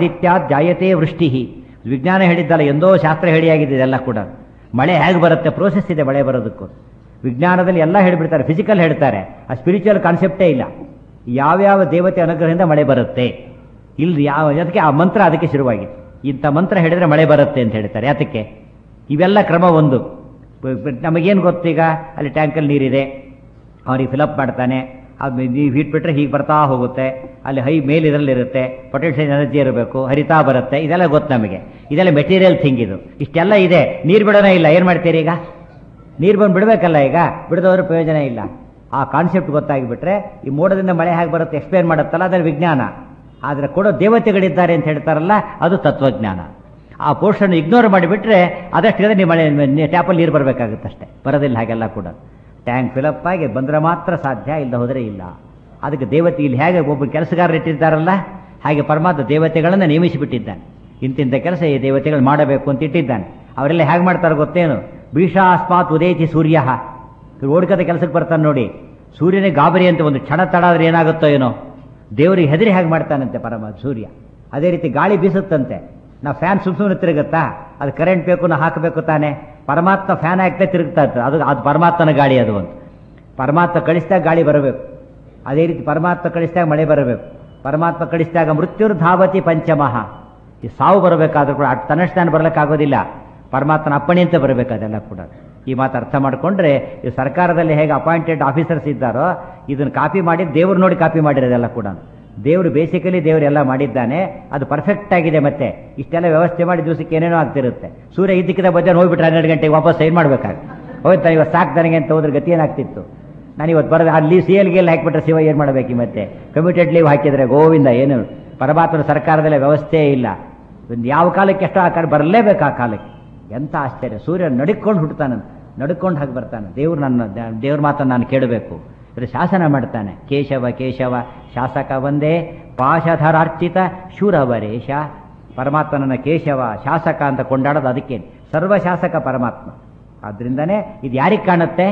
ಆದಿತ್ಯಾತ್ ಜಾಯತೆ ವೃಷ್ಟಿ ವಿಜ್ಞಾನ ಹೇಳಿದ್ದಲ್ಲ ಎಂದೋ ಶಾಸ್ತ್ರ ಹೇಳಿಯಾಗಿದೆ ಇದೆಲ್ಲ ಕೂಡ ಮಳೆ ಹೇಗೆ ಬರುತ್ತೆ ಪ್ರೋಸೆಸ್ ಇದೆ ಮಳೆ ಬರೋದಕ್ಕೂ ವಿಜ್ಞಾನದಲ್ಲಿ ಎಲ್ಲ ಹೇಳಿಬಿಡ್ತಾರೆ ಫಿಸಿಕಲ್ ಹೇಳ್ತಾರೆ ಆ ಸ್ಪಿರಿಚುವಲ್ ಕಾನ್ಸೆಪ್ಟೇ ಇಲ್ಲ ಯಾವ್ಯಾವ ದೇವತೆ ಅನುಗ್ರಹದಿಂದ ಮಳೆ ಬರುತ್ತೆ ಇಲ್ಲಿ ಯಾವ ಅದಕ್ಕೆ ಆ ಮಂತ್ರ ಅದಕ್ಕೆ ಶುರುವಾಗಿದೆ ಇಂಥ ಮಂತ್ರ ಹೇಳಿದ್ರೆ ಮಳೆ ಬರುತ್ತೆ ಅಂತ ಹೇಳ್ತಾರೆ ಯಾತಕ್ಕೆ ಇವೆಲ್ಲ ಕ್ರಮ ಒಂದು ಪ- ಪ- ನಮಗೇನು ಗೊತ್ತೀಗ ಅಲ್ಲಿ ಟ್ಯಾಂಕಲ್ಲಿ ನೀರಿದೆ ಅವನಿಗೆ ಫಿಲಪ್ ಮಾಡ್ತಾನೆ ಅದು ನೀವು ಹೀಟ್ ಬಿಟ್ಟರೆ ಹೀಗೆ ಬರ್ತಾ ಹೋಗುತ್ತೆ ಅಲ್ಲಿ ಹೈ ಮೇಲ್ ಇದರಲ್ಲಿರುತ್ತೆ ಪೊಟೆನ್ಷಿಯಲ್ ಎನರ್ಜಿ ಇರಬೇಕು ಹರಿತಾ ಬರುತ್ತೆ ಇದೆಲ್ಲ ಗೊತ್ತು ನಮಗೆ ಇದೆಲ್ಲ ಮೆಟೀರಿಯಲ್ ಥಿಂಗ್ ಇದು ಇಷ್ಟೆಲ್ಲ ಇದೆ ನೀರು ಬಿಡೋಣ ಇಲ್ಲ ಏನು ಮಾಡ್ತೀರಿ ಈಗ ನೀರು ಬಂದು ಬಿಡಬೇಕಲ್ಲ ಈಗ ಬಿಡದವ್ರ ಪ್ರಯೋಜನ ಇಲ್ಲ ಆ ಕಾನ್ಸೆಪ್ಟ್ ಗೊತ್ತಾಗಿಬಿಟ್ರೆ ಈ ಮೋಡದಿಂದ ಮಳೆ ಹೇಗೆ ಬರುತ್ತೆ ಎಕ್ಸ್ಪ್ಲೇನ್ ಮಾಡುತ್ತಲ್ಲ ಅದರ ವಿಜ್ಞಾನ ಆದರೆ ಕೊಡೋ ದೇವತೆಗಳಿದ್ದಾರೆ ಅಂತ ಹೇಳ್ತಾರಲ್ಲ ಅದು ತತ್ವಜ್ಞಾನ ಆ ಪೋರ್ಷನ್ ಇಗ್ನೋರ್ ಮಾಡಿಬಿಟ್ರೆ ಅದಷ್ಟಿದೆ ನೀವು ಮಳೆ ಟ್ಯಾಪಲ್ಲಿ ನೀರು ಬರಬೇಕಾಗುತ್ತಷ್ಟೇ ಬರೋದಿಲ್ಲ ಹಾಗೆಲ್ಲ ಕೂಡ ಟ್ಯಾಂಕ್ ಫಿಲಪ್ ಆಗಿ ಬಂದರೆ ಮಾತ್ರ ಸಾಧ್ಯ ಇಲ್ಲ ಹೋದರೆ ಇಲ್ಲ ಅದಕ್ಕೆ ದೇವತೆ ಇಲ್ಲಿ ಹೇಗೆ ಒಬ್ಬ ಕೆಲಸಗಾರರು ಇಟ್ಟಿದ್ದಾರಲ್ಲ ಹಾಗೆ ಪರಮಾತ್ಮ ದೇವತೆಗಳನ್ನು ನೇಮಿಸಿಬಿಟ್ಟಿದ್ದಾನೆ ಇಂತಿಂಥ ಕೆಲಸ ಈ ದೇವತೆಗಳು ಮಾಡಬೇಕು ಅಂತ ಇಟ್ಟಿದ್ದಾನೆ ಅವರೆಲ್ಲ ಹೇಗೆ ಮಾಡ್ತಾರೆ ಗೊತ್ತೇನು ಭೀಷಾಸ್ಮಾತ್ ಉದಯತಿ ಸೂರ್ಯ ಇವ್ರು ಓಡ್ಕದ ಕೆಲಸಕ್ಕೆ ಬರ್ತಾನೆ ನೋಡಿ ಸೂರ್ಯನೇ ಗಾಬರಿ ಅಂತ ಒಂದು ಕ್ಷಣ ತಡ ಆದ್ರೆ ಏನಾಗುತ್ತೋ ಏನೋ ದೇವರಿಗೆ ಹೆದರಿ ಹೇಗೆ ಮಾಡ್ತಾನಂತೆ ಪರಮ ಸೂರ್ಯ ಅದೇ ರೀತಿ ಗಾಳಿ ಬೀಸುತ್ತಂತೆ ನಾವು ಫ್ಯಾನ್ ಸುಮ್ ಸುಮ್ಮನೆ ತಿರುಗುತ್ತಾ ಅದು ಕರೆಂಟ್ ಬೇಕು ನಾವು ಹಾಕಬೇಕು ತಾನೆ ಪರಮಾತ್ಮ ಫ್ಯಾನ್ ಹಾಕ್ತಾ ತಿರುಗ್ತಾ ಇರ್ತದೆ ಅದು ಅದು ಪರಮಾತ್ಮನ ಗಾಳಿ ಅದು ಒಂದು ಪರಮಾತ್ಮ ಕಳಿಸಿದಾಗ ಗಾಳಿ ಬರಬೇಕು ಅದೇ ರೀತಿ ಪರಮಾತ್ಮ ಕಳಿಸಿದಾಗ ಮಳೆ ಬರಬೇಕು ಪರಮಾತ್ಮ ಕಳಿಸಿದಾಗ ಮೃತ್ಯುರ್ ಧಾವತಿ ಪಂಚಮಃ ಈ ಸಾವು ಬರಬೇಕಾದ್ರೂ ಕೂಡ ಅಟ್ ತನ್ನಷ್ಟಾನ ಬರಲಿಕ್ಕಾಗೋದಿಲ್ಲ ಪರಮಾತ್ಮನ ಅಪ್ಪಣೆ ಅಂತ ಬರಬೇಕು ಅದೆಲ್ಲ ಕೂಡ ಈ ಮಾತು ಅರ್ಥ ಮಾಡಿಕೊಂಡ್ರೆ ಈ ಸರ್ಕಾರದಲ್ಲಿ ಹೇಗೆ ಅಪಾಯಿಂಟೆಡ್ ಆಫೀಸರ್ಸ್ ಇದ್ದಾರೋ ಇದನ್ನು ಕಾಪಿ ಮಾಡಿ ದೇವ್ರು ನೋಡಿ ಕಾಪಿ ಮಾಡಿರೋದೆಲ್ಲ ಕೂಡ ದೇವರು ಬೇಸಿಕಲಿ ದೇವರು ಎಲ್ಲ ಮಾಡಿದ್ದಾನೆ ಅದು ಪರ್ಫೆಕ್ಟ್ ಆಗಿದೆ ಮತ್ತೆ ಇಷ್ಟೆಲ್ಲ ವ್ಯವಸ್ಥೆ ಮಾಡಿ ದಿವಸಕ್ಕೆ ಏನೇನೋ ಆಗ್ತಿರುತ್ತೆ ಸೂರ್ಯ ಇದ್ದಕ್ಕಿಂತ ಬಜ್ಜಾನ ಹೋಗ್ಬಿಟ್ರೆ ಹನ್ನೆರಡು ಗಂಟೆಗೆ ವಾಪಸ್ ಏನು ಮಾಡ್ಬೇಕಾಗ ಹೋಯ್ತಾ ಇವತ್ತು ಸಾಕು ನನಗೆ ಅಂತ ಹೋದ್ರೆ ಗತಿ ಏನಾಗ್ತಿತ್ತು ನಾನು ಇವತ್ತು ಬರೋದು ಅಲ್ಲಿ ಸಿ ಎಲ್ ಗೆಲ್ ಹಾಕಿಬಿಟ್ರೆ ಶಿವ ಏನು ಮಾಡಬೇಕು ಮತ್ತೆ ಕಮಿಟೆಡ್ ಲೀವ್ ಹಾಕಿದರೆ ಗೋವಿಂದ ಏನು ಪರಮಾತ್ಮನ ಸರ್ಕಾರದಲ್ಲಿ ವ್ಯವಸ್ಥೆ ಇಲ್ಲ ಒಂದು ಯಾವ ಕಾಲಕ್ಕೆ ಎಷ್ಟೋ ಆ ಕಾಲ ಬರಲೇಬೇಕು ಆ ಕಾಲಕ್ಕೆ ಎಂಥ ಆಶ್ಚರ್ಯ ಸೂರ್ಯ ನಡ್ಕೊಂಡು ಹುಟ್ಟುತ್ತಾನಂತ ನಡ್ಕೊಂಡು ಹಾಗೆ ಬರ್ತಾನೆ ದೇವ್ರು ನನ್ನ ದೇವ್ರ ಮಾತನ್ನು ನಾನು ಕೇಳಬೇಕು ಇದು ಶಾಸನ ಮಾಡ್ತಾನೆ ಕೇಶವ ಕೇಶವ ಶಾಸಕ ಒಂದೇ ಪಾಶಧರಾರ್ಚಿತ ಶೂರವರೇಶ ಪರಮಾತ್ಮನನ್ನ ಕೇಶವ ಶಾಸಕ ಅಂತ ಕೊಂಡಾಡೋದು ಅದಕ್ಕೆ ಸರ್ವಶಾಸಕ ಪರಮಾತ್ಮ ಆದ್ರಿಂದನೇ ಇದು ಯಾರಿಗೆ ಕಾಣುತ್ತೆ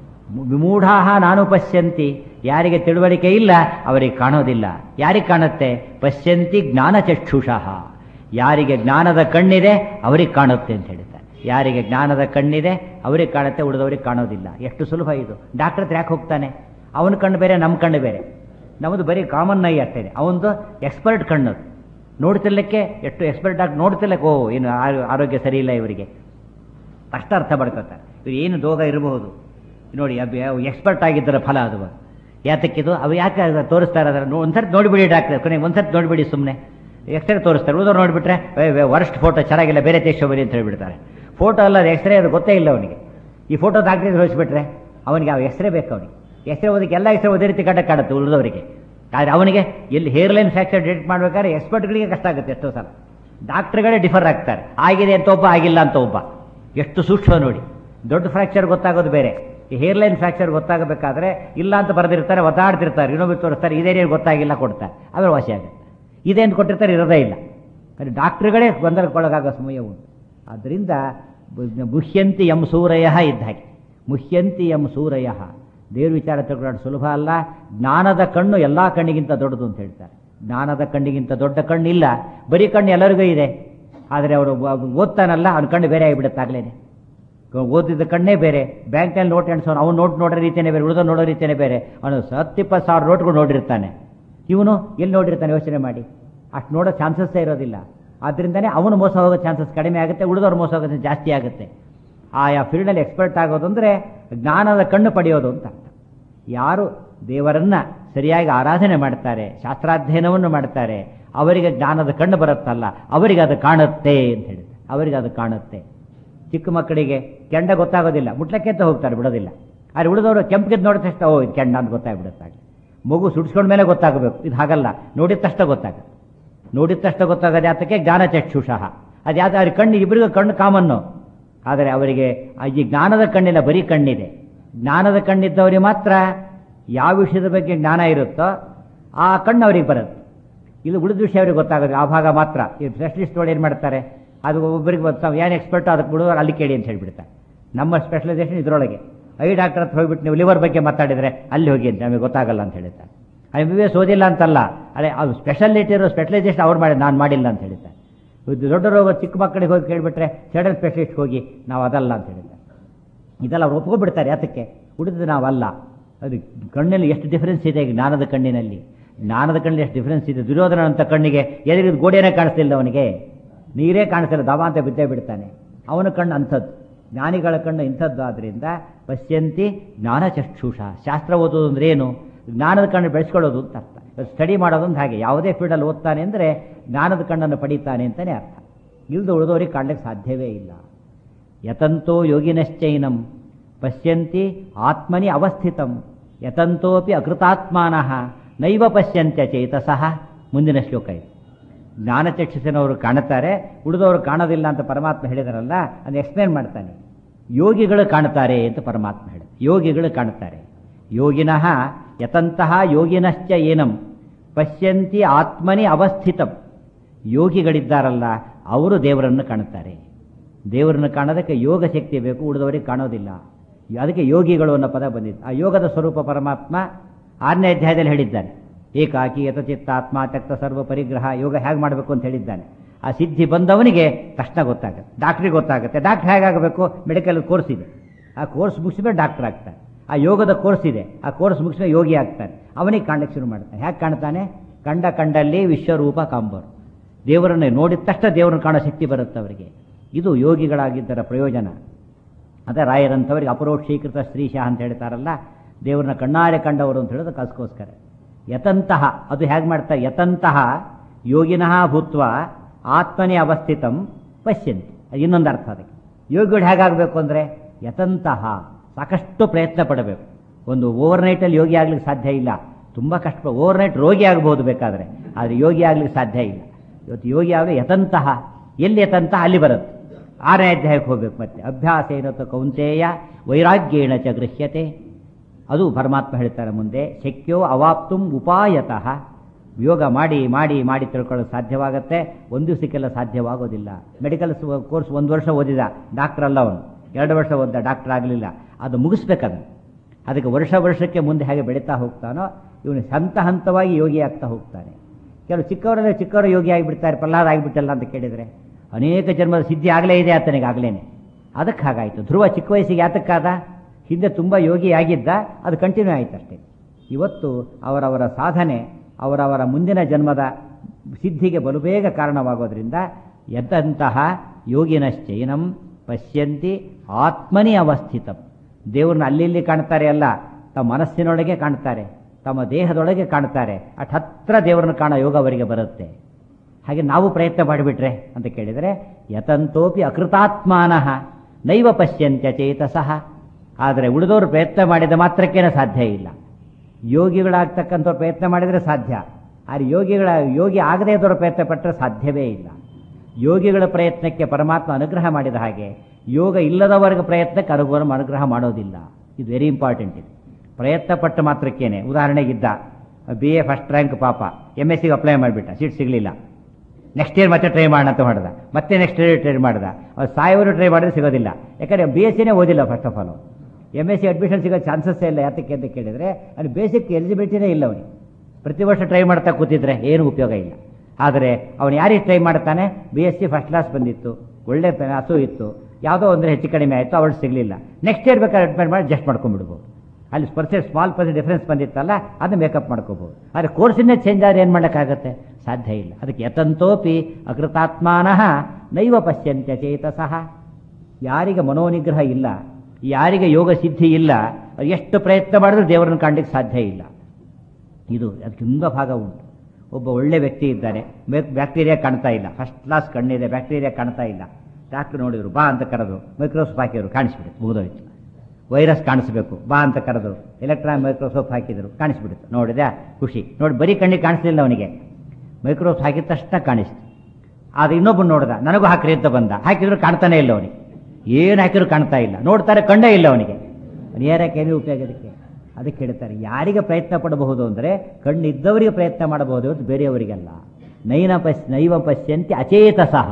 ವಿಮೂಢಾಹ ನಾನು ಪಶ್ಯಂತಿ ಯಾರಿಗೆ ತಿಳುವಳಿಕೆ ಇಲ್ಲ ಅವರಿಗೆ ಕಾಣೋದಿಲ್ಲ ಯಾರಿಗೆ ಕಾಣುತ್ತೆ ಪಶ್ಯಂತಿ ಜ್ಞಾನಚಕ್ಷುಷಃ ಯಾರಿಗೆ ಜ್ಞಾನದ ಕಣ್ಣಿದೆ ಅವರಿಗೆ ಕಾಣುತ್ತೆ ಅಂತ ಹೇಳ್ತಾರೆ ಯಾರಿಗೆ ಜ್ಞಾನದ ಕಣ್ಣಿದೆ ಅವರಿಗೆ ಕಾಣುತ್ತೆ ಉಳಿದವರಿಗೆ ಕಾಣೋದಿಲ್ಲ ಎಷ್ಟು ಸುಲಭ ಇದು ಡಾಕ್ಟರ್ ಹತ್ರ ಯಾಕೆ ಹೋಗ್ತಾನೆ ಅವನ ಕಣ್ಣು ಬೇರೆ ನಮ್ಮ ಕಣ್ಣು ಬೇರೆ ನಮ್ಮದು ಬರೀ ಕಾಮನ್ ಐ ಅಷ್ಟೇ ಅವನದು ಎಕ್ಸ್ಪರ್ಟ್ ಕಣ್ಣು ನೋಡ್ತಿರ್ಲಿಕ್ಕೆ ಎಷ್ಟು ಎಕ್ಸ್ಪರ್ಟ್ ಡಾಕ್ಟರ್ ನೋಡ್ತಿರ್ಲಿಕ್ಕೆ ಓ ಏನು ಆ- ಆರೋಗ್ಯ ಸರಿ ಇಲ್ಲ ಇವರಿಗೆ ಅಷ್ಟು ಅರ್ಥ ಮಾಡ್ಕೊತಾರೆ ಇವ್ರು ಏನು ರೋಗ ಇರಬಹುದು ನೋಡಿ ಎಕ್ಸ್ಪರ್ಟ್ ಆಗಿದ್ದರ ಫಲ ಅದು ಯಾತಕ್ಕಿದು ಅವು ಯಾಕೆ ಅದು ತೋರಿಸ್ತಾ ಇರೋದ್ರ ಒಂದ್ಸರಿ ನೋಡಿಬಿಡಿ ಡಾಕ್ಟರ್ ಕೊನೆಗೆ ಒಂದ್ಸರಿ ನೋಡಿಬಿಡಿ ಸುಮ್ಮನೆ ಎಕ್ಸ್ರೇ ತೋರಿಸ್ತಾರೆ ಉಳಿದವ್ರು ನೋಡಿಬಿಟ್ರೆ ವರ್ಸ್ಟ್ ಫೋಟೋ ಚೆನ್ನಾಗಿಲ್ಲ ಬೇರೆ ತೆಗೆಸ್ಕೊಬರಿ ಅಂತ ಹೇಳ್ಬಿಡ್ತಾರೆ ಫೋಟೋ ಅಲ್ಲ ಎಕ್ಸ್ರೇ ಅದು ಗೊತ್ತೇ ಇಲ್ಲ ಅವನಿಗೆ ಈ ಫೋಟೋ ಡಾಕ್ಟ್ರಿಗೆ ತೋರಿಸ್ಬಿಟ್ರೆ ಅವನಿಗೆ ಆ ಎಕ್ಸ್ರೇ ಬೇಕು ಅವನಿಗೆ ಎಕ್ಸ್ರೇ ಓದಕ್ಕೆ ಎಲ್ಲ ಎಕ್ಸ್ರೇ ಓದೇ ರೀತಿ ಕಟ್ಟ ಕಾಡುತ್ತೆ ಉಳಿದವರಿಗೆ ಆದರೆ ಅವನಿಗೆ ಎಲ್ಲಿ ಹೇರ್ ಲೈನ್ ಫ್ರಾಕ್ಚರ್ ಡಿಟೆಕ್ಟ್ ಮಾಡ್ಬೇಕಾದ್ರೆ ಎಕ್ಸ್ಪರ್ಟ್ಗಳಿಗೆ ಕಷ್ಟ ಆಗುತ್ತೆ ಎಷ್ಟೋ ಸಲ ಡಾಕ್ಟ್ರುಗಳೇ ಡಿಫರ್ ಆಗ್ತಾರೆ ಆಗಿದೆ ಅಂತ ಒಬ್ಬ ಆಗಿಲ್ಲ ಅಂತ ಒಬ್ಬ ಎಷ್ಟು ಸೂಕ್ಷ್ಮ ನೋಡಿ ದೊಡ್ಡ ಫ್ರಾಕ್ಚರ್ ಗೊತ್ತಾಗೋದು ಬೇರೆ ಈ ಹೇರ್ ಲೈನ್ ಫ್ರಾಕ್ಚರ್ ಗೊತ್ತಾಗಬೇಕಾದ್ರೆ ಇಲ್ಲ ಅಂತ ಬರೆದಿರ್ತಾರೆ ಒದ್ದಾಡ್ತಿರ್ತಾರೆ ಇನ್ನೊಬ್ಬರು ತೋರಿಸ್ತಾರೆ ಇದೇ ರೀತಿ ಗೊತ್ತಾಗಿಲ್ಲ ಕೊಡ್ತಾರೆ ಆಮೇಲೆ ವಾಸಿ ಆಗುತ್ತೆ ಇದೆ ಅಂತ ಕೊಟ್ಟಿರ್ತಾರೆ ಇರೋದೇ ಇಲ್ಲ ಅದು ಡಾಕ್ಟ್ರುಗಳೇ ಗೊಂದಲಕ್ಕೊಳಗಾಗೋ ಸಮಯ ಉಂಟು ಆದ್ದರಿಂದ ಬು- ಮುಹ್ಯಂತಿ ಎಂ ಸೂರಯ ಇದ್ದ ಹಾಗೆ ಮುಹ್ಯಂತಿ ಎಂ ಸೂರಯ ದೇವ್ರ ವಿಚಾರ ತಿಳ್ಕೊಳ್ಳೋದು ಸುಲಭ ಅಲ್ಲ ಜ್ಞಾನದ ಕಣ್ಣು ಎಲ್ಲ ಕಣ್ಣಿಗಿಂತ ದೊಡ್ಡದು ಅಂತ ಹೇಳ್ತಾರೆ ಜ್ಞಾನದ ಕಣ್ಣಿಗಿಂತ ದೊಡ್ಡ ಕಣ್ಣಿಲ್ಲ ಬರೀ ಕಣ್ಣು ಎಲ್ಲರಿಗೂ ಇದೆ ಆದರೆ ಅವರು ಓದ್ತಾನಲ್ಲ ಅವ್ನ ಕಣ್ಣು ಬೇರೆ ಆಗಿಬಿಡುತ್ತಾಗಲೇನೆ ಓದಿದ ಕಣ್ಣೇ ಬೇರೆ ಬ್ಯಾಂಕ್ನಲ್ಲಿ ನೋಟ್ ಎಣಿಸೋನು ಅವ್ನು ನೋಟ್ ನೋಡೋ ರೀತಿಯೇ ಬೇರೆ ಉಳಿದ ನೋಡೋ ರೀತಿಯೇ ಬೇರೆ ಅವನು ಹತ್ತಿಪ್ಪತ್ತು ಸಾವಿರ ನೋಟ್ಗಳು ನೋಡಿರ್ತಾನೆ ಇವನು ಎಲ್ಲಿ ನೋಡಿರ್ತಾನೆ ಯೋಚನೆ ಮಾಡಿ ಅಷ್ಟು ನೋಡೋ ಚಾನ್ಸಸ್ಸೇ ಇರೋದಿಲ್ಲ ಆದ್ದರಿಂದನೇ ಅವನು ಮೋಸ ಹೋಗೋ ಚಾನ್ಸಸ್ ಕಡಿಮೆ ಆಗುತ್ತೆ ಉಳಿದವ್ರು ಮೋಸ ಹೋಗೋದು ಜಾಸ್ತಿ ಆಗುತ್ತೆ ಆಯಾ ಫೀಲ್ಡಲ್ಲಿ ಎಕ್ಸ್ಪರ್ಟ್ ಆಗೋದು ಅಂದರೆ ಜ್ಞಾನದ ಕಣ್ಣು ಪಡೆಯೋದು ಅಂತ ಅರ್ಥ ಯಾರು ದೇವರನ್ನ ಸರಿಯಾಗಿ ಆರಾಧನೆ ಮಾಡ್ತಾರೆ ಶಾಸ್ತ್ರಾಧ್ಯಯನವನ್ನು ಮಾಡ್ತಾರೆ ಅವರಿಗೆ ಜ್ಞಾನದ ಕಣ್ಣು ಬರುತ್ತಲ್ಲ ಅವರಿಗೆ ಅದು ಕಾಣುತ್ತೆ ಅಂತ ಹೇಳಿದೆ ಅವರಿಗೆ ಅದು ಕಾಣುತ್ತೆ ಚಿಕ್ಕ ಮಕ್ಕಳಿಗೆ ಕೆಂಡ ಗೊತ್ತಾಗೋದಿಲ್ಲ ಮುಟ್ಲಕ್ಕೆ ಅಂತ ಹೋಗ್ತಾರೆ ಬಿಡೋದಿಲ್ಲ ಆದರೆ ಉಳಿದವರು ಕೆಂಪಿಗೆ ನೋಡಿದ ತಕ್ಷಣ ಓ ಇದು ಕೆಂಡ ಅಂತ ಗೊತ್ತಾಗ್ಬಿಡುತ್ತಾಗ ಮಗು ಸುಡಿಸ್ಕೊಂಡ ಮೇಲೆ ಗೊತ್ತಾಗಬೇಕು ಇದು ಹಾಗಲ್ಲ ನೋಡಿದ ತಕ್ಷಣ ಗೊತ್ತಾಗುತ್ತೆ ನೋಡಿದ ತಕ್ಷಣ ಗೊತ್ತಾಗೋದು ಯಾತಕ್ಕೆ ಜ್ಞಾನ ಚಕ್ಷುಷಃ ಅದು ಯಾವ್ದು ಅವ್ರ ಕಣ್ಣು ಇಬ್ಬರಿಗೂ ಕಣ್ಣು ಕಾಮನ್ನು ಆದರೆ ಅವರಿಗೆ ಆ ಈ ಜ್ಞಾನದ ಕಣ್ಣಿಲ್ಲ ಬರೀ ಕಣ್ಣಿದೆ ಜ್ಞಾನದ ಕಣ್ಣಿದ್ದವರಿಗೆ ಮಾತ್ರ ಯಾವ ವಿಷಯದ ಬಗ್ಗೆ ಜ್ಞಾನ ಇರುತ್ತೋ ಆ ಕಣ್ಣು ಅವ್ರಿಗೆ ಬರುತ್ತೆ ಇದು ಉಳಿದ ವಿಷಯ ಅವ್ರಿಗೆ ಗೊತ್ತಾಗೋದು ಆ ಭಾಗ ಮಾತ್ರ ಈ ಸ್ಪೆಷಲಿಸ್ಟ್ಗಳು ಏನು ಮಾಡ್ತಾರೆ ಅದು ಒಬ್ಬರಿಗೆ ಗೊತ್ತಾಗ ಏನು ಎಕ್ಸ್ಪರ್ಟ್ ಅದಕ್ಕೆ ಬಿಡುವರು ಅಲ್ಲಿ ಕೇಳಿ ಅಂತ ಹೇಳ್ಬಿಡ್ತಾರೆ ನಮ್ಮ ಸ್ಪೆಷಲೈಸೇಷನ್ ಇದರೊಳಗೆ ಐ ಡಾಕ್ಟರ್ ಹತ್ರ ಹೋಗ್ಬಿಟ್ಟು ನೀವು ಲಿವರ್ ಬಗ್ಗೆ ಮಾತಾಡಿದರೆ ಅಲ್ಲಿ ಹೋಗಿ ಅಂತ ನಮಗೆ ಗೊತ್ತಾಗಲ್ಲ ಅಂತ ಹೇಳ್ತಾರೆ ಎಮ್ ಬಿ ಬಿ ಎಸ್ ಓದಿಲ್ಲ ಅಂತಲ್ಲ ಅದೇ ಅದು ಸ್ಪೆಷಾಲಿಟಿ ಇರೋ ಸ್ಪೆಷಲೈಸೇಷನ್ ಅವ್ರು ಮಾಡಿ ನಾನು ಮಾಡಿಲ್ಲ ಅಂತ ಹೇಳಿದ್ದಾರೆ ಇದು ದೊಡ್ಡವರು ಚಿಕ್ಕ ಮಕ್ಕಳಿಗೆ ಹೋಗಿ ಕೇಳಿಬಿಟ್ರೆ ಸಡನ್ ಸ್ಪೆಷಲಿಸ್ಟ್ ಹೋಗಿ ನಾವು ಅದಲ್ಲ ಅಂತ ಹೇಳಿದ್ದಾರೆ ಇದೆಲ್ಲ ಅವ್ರು ಒಪ್ಕೊಬಿಡ್ತಾರೆ ಯಾತಕ್ಕೆ ಉಳಿದು ನಾವಲ್ಲ ಅದು ಕಣ್ಣಲ್ಲಿ ಎಷ್ಟು ಡಿಫರೆನ್ಸ್ ಇದೆ ಜ್ಞಾನದ ಕಣ್ಣಿನಲ್ಲಿ ಜ್ಞಾನದ ಕಣ್ಣಲ್ಲಿ ಎಷ್ಟು ಡಿಫರೆನ್ಸ್ ಇದೆ ದುರ್ಯೋಧನ ಅಂತ ಕಣ್ಣಿಗೆ ಎದುರಿಗೆ ಗೋಡೆನೇ ಕಾಣಿಸ್ತಿಲ್ಲ ಅವನಿಗೆ ನೀರೇ ಕಾಣಿಸ್ತಿಲ್ಲ ದವ ಅಂತ ಬಿದ್ದೇ ಬಿಡ್ತಾನೆ ಅವನ ಕಣ್ಣು ಅಂಥದ್ದು ಜ್ಞಾನಿಗಳ ಕಣ್ಣು ಇಂಥದ್ದು ಆದ್ದರಿಂದ ಪಶ್ಯಂತಿ ಜ್ಞಾನಚಕ್ಷುಷ ಶಾಸ್ತ್ರ ಓದೋದು ಅಂದ್ರೆ ಏನು ಜ್ಞಾನದ ಕಣ್ಣು ಬೆಳೆಸ್ಕೊಳ್ಳೋದು ಅಂತ ಅರ್ಥ ಸ್ಟಡಿ ಮಾಡೋದು ಅಂತ ಹಾಗೆ ಯಾವುದೇ ಫೀಲ್ಡಲ್ಲಿ ಓದ್ತಾನೆ ಅಂದರೆ ಜ್ಞಾನದ ಕಣ್ಣನ್ನು ಪಡೀತಾನೆ ಅಂತಲೇ ಅರ್ಥ ಇಲ್ದು ಉಳಿದವರಿಗೆ ಕಾಣಲಿಕ್ಕೆ ಸಾಧ್ಯವೇ ಇಲ್ಲ ಯತಂತೋ ಯೋಗಿನಶ್ಚೈನಂ ಪಶ್ಯಂತಿ ಆತ್ಮನಿ ಅವಸ್ಥಿತಂ ಯತಂತೋಪಿ ಅಕೃತಾತ್ಮಾನಃ ನೈವ ಪಶ್ಯಂತ್ಯ ಚೇತಸಃ ಮುಂದಿನ ಶ್ಲೋಕ ಇದು ಜ್ಞಾನಚಕ್ಷುಸಿನವರು ಕಾಣುತ್ತಾರೆ ಉಳಿದವರು ಕಾಣೋದಿಲ್ಲ ಅಂತ ಪರಮಾತ್ಮ ಹೇಳಿದಾರಲ್ಲ ಅದನ್ನು ಎಕ್ಸ್ಪ್ಲೇನ್ ಮಾಡ್ತಾನೆ ಯೋಗಿಗಳು ಕಾಣುತ್ತಾರೆ ಅಂತ ಪರಮಾತ್ಮ ಹೇಳಿ ಯೋಗಿಗಳು ಕಾಣುತ್ತಾರೆ ಯೋಗಿನಃ ಯತಂತಹ ಯೋಗಿನಶ್ಚ ಏನಂ ಪಶ್ಯಂತಿ ಆತ್ಮನಿ ಅವಸ್ಥಿತಂ ಯೋಗಿಗಳಿದ್ದಾರಲ್ಲ ಅವರು ದೇವರನ್ನು ಕಾಣುತ್ತಾರೆ ದೇವರನ್ನು ಕಾಣೋದಕ್ಕೆ ಯೋಗ ಶಕ್ತಿ ಬೇಕು ಉಳಿದವರಿಗೆ ಕಾಣೋದಿಲ್ಲ ಅದಕ್ಕೆ ಯೋಗಿಗಳು ಅನ್ನೋ ಪದ ಬಂದಿತ್ತು ಆ ಯೋಗದ ಸ್ವರೂಪ ಪರಮಾತ್ಮ ಆರನೇ ಅಧ್ಯಾಯದಲ್ಲಿ ಹೇಳಿದ್ದಾನೆ ಏಕಾಕಿ ಯತಚಿತ್ತಾತ್ಮ ತಕ್ತ ಸರ್ವ ಪರಿಗ್ರಹ ಯೋಗ ಹೇಗೆ ಮಾಡಬೇಕು ಅಂತ ಹೇಳಿದ್ದಾನೆ ಆ ಸಿದ್ಧಿ ಬಂದವನಿಗೆ ತಕ್ಷಣ ಗೊತ್ತಾಗುತ್ತೆ ಡಾಕ್ಟ್ರಿಗೆ ಗೊತ್ತಾಗುತ್ತೆ ಡಾಕ್ಟ್ರ್ ಹೇಗಾಗಬೇಕು ಮೆಡಿಕಲ್ ಕೋರ್ಸ್ ಇದೆ ಆ ಕೋರ್ಸ್ ಮುಗಿಸಿದ್ರೆ ಡಾಕ್ಟರ್ ಆಗ್ತಾನೆ ಆ ಯೋಗದ ಕೋರ್ಸ್ ಇದೆ ಆ ಕೋರ್ಸ್ ಮುಗಿಸಿದ್ರೆ ಯೋಗಿ ಆಗ್ತಾನೆ ಅವನಿಗೆ ಕಾಣಲಿಕ್ಕೆ ಶುರು ಮಾಡ್ತಾನೆ ಹೇಗೆ ಕಾಣ್ತಾನೆ ಕಂಡ ಕಂಡಲ್ಲಿ ವಿಶ್ವರೂಪ ಕಾಂಬರು ದೇವರನ್ನು ನೋಡಿದ ತಕ್ಷಣ ದೇವರನ್ನು ಕಾಣೋ ಶಕ್ತಿ ಬರುತ್ತೆ ಅವರಿಗೆ ಇದು ಯೋಗಿಗಳಾಗಿದ್ದರ ಪ್ರಯೋಜನ ಅದೇ ರಾಯರಂಥವರಿಗೆ ಅಪರೋಕ್ಷೀಕೃತ ಶ್ರೀಶಃ ಅಂತ ಹೇಳ್ತಾರಲ್ಲ ದೇವರನ್ನ ಕಣ್ಣಾರೆ ಕಂಡವರು ಅಂತ ಹೇಳೋದು ಅದಕ್ಕೋಸ್ಕರ ಯತಂತಹ ಅದು ಹೇಗೆ ಮಾಡ್ತಾರೆ ಯತಂತಹ ಯೋಗಿನಃ ಭೂತ್ವ ಆತ್ಮನೇ ಅವಸ್ಥಿತಂ ಪಶ್ಯಂತಿ ಅದು ಇನ್ನೊಂದು ಅರ್ಥ ಅದಕ್ಕೆ ಯೋಗಿಗಳು ಹೇಗಾಗಬೇಕು ಅಂದರೆ ಯತಂತಹ ಸಾಕಷ್ಟು ಪ್ರಯತ್ನ ಪಡಬೇಕು ಒಂದು ಓವರ್ ನೈಟಲ್ಲಿ ಯೋಗಿ ಆಗ್ಲಿಕ್ಕೆ ಸಾಧ್ಯ ಇಲ್ಲ ತುಂಬ ಕಷ್ಟ ಓವರ್ ನೈಟ್ ರೋಗಿ ಆಗ್ಬೋದು ಬೇಕಾದರೆ ಆದರೆ ಯೋಗಿ ಆಗ್ಲಿಕ್ಕೆ ಸಾಧ್ಯ ಇಲ್ಲ ಇವತ್ತು ಯೋಗಿ ಆದರೆ ಯತಂತಹ ಎಲ್ಲಿ ಯತಂತಹ ಅಲ್ಲಿ ಬರುತ್ತೆ ಆರನೇ ಅಧ್ಯಾಯಕ್ಕೆ ಹೋಗ್ಬೇಕು ಮತ್ತೆ ಅಭ್ಯಾಸ ಏನತ್ತು ಕೌಂತೆಯ ವೈರಾಗ್ಯೇಣ ಚ ಗೃಹ್ಯತೆ ಅದು ಪರಮಾತ್ಮ ಹೇಳ್ತಾರೆ ಮುಂದೆ ಶಕ್ಯೋ ಅವಾಪ್ತುಂ ಉಪಾಯತಃ ಯೋಗ ಮಾಡಿ ಮಾಡಿ ಮಾಡಿ ತಿಳ್ಕೊಳ್ಳೋದು ಸಾಧ್ಯವಾಗುತ್ತೆ ಒಂದು ದಿವಸಕ್ಕೆಲ್ಲ ಸಾಧ್ಯವಾಗೋದಿಲ್ಲ ಮೆಡಿಕಲ್ ಕೋರ್ಸ್ ಒಂದು ವರ್ಷ ಓದಿದ ಡಾಕ್ಟರ್ ಅಲ್ಲ ಅವನು ಎರಡು ವರ್ಷ ಓದಿದ ಡಾಕ್ಟರ್ ಆಗಲಿಲ್ಲ ಅದು ಮುಗಿಸ್ಬೇಕದನ್ನು ಅದಕ್ಕೆ ವರ್ಷ ವರ್ಷಕ್ಕೆ ಮುಂದೆ ಹೇಗೆ ಬೆಳೀತಾ ಹೋಗ್ತಾನೋ ಇವನು ಹಂತ ಹಂತವಾಗಿ ಯೋಗಿ ಆಗ್ತಾ ಹೋಗ್ತಾನೆ ಕೆಲವು ಚಿಕ್ಕವರಲ್ಲೇ ಚಿಕ್ಕವರು ಯೋಗಿ ಆಗಿಬಿಡ್ತಾರೆ ಪ್ರಹ್ಲಾದ ಆಗಿಬಿಟ್ಟಲ್ಲ ಅಂತ ಕೇಳಿದರೆ ಅನೇಕ ಜನ್ಮದ ಸಿದ್ಧಿ ಆಗಲೇ ಇದೆ ಆತನಿಗೆ ಆಗಲೇನೆ ಅದಕ್ಕೆ ಹಾಗಾಯಿತು ಧ್ರುವ ಚಿಕ್ಕ ವಯಸ್ಸಿಗೆ ಯಾತಕ್ಕಾದ ಹಿಂದೆ ತುಂಬ ಯೋಗಿ ಆಗಿದ್ದ ಅದು ಕಂಟಿನ್ಯೂ ಆಯಿತು ಅಷ್ಟೇ ಇವತ್ತು ಅವರವರ ಸಾಧನೆ ಅವರವರ ಮುಂದಿನ ಜನ್ಮದ ಸಿದ್ಧಿಗೆ ಬಲು ಬೇಗ ಕಾರಣವಾಗೋದ್ರಿಂದ ಎದ್ದಂತಹ ಯೋಗಿನಶ್ಚೈನಂ ಪಶ್ಯಂತಿ ಆತ್ಮನಿ ಅವಸ್ಥಿತಂ ದೇವ್ರನ್ನ ಅಲ್ಲಿ ಇಲ್ಲಿ ಕಾಣ್ತಾರೆ ಅಲ್ಲ ತಮ್ಮ ಮನಸ್ಸಿನೊಳಗೆ ಕಾಣ್ತಾರೆ ತಮ್ಮ ದೇಹದೊಳಗೆ ಕಾಣ್ತಾರೆ ಅಟ್ ಹತ್ರ ದೇವರನ್ನು ಕಾಣೋ ಯೋಗ ಅವರಿಗೆ ಬರುತ್ತೆ ಹಾಗೆ ನಾವು ಪ್ರಯತ್ನ ಮಾಡಿಬಿಟ್ರೆ ಅಂತ ಕೇಳಿದರೆ ಯತಂತೋಪಿ ಅಕೃತಾತ್ಮಾನಃ ನೈವ ಪಶ್ಯಂತ್ಯ ಚೇತಸಃ ಆದರೆ ಉಳಿದವರು ಪ್ರಯತ್ನ ಮಾಡಿದ ಮಾತ್ರಕ್ಕೇನೆ ಸಾಧ್ಯ ಇಲ್ಲ ಯೋಗಿಗಳಾಗ್ತಕ್ಕಂಥವ್ರು ಪ್ರಯತ್ನ ಮಾಡಿದರೆ ಸಾಧ್ಯ ಆದರೆ ಯೋಗಿಗಳ ಯೋಗಿ ಆಗದೇ ಇದ್ದವರು ಪ್ರಯತ್ನ ಪಟ್ಟರೆ ಸಾಧ್ಯವೇ ಇಲ್ಲ ಯೋಗಿಗಳ ಪ್ರಯತ್ನಕ್ಕೆ ಪರಮಾತ್ಮ ಅನುಗ್ರಹ ಮಾಡಿದ ಹಾಗೆ ಯೋಗ ಇಲ್ಲದವರೆಗೆ ಪ್ರಯತ್ನಕ್ಕೆ ಅನುಗ್ರಹ ಅನುಗ್ರಹ ಮಾಡೋದಿಲ್ಲ ಇದು ವೆರಿ ಇಂಪಾರ್ಟೆಂಟ್ ಇದು ಪ್ರಯತ್ನ ಪಟ್ಟ ಮಾತ್ರಕ್ಕೇನೆ ಉದಾಹರಣೆಗಿದ್ದ ಬಿ ಎ ಫಸ್ಟ್ ರ್ಯಾಂಕ್ ಪಾಪ ಎಮ್ ಎಸ್ ಸಿಗೆ ಅಪ್ಲೈ ಮಾಡಿಬಿಟ್ಟ ಸೀಟ್ ಸಿಗಲಿಲ್ಲ ನೆಕ್ಸ್ಟ್ ಇಯರ್ ಮತ್ತೆ ಟ್ರೈ ಮಾಡೋಣ ಅಂತ ಮಾಡ್ದ ಮತ್ತೆ ನೆಕ್ಸ್ಟ್ ಇಯರ್ ಟ್ರೈ ಮಾಡ್ದ ಅವ್ರು ಸಾಯೋರು ಟ್ರೈ ಮಾಡಿದ್ರೆ ಸಿಗೋದಿಲ್ಲ ಯಾಕಂದರೆ ಬಿ ಎಸ್ ಸಿನೇ ಓದಿಲ್ಲ first of all M S C admission ಸಿಗೋ ಚಾನ್ಸಸ್ಸೇ ಇಲ್ಲ ಯಾತಕ್ಕೆ ಅಂತ ಕೇಳಿದರೆ ಅಲ್ಲಿ ಬೇಸಿಕ್ ಎಲಿಜಿಬಿಲಿಟಿನೇ ಇಲ್ಲ ಅವನಿಗೆ ಪ್ರತಿ ವರ್ಷ ಟ್ರೈ ಮಾಡ್ತಾ ಕೂತಿದ್ರೆ ಏನು ಉಪಯೋಗ ಇಲ್ಲ ಆದರೆ ಅವನು ಯಾರಿಗೆ ಟ್ರೈ ಮಾಡ್ತಾನೆ B S C first class ಬಂದಿತ್ತು ಒಳ್ಳೆ ಹಸು ಇತ್ತು ಯಾವುದೋ ಒಂದು ಹೆಚ್ಚು ಕಡಿಮೆ ಆಯಿತು ಅವಳು ಸಿಗಲಿಲ್ಲ ನೆಕ್ಸ್ಟ್ ಇಯರ್ ಬೇಕಾದ್ರೆ ಅಡ್ಮಿಟ್ ಮಾಡಿ ಜಸ್ಟ್ ಮಾಡ್ಕೊಂಡ್ಬಿಡ್ಬೋದು ಅಲ್ಲಿ ಪರ್ಸೆಂಟ್ ಸ್ಮಾಲ್ ಪರ್ಸೆಂಟ್ ಡಿಫ್ರೆನ್ಸ್ ಬಂದಿತ್ತಲ್ಲ ಅದನ್ನ ಮೇಕಪ್ ಮಾಡ್ಕೋಬೋದು ಆದರೆ ಕೋರ್ಸಿನೇ ಚೇಂಜ್ ಆದರೆ ಏನು ಮಾಡೋಕ್ಕಾಗತ್ತೆ ಸಾಧ್ಯ ಇಲ್ಲ ಅದಕ್ಕೆ ಯತಂತೋಪಿ ಅಕೃತಾತ್ಮಾನಃ ನೈವ ಪಶ್ಯಂತ್ಯ ಚೇತಸಃ ಯಾರಿಗೆ ಮನೋನಿಗ್ರಹ ಇಲ್ಲ ಯಾರಿಗೆ ಯೋಗ ಸಿದ್ಧಿ ಇಲ್ಲ ಎಷ್ಟು ಪ್ರಯತ್ನ ಮಾಡಿದ್ರೂ ದೇವರನ್ನು ಕಾಣಲಿಕ್ಕೆ ಸಾಧ್ಯ ಇಲ್ಲ ಇದು ಅದಕ್ಕೆ ತುಂಬ ಭಾಗ ಉಂಟು ಒಬ್ಬ ಒಳ್ಳೆ ವ್ಯಕ್ತಿ ಇದ್ದಾನೆ ಬ್ಯಾಕ್ಟೀರಿಯಾ ಕಾಣ್ತಾ ಇಲ್ಲ ಫಸ್ಟ್ ಕ್ಲಾಸ್ ಕಣ್ಣಿದೆ ಬ್ಯಾಕ್ಟೀರಿಯಾ ಕಾಣ್ತಾ ಇಲ್ಲ ಡಾಕ್ಟ್ರ್ ನೋಡಿದ್ರು ಬಾ ಅಂತ ಕರೆದು ಮೈಕ್ರೋಸ್ಕೋಪ್ ಹಾಕಿದ್ರು ಕಾಣಿಸ್ಬಿಡುತ್ತೆ ಮುಗಿದೋಯ್ತು ವೈರಸ್ ಕಾಣಿಸ್ಬೇಕು ಬಾ ಅಂತ ಕರೆದು ಎಲೆಕ್ಟ್ರಾನ್ ಮೈಕ್ರೋಸ್ಕೋಪ್ ಹಾಕಿದ್ರು ಕಾಣಿಸ್ಬಿಡುತ್ತೆ ನೋಡಿದೆ ಖುಷಿ ನೋಡಿ ಬರೀ ಕಣ್ಣಿಗೆ ಕಾಣಿಸ್ಲಿಲ್ಲ ಅವನಿಗೆ ಮೈಕ್ರೋಸ್ಕೋಪ್ ಹಾಕಿದ ತಕ್ಷಣ ಕಾಣಿಸ್ತು ಆದರೆ ಇನ್ನೊಬ್ಬನು ನೋಡ್ದ ನನಗೂ ಹಾಕ್ರಿ ಅಂತ ಬಂದ ಹಾಕಿದ್ರು ಕಾಣ್ತಾನೆ ಇಲ್ಲ ಅವನಿಗೆ ಏನು ಹಾಕಿದ್ರು ಕಾಣ್ತಾ ಇಲ್ಲ ನೋಡ್ತಾರೆ ಕಂಡೇ ಇಲ್ಲ ಅವನಿಗೆ ನೇರಕ್ಕೆ ಏನು ಉಪಯೋಗ ಅದಕ್ಕೆ ಅದಕ್ಕೆ ಹೇಳ್ತಾರೆ ಯಾರಿಗೆ ಪ್ರಯತ್ನ ಪಡಬಹುದು ಅಂದರೆ ಕಣ್ಣಿದ್ದವರಿಗೆ ಪ್ರಯತ್ನ ಮಾಡಬಹುದು ಅಂತ ಬೇರೆಯವರಿಗಲ್ಲ ನೈನ ಪಶ್ ನೈವ ಪಶ್ಯಂತಿ ಅಚೇತಸಃ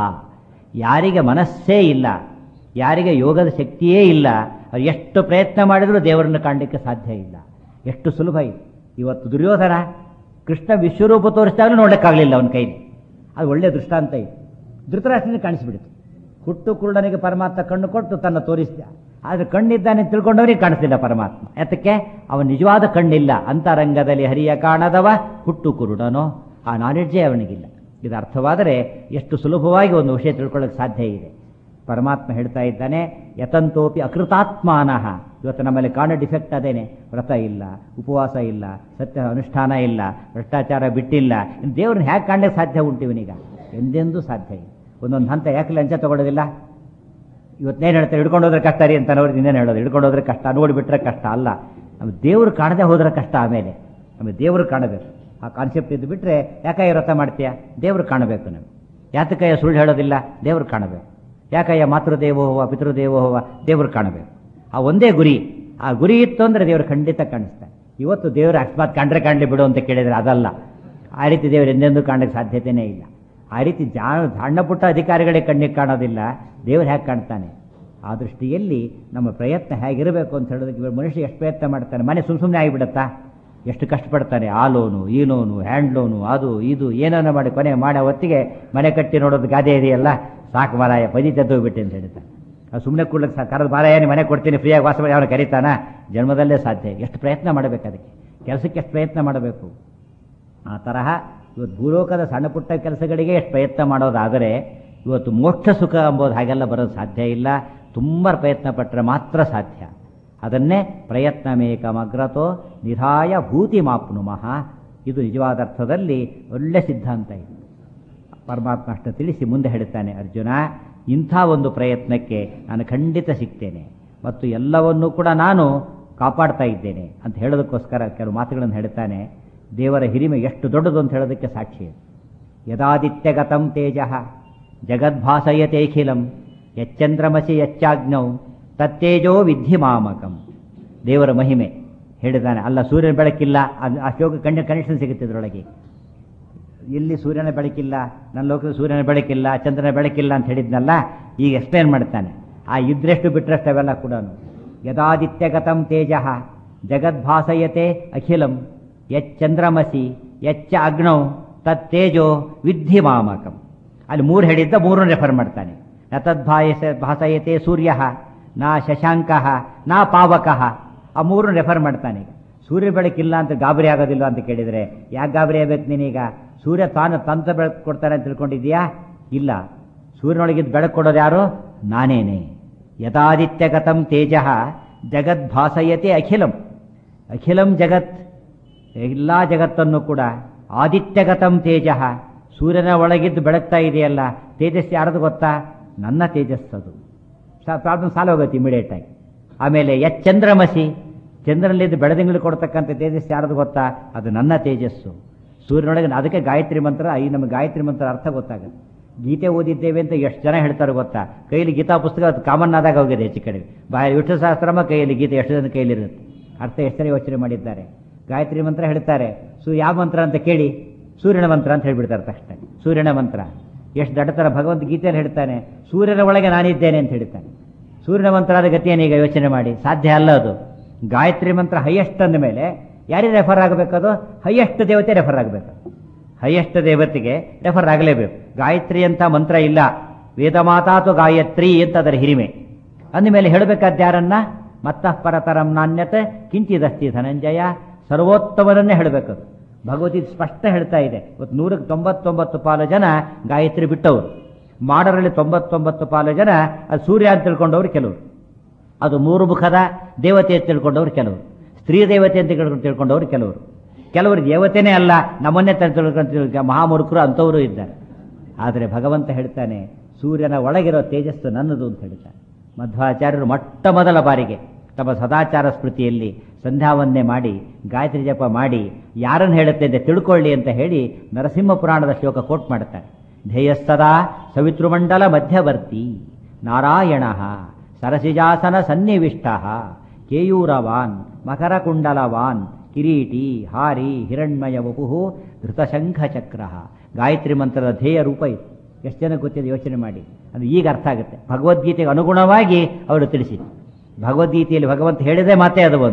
ಯಾರಿಗೆ ಮನಸ್ಸೇ ಇಲ್ಲ ಯಾರಿಗೆ ಯೋಗದ ಶಕ್ತಿಯೇ ಇಲ್ಲ ಅವ್ರು ಎಷ್ಟು ಪ್ರಯತ್ನ ಮಾಡಿದರೂ ದೇವರನ್ನು ಕಾಣಲಿಕ್ಕೆ ಸಾಧ್ಯ ಇಲ್ಲ ಎಷ್ಟು ಸುಲಭ ಇದೆ ಇವತ್ತು ದುರ್ಯೋಧನ ಕೃಷ್ಣ ವಿಶ್ವರೂಪ ತೋರಿಸಿದಾಗಲೂ ನೋಡಲಿಕ್ಕಾಗಲಿಲ್ಲ ಅವನ ಕೈಲಿ ಅದು ಒಳ್ಳೆ ದೃಷ್ಟಾಂತ ಇದೆ ಧೃತರಾಷ್ಟ್ರನಿಗೆ ಕಾಣಿಸ್ಬಿಡ್ತು ಹುಟ್ಟು ಕುರುಡನಿಗೆ ಪರಮಾತ್ಮ ಕಣ್ಣು ಕೊಟ್ಟು ತನ್ನ ತೋರಿಸಿದ ಆದರೆ ಕಣ್ಣಿದ್ದಾನೆ ತಿಳ್ಕೊಂಡವರಿಗೆ ಕಾಣಿಸ್ತಿಲ್ಲ ಪರಮಾತ್ಮ ಯಾತಕ್ಕೆ ಅವನ ನಿಜವಾದ ಕಣ್ಣಿಲ್ಲ ಅಂತರಂಗದಲ್ಲಿ ಹರಿಯ ಕಾಣದವ ಹುಟ್ಟು ಕುರುಡನೋ ಆ ನಾಲೆಡ್ಜೇ ಅವನಿಗಿಲ್ಲ ಇದು ಅರ್ಥವಾದರೆ ಎಷ್ಟು ಸುಲಭವಾಗಿ ಒಂದು ವಿಷಯ ತಿಳ್ಕೊಳ್ಳೋಕೆ ಸಾಧ್ಯ ಇದೆ ಪರಮಾತ್ಮ ಹೇಳ್ತಾ ಇದ್ದಾನೆ ಯತಂತೋಪಿ ಅಕೃತಾತ್ಮಾನಃ ಇವತ್ತು ನಮ್ಮಲ್ಲಿ ಕಾಣೋ ಡಿಫೆಕ್ಟ್ ಅದೇನೆ ವ್ರತ ಇಲ್ಲ ಉಪವಾಸ ಇಲ್ಲ ಸತ್ಯ ಅನುಷ್ಠಾನ ಇಲ್ಲ ಭ್ರಷ್ಟಾಚಾರ ಬಿಟ್ಟಿಲ್ಲ ಇನ್ನು ದೇವ್ರನ್ನ ಹೇಗೆ ಕಾಣಲಿಕ್ಕೆ ಸಾಧ್ಯ ಉಂಟು ಇವನೀಗ ಎಂದೆಂದೂ ಸಾಧ್ಯ ಇಲ್ಲ ಒಂದೊಂದು ಹಂತ ಯಾಕೆ ಲಂಚ ತಗೊಳ್ಳೋದಿಲ್ಲ ಇವತ್ತೇನು ಹೇಳ್ತಾರೆ ಹಿಡ್ಕೊಂಡು ಹೋದ್ರೆ ಕಷ್ಟ ರೀ ಅಂತ ಅನ್ನೋರು ಇನ್ನೇನು ಹೇಳೋದು ಹಿಡ್ಕೊಂಡು ಹೋದ್ರೆ ಕಷ್ಟ ನೋಡಿಬಿಟ್ರೆ ಕಷ್ಟ ಅಲ್ಲ ನಮ್ಮ ದೇವರು ಕಾಣದೆ ಹೋದ್ರೆ ಕಷ್ಟ ಆಮೇಲೆ ನಮಗೆ ದೇವರು ಕಾಣಬೇಕು ಆ ಕಾನ್ಸೆಪ್ಟ್ ಇದ್ದು ಬಿಟ್ಟರೆ ಯಾಕಯ್ಯ ವ್ರತ ಮಾಡ್ತೀಯ ದೇವರು ಕಾಣಬೇಕು ನಮಗೆ ಯಾತಕಯ್ಯ ಸುಳ್ಳು ಹೇಳೋದಿಲ್ಲ ದೇವರು ಕಾಣಬೇಕು ಯಾಕಯ್ಯ ಮಾತೃದೇವೋ ಹೋವ ಪಿತೃದೇವೋ ಹೋವ ದೇವರು ಕಾಣಬೇಕು ಆ ಒಂದೇ ಗುರಿ ಆ ಗುರಿ ಇತ್ತು ಅಂದರೆ ದೇವರು ಖಂಡಿತ ಕಾಣಿಸ್ತಾರೆ ಇವತ್ತು ದೇವರು ಅಕಸ್ಮಾತ್ ಕಂಡ್ರೆ ಕಾಣಲಿ ಬಿಡು ಅಂತ ಕೇಳಿದರೆ ಅದಲ್ಲ ಆ ರೀತಿ ದೇವರು ಎಂದೆಂದೂ ಕಾಣಕ್ಕೆ ಸಾಧ್ಯತೆಯೇ ಇಲ್ಲ ಆ ರೀತಿ ಜಾ ಸಣ್ಣ ಪುಟ್ಟ ಅಧಿಕಾರಿಗಳೇ ಕಣ್ಣಿಗೆ ಕಾಣೋದಿಲ್ಲ ದೇವರು ಹೇಗೆ ಕಾಣ್ತಾನೆ ಆ ದೃಷ್ಟಿಯಲ್ಲಿ ನಮ್ಮ ಪ್ರಯತ್ನ ಹೇಗಿರಬೇಕು ಅಂತ ಹೇಳೋದಕ್ಕೆ ಇವಾಗ ಮನುಷ್ಯ ಎಷ್ಟು ಪ್ರಯತ್ನ ಮಾಡ್ತಾನೆ ಮನೆ ಸುಮ್ಮ ಸುಮ್ಮನೆ ಆಗಿಬಿಡತ್ತಾ ಎಷ್ಟು ಕಷ್ಟಪಡ್ತಾನೆ ಆ ಲೋನು ಈ ಲೋನು ಹ್ಯಾಂಡ್ ಲೋನು ಅದು ಇದು ಏನೇನೋ ಮಾಡಿ ಕೊನೆ ಮಾಡೋ ಹೊತ್ತಿಗೆ ಮನೆ ಕಟ್ಟಿ ನೋಡೋದು ಗಾದೆ ಇದೆಯಲ್ಲ ಸಾಕು ಮಾರಾಯ ಪದಿ ತೆದ್ದೋಗ್ಬಿಟ್ಟೆ ಅಂತ ಹೇಳ್ತಾನೆ ಅದು ಸುಮ್ಮನೆ ಕೂಡ್ಲಿಕ್ಕೆ ಸಾ ಕರೆದು ಮಾರಾಯ ನೀನು ಮನೆ ಕೊಡ್ತೀನಿ ಫ್ರೀಯಾಗಿ ವಾಸ ಮಾಡಿ ಅವನು ಕರೀತಾನ ಜನ್ಮದಲ್ಲೇ ಸಾಧ್ಯ ಎಷ್ಟು ಪ್ರಯತ್ನ ಮಾಡಬೇಕು ಅದಕ್ಕೆ ಕೆಲಸಕ್ಕೆ ಎಷ್ಟು ಪ್ರಯತ್ನ ಮಾಡಬೇಕು ಆ ತರಹ ಇವತ್ತು ಭೂಲೋಕದ ಸಣ್ಣ ಪುಟ್ಟ ಕೆಲಸಗಳಿಗೆ ಎಷ್ಟು ಪ್ರಯತ್ನ ಮಾಡೋದಾದರೆ ಇವತ್ತು ಮೋಕ್ಷ ಸುಖ ಎಂಬುದು ಹಾಗೆಲ್ಲ ಬರೋದು ಸಾಧ್ಯ ಇಲ್ಲ ತುಂಬ ಪ್ರಯತ್ನ ಪಟ್ಟರೆ ಮಾತ್ರ ಸಾಧ್ಯ ಅದನ್ನೇ ಪ್ರಯತ್ನಮೇಕಮಗ್ರತೋ ನಿಧಾಯ ಭೂತಿ ಮಾಪ್ನುಮಃ ಇದು ನಿಜವಾದ ಅರ್ಥದಲ್ಲಿ ಒಳ್ಳೆ ಸಿದ್ಧಾಂತ ಇದೆ ಪರಮಾತ್ಮ ಅಷ್ಟು ತಿಳಿಸಿ ಮುಂದೆ ಹೇಳುತ್ತಾನೆ ಅರ್ಜುನ ಇಂಥ ಒಂದು ಪ್ರಯತ್ನಕ್ಕೆ ನಾನು ಖಂಡಿತ ಸಿಗ್ತೇನೆ ಮತ್ತು ಎಲ್ಲವನ್ನೂ ಕೂಡ ನಾನು ಕಾಪಾಡ್ತಾ ಇದ್ದೇನೆ ಅಂತ ಹೇಳೋದಕ್ಕೋಸ್ಕರ ಕೆಲವು ಮಾತುಗಳನ್ನು ಹೇಳ್ತಾನೆ ದೇವರ ಹಿರಿಮೆ ಎಷ್ಟು ದೊಡ್ಡದು ಅಂತ ಹೇಳೋದಕ್ಕೆ ಸಾಕ್ಷಿ ಯದಾದಿತ್ಯಗತಂ ತೇಜ ಜಗದ್ಭಾಸಯತೇಖಿಲಂ ಯಚ್ಚಂದ್ರಮಸಿ ಯಚ್ಚಾಗ್ನೌ ತತ್ತೇಜೋ ವಿಧಿ ಮಾಮಕಂ ದೇವರ ಮಹಿಮೆ ಹೇಳಿದ್ದಾನೆ ಅಲ್ಲ ಸೂರ್ಯನ ಬೆಳಕಿಲ್ಲ ಅದು ಆ ಶ್ಲೋಕ ಕಂಡ ಕನೆಕ್ಷನ್ ಸಿಗುತ್ತೆ ಇದರೊಳಗೆ ಎಲ್ಲಿ ಸೂರ್ಯನ ಬೆಳಕಿಲ್ಲ ನನ್ನ ಲೋಕದ ಸೂರ್ಯನ ಬೆಳಕಿಲ್ಲ ಚಂದ್ರನ ಬೆಳಕಿಲ್ಲ ಅಂತ ಹೇಳಿದ್ನಲ್ಲ ಈಗ ಎಕ್ಸ್ಪ್ಲೇನ್ ಮಾಡ್ತಾನೆ ಆ ಇದ್ರೆಷ್ಟು ಬಿಟ್ಟರಷ್ಟು ಅವೆಲ್ಲ ಕೂಡ ಯದಾದಿತ್ಯಗತಂ ತೇಜ ಜಗದ್ಭಾಸಯತೆ ಅಖಿಲಂ ಯಚ್ಚಂದ್ರಮಸಿ ಯಚ್ಚ ಅಗ್ನೌ ತತ್ತೇಜೋ ವಿದ್ಧಿ ಮಾಮಕಂ ಅಲ್ಲಿ ಮೂರು ಹೇಳಿದ್ದ ಮೂರನ್ನು ರೆಫರ್ ಮಾಡ್ತಾನೆ ನ ತದ್ಭಾಯಸ ಭಾಸಯತೆ ಸೂರ್ಯ ನಾ ಶಶಾಂಕ ನಾ ಪಾವಕ ಆ ಮೂರನ್ನು ರೆಫರ್ ಮಾಡ್ತಾನೆ ಈಗ ಸೂರ್ಯ ಬೆಳಕಿಲ್ಲ ಅಂತ ಗಾಬರಿ ಆಗೋದಿಲ್ಲ ಅಂತ ಕೇಳಿದರೆ ಯಾಕೆ ಗಾಬರಿ ಆಗ್ಬೇಕು ನೀನೀಗ ಸೂರ್ಯ ತಾನು ತಂತ್ರ ಬೆಳಕು ಕೊಡ್ತಾನೆ ಅಂತ ತಿಳ್ಕೊಂಡಿದ್ದೀಯಾ ಇಲ್ಲ ಸೂರ್ಯನೊಳಗಿದ್ದು ಬೆಳಕು ಕೊಡೋದು ಯಾರು ನಾನೇನೆ ಯಥಾದಿತ್ಯಗತಂ ತೇಜ ಜಗದ್ಭಾಸಯತೆ ಅಖಿಲಂ ಅಖಿಲಂ ಜಗತ್ ಎಲ್ಲ ಜಗತ್ತನ್ನು ಕೂಡ ಆದಿತ್ಯಗತಂ ತೇಜ ಸೂರ್ಯನ ಒಳಗಿದ್ದು ಬೆಳಗ್ತಾ ಇದೆಯಲ್ಲ ತೇಜಸ್ ಯಾರದು ಗೊತ್ತಾ ನನ್ನ ತೇಜಸ್ಸದು ಪ್ರಾಬ್ಲಮ್ ಸಾಲ ಹೋಗುತ್ತೆ ಇಮಿಡಿಯೇಟ್ ಆಗಿ ಆಮೇಲೆ ಎಚ್ಚಂದ್ರಮಸಿ ಚಂದ್ರನಲ್ಲಿದ್ದು ಬೆಳದಿಂಗಳು ಕೊಡ್ತಕ್ಕಂಥ ತೇಜಸ್ ಯಾರದು ಗೊತ್ತಾ ಅದು ನನ್ನ ತೇಜಸ್ಸು ಸೂರ್ಯನೊಳಗೆ ಅದಕ್ಕೆ ಗಾಯತ್ರಿ ಮಂತ್ರ ಈ ನಮಗೆ ಗಾಯತ್ರಿ ಮಂತ್ರ ಅರ್ಥ ಗೊತ್ತಾಗುತ್ತೆ ಗೀತೆ ಓದಿದ್ದೇವೆ ಅಂತ ಎಷ್ಟು ಜನ ಹೇಳ್ತಾರೆ ಗೊತ್ತಾ ಕೈಲಿ ಗೀತಾ ಪುಸ್ತಕ ಅದು ಕಾಮನ್ ಆದಾಗ ಹೋಗಿದೆ ಹೆಚ್ಚು ಕಡಿಮೆ ಬಾ ವಿಷ್ಣು ಸಹಸ್ರಮ ಕೈಯಲ್ಲಿ ಗೀತೆ ಎಷ್ಟು ಜನ ಕೈಲಿರುತ್ತೆ ಅರ್ಥ ಎಷ್ಟು ಜನ ಯೋಚನೆ ಮಾಡಿದ್ದಾರೆ ಗಾಯತ್ರಿ ಮಂತ್ರ ಹೇಳ್ತಾರೆ ಸು ಯಾವ ಮಂತ್ರ ಅಂತ ಕೇಳಿ ಸೂರ್ಯನ ಮಂತ್ರ ಅಂತ ಹೇಳ್ಬಿಡ್ತಾರೆ ತಕ್ಷಣ ಸೂರ್ಯನ ಮಂತ್ರ ಎಷ್ಟು ದಡ್ಡತರ ಭಗವಂತ ಗೀತೆಯಲ್ಲಿ ಹೇಳ್ತಾನೆ ಸೂರ್ಯನ ಒಳಗೆ ನಾನಿದ್ದೇನೆ ಅಂತ ಹೇಳ್ತಾನೆ ಸೂರ್ಯನ ಮಂತ್ರದ ಗತಿಯನ್ನೀಗ ಯೋಚನೆ ಮಾಡಿ ಸಾಧ್ಯ ಅಲ್ಲ ಅದು ಗಾಯತ್ರಿ ಮಂತ್ರ ಹೈಯೆಸ್ಟ್ ಅಂದ ಮೇಲೆ ಯಾರಿಗೆ ರೆಫರ್ ಆಗಬೇಕದು ಹೈಯೆಸ್ಟ್ ದೇವತೆ ರೆಫರ್ ಆಗಬೇಕು ಹೈಯೆಸ್ಟ್ ದೇವತೆಗೆ ರೆಫರ್ ಆಗಲೇಬೇಕು ಗಾಯತ್ರಿ ಅಂತ ಮಂತ್ರ ಇಲ್ಲ ವೇದ ಮಾತಾತು ಗಾಯತ್ರಿ ಅಂತ ಅದರ ಹಿರಿಮೆ ಅಂದಮೇಲೆ ಹೇಳಬೇಕಾದ ಯಾರನ್ನ ಮತ್ತಃ ಪರತರಂ ನಾಣ್ಯತೆ ಕಿಂಚಿದಸ್ತಿ ಧನಂಜಯ ಸರ್ವೋತ್ತಮನನ್ನೇ ಹೇಳಬೇಕದು ಭಗವತಿ ಸ್ಪಷ್ಟ ಹೇಳ್ತಾ ಇದೆ ಇವತ್ತು ನೂರಕ್ಕೆ ತೊಂಬತ್ತೊಂಬತ್ತು ಪಾಲು ಜನ ಗಾಯತ್ರಿ ಬಿಟ್ಟವರು ಮಾಡರಲ್ಲಿ ತೊಂಬತ್ತೊಂಬತ್ತು ಪಾಲು ಜನ ಅದು ಸೂರ್ಯ ಅಂತ ತಿಳ್ಕೊಂಡವ್ರು ಕೆಲವರು ಅದು ಮೂರು ಮುಖದ ದೇವತೆ ಅಂತ ತಿಳ್ಕೊಂಡವ್ರು ಕೆಲವರು ಸ್ತ್ರೀ ದೇವತೆ ಅಂತ ತಿಳ್ಕೊಂಡು ತಿಳ್ಕೊಂಡವ್ರು ಕೆಲವರು ಕೆಲವರು ದೇವತೆನೇ ಅಲ್ಲ ನಮ್ಮನ್ನೇ ತ ತಿಳ್ಕೊಂಡು ಮಹಾಮೂರ್ಖರು ಅಂಥವರು ಇದ್ದಾರೆ ಆದರೆ ಭಗವಂತ ಹೇಳ್ತಾನೆ ಸೂರ್ಯನ ಒಳಗಿರೋ ತೇಜಸ್ಸು ನನ್ನದು ಅಂತ ಹೇಳ್ತಾನೆ ಮಧ್ವಾಚಾರ್ಯರು ಮೊಟ್ಟ ಮೊದಲ ಬಾರಿಗೆ ತಮ್ಮ ಸದಾಚಾರ ಸ್ಮೃತಿಯಲ್ಲಿ ಸಂಧ್ಯಾವನ್ನೇ ಮಾಡಿ ಗಾಯತ್ರಿ ಜಪ ಮಾಡಿ ಯಾರನ್ನು ಹೇಳುತ್ತೆ ಅಂತ ತಿಳ್ಕೊಳ್ಳಿ ಅಂತ ಹೇಳಿ ನರಸಿಂಹ ಪುರಾಣದ ಶ್ಲೋಕ ಕೋಟ್ ಮಾಡ್ತಾರೆ ಧ್ಯೇಯಸ್ತದಾ ಸವಿತೃಮಂಡಲ ಮಧ್ಯವರ್ತಿ ನಾರಾಯಣ ಸರಸಿಜಾಸನ ಸನ್ನಿವಿಷ್ಟ ಕೇಯೂರವಾನ್ ಮಕರಕುಂಡಲವಾನ್ ಕಿರೀಟಿ ಹಾರಿ ಹಿರಣ್ಮಯ ವಪು ಧೃತಶಂಖ ಚಕ್ರ ಗಾಯತ್ರಿ ಮಂತ್ರದ ಧ್ಯೇಯ ರೂಪ ಇದು ಎಷ್ಟು ಜನ ಗೊತ್ತಿದೆ ಯೋಚನೆ ಮಾಡಿ ಅದು ಈಗ ಅರ್ಥ ಆಗುತ್ತೆ ಭಗವದ್ಗೀತೆಗೆ ಅನುಗುಣವಾಗಿ ಅವರು ತಿಳಿಸಿದ್ರು ಭಗವದ್ಗೀತೆಯಲ್ಲಿ ಭಗವಂತ ಹೇಳಿದೆ ಮಾತೇ ಅದು ಒಂದು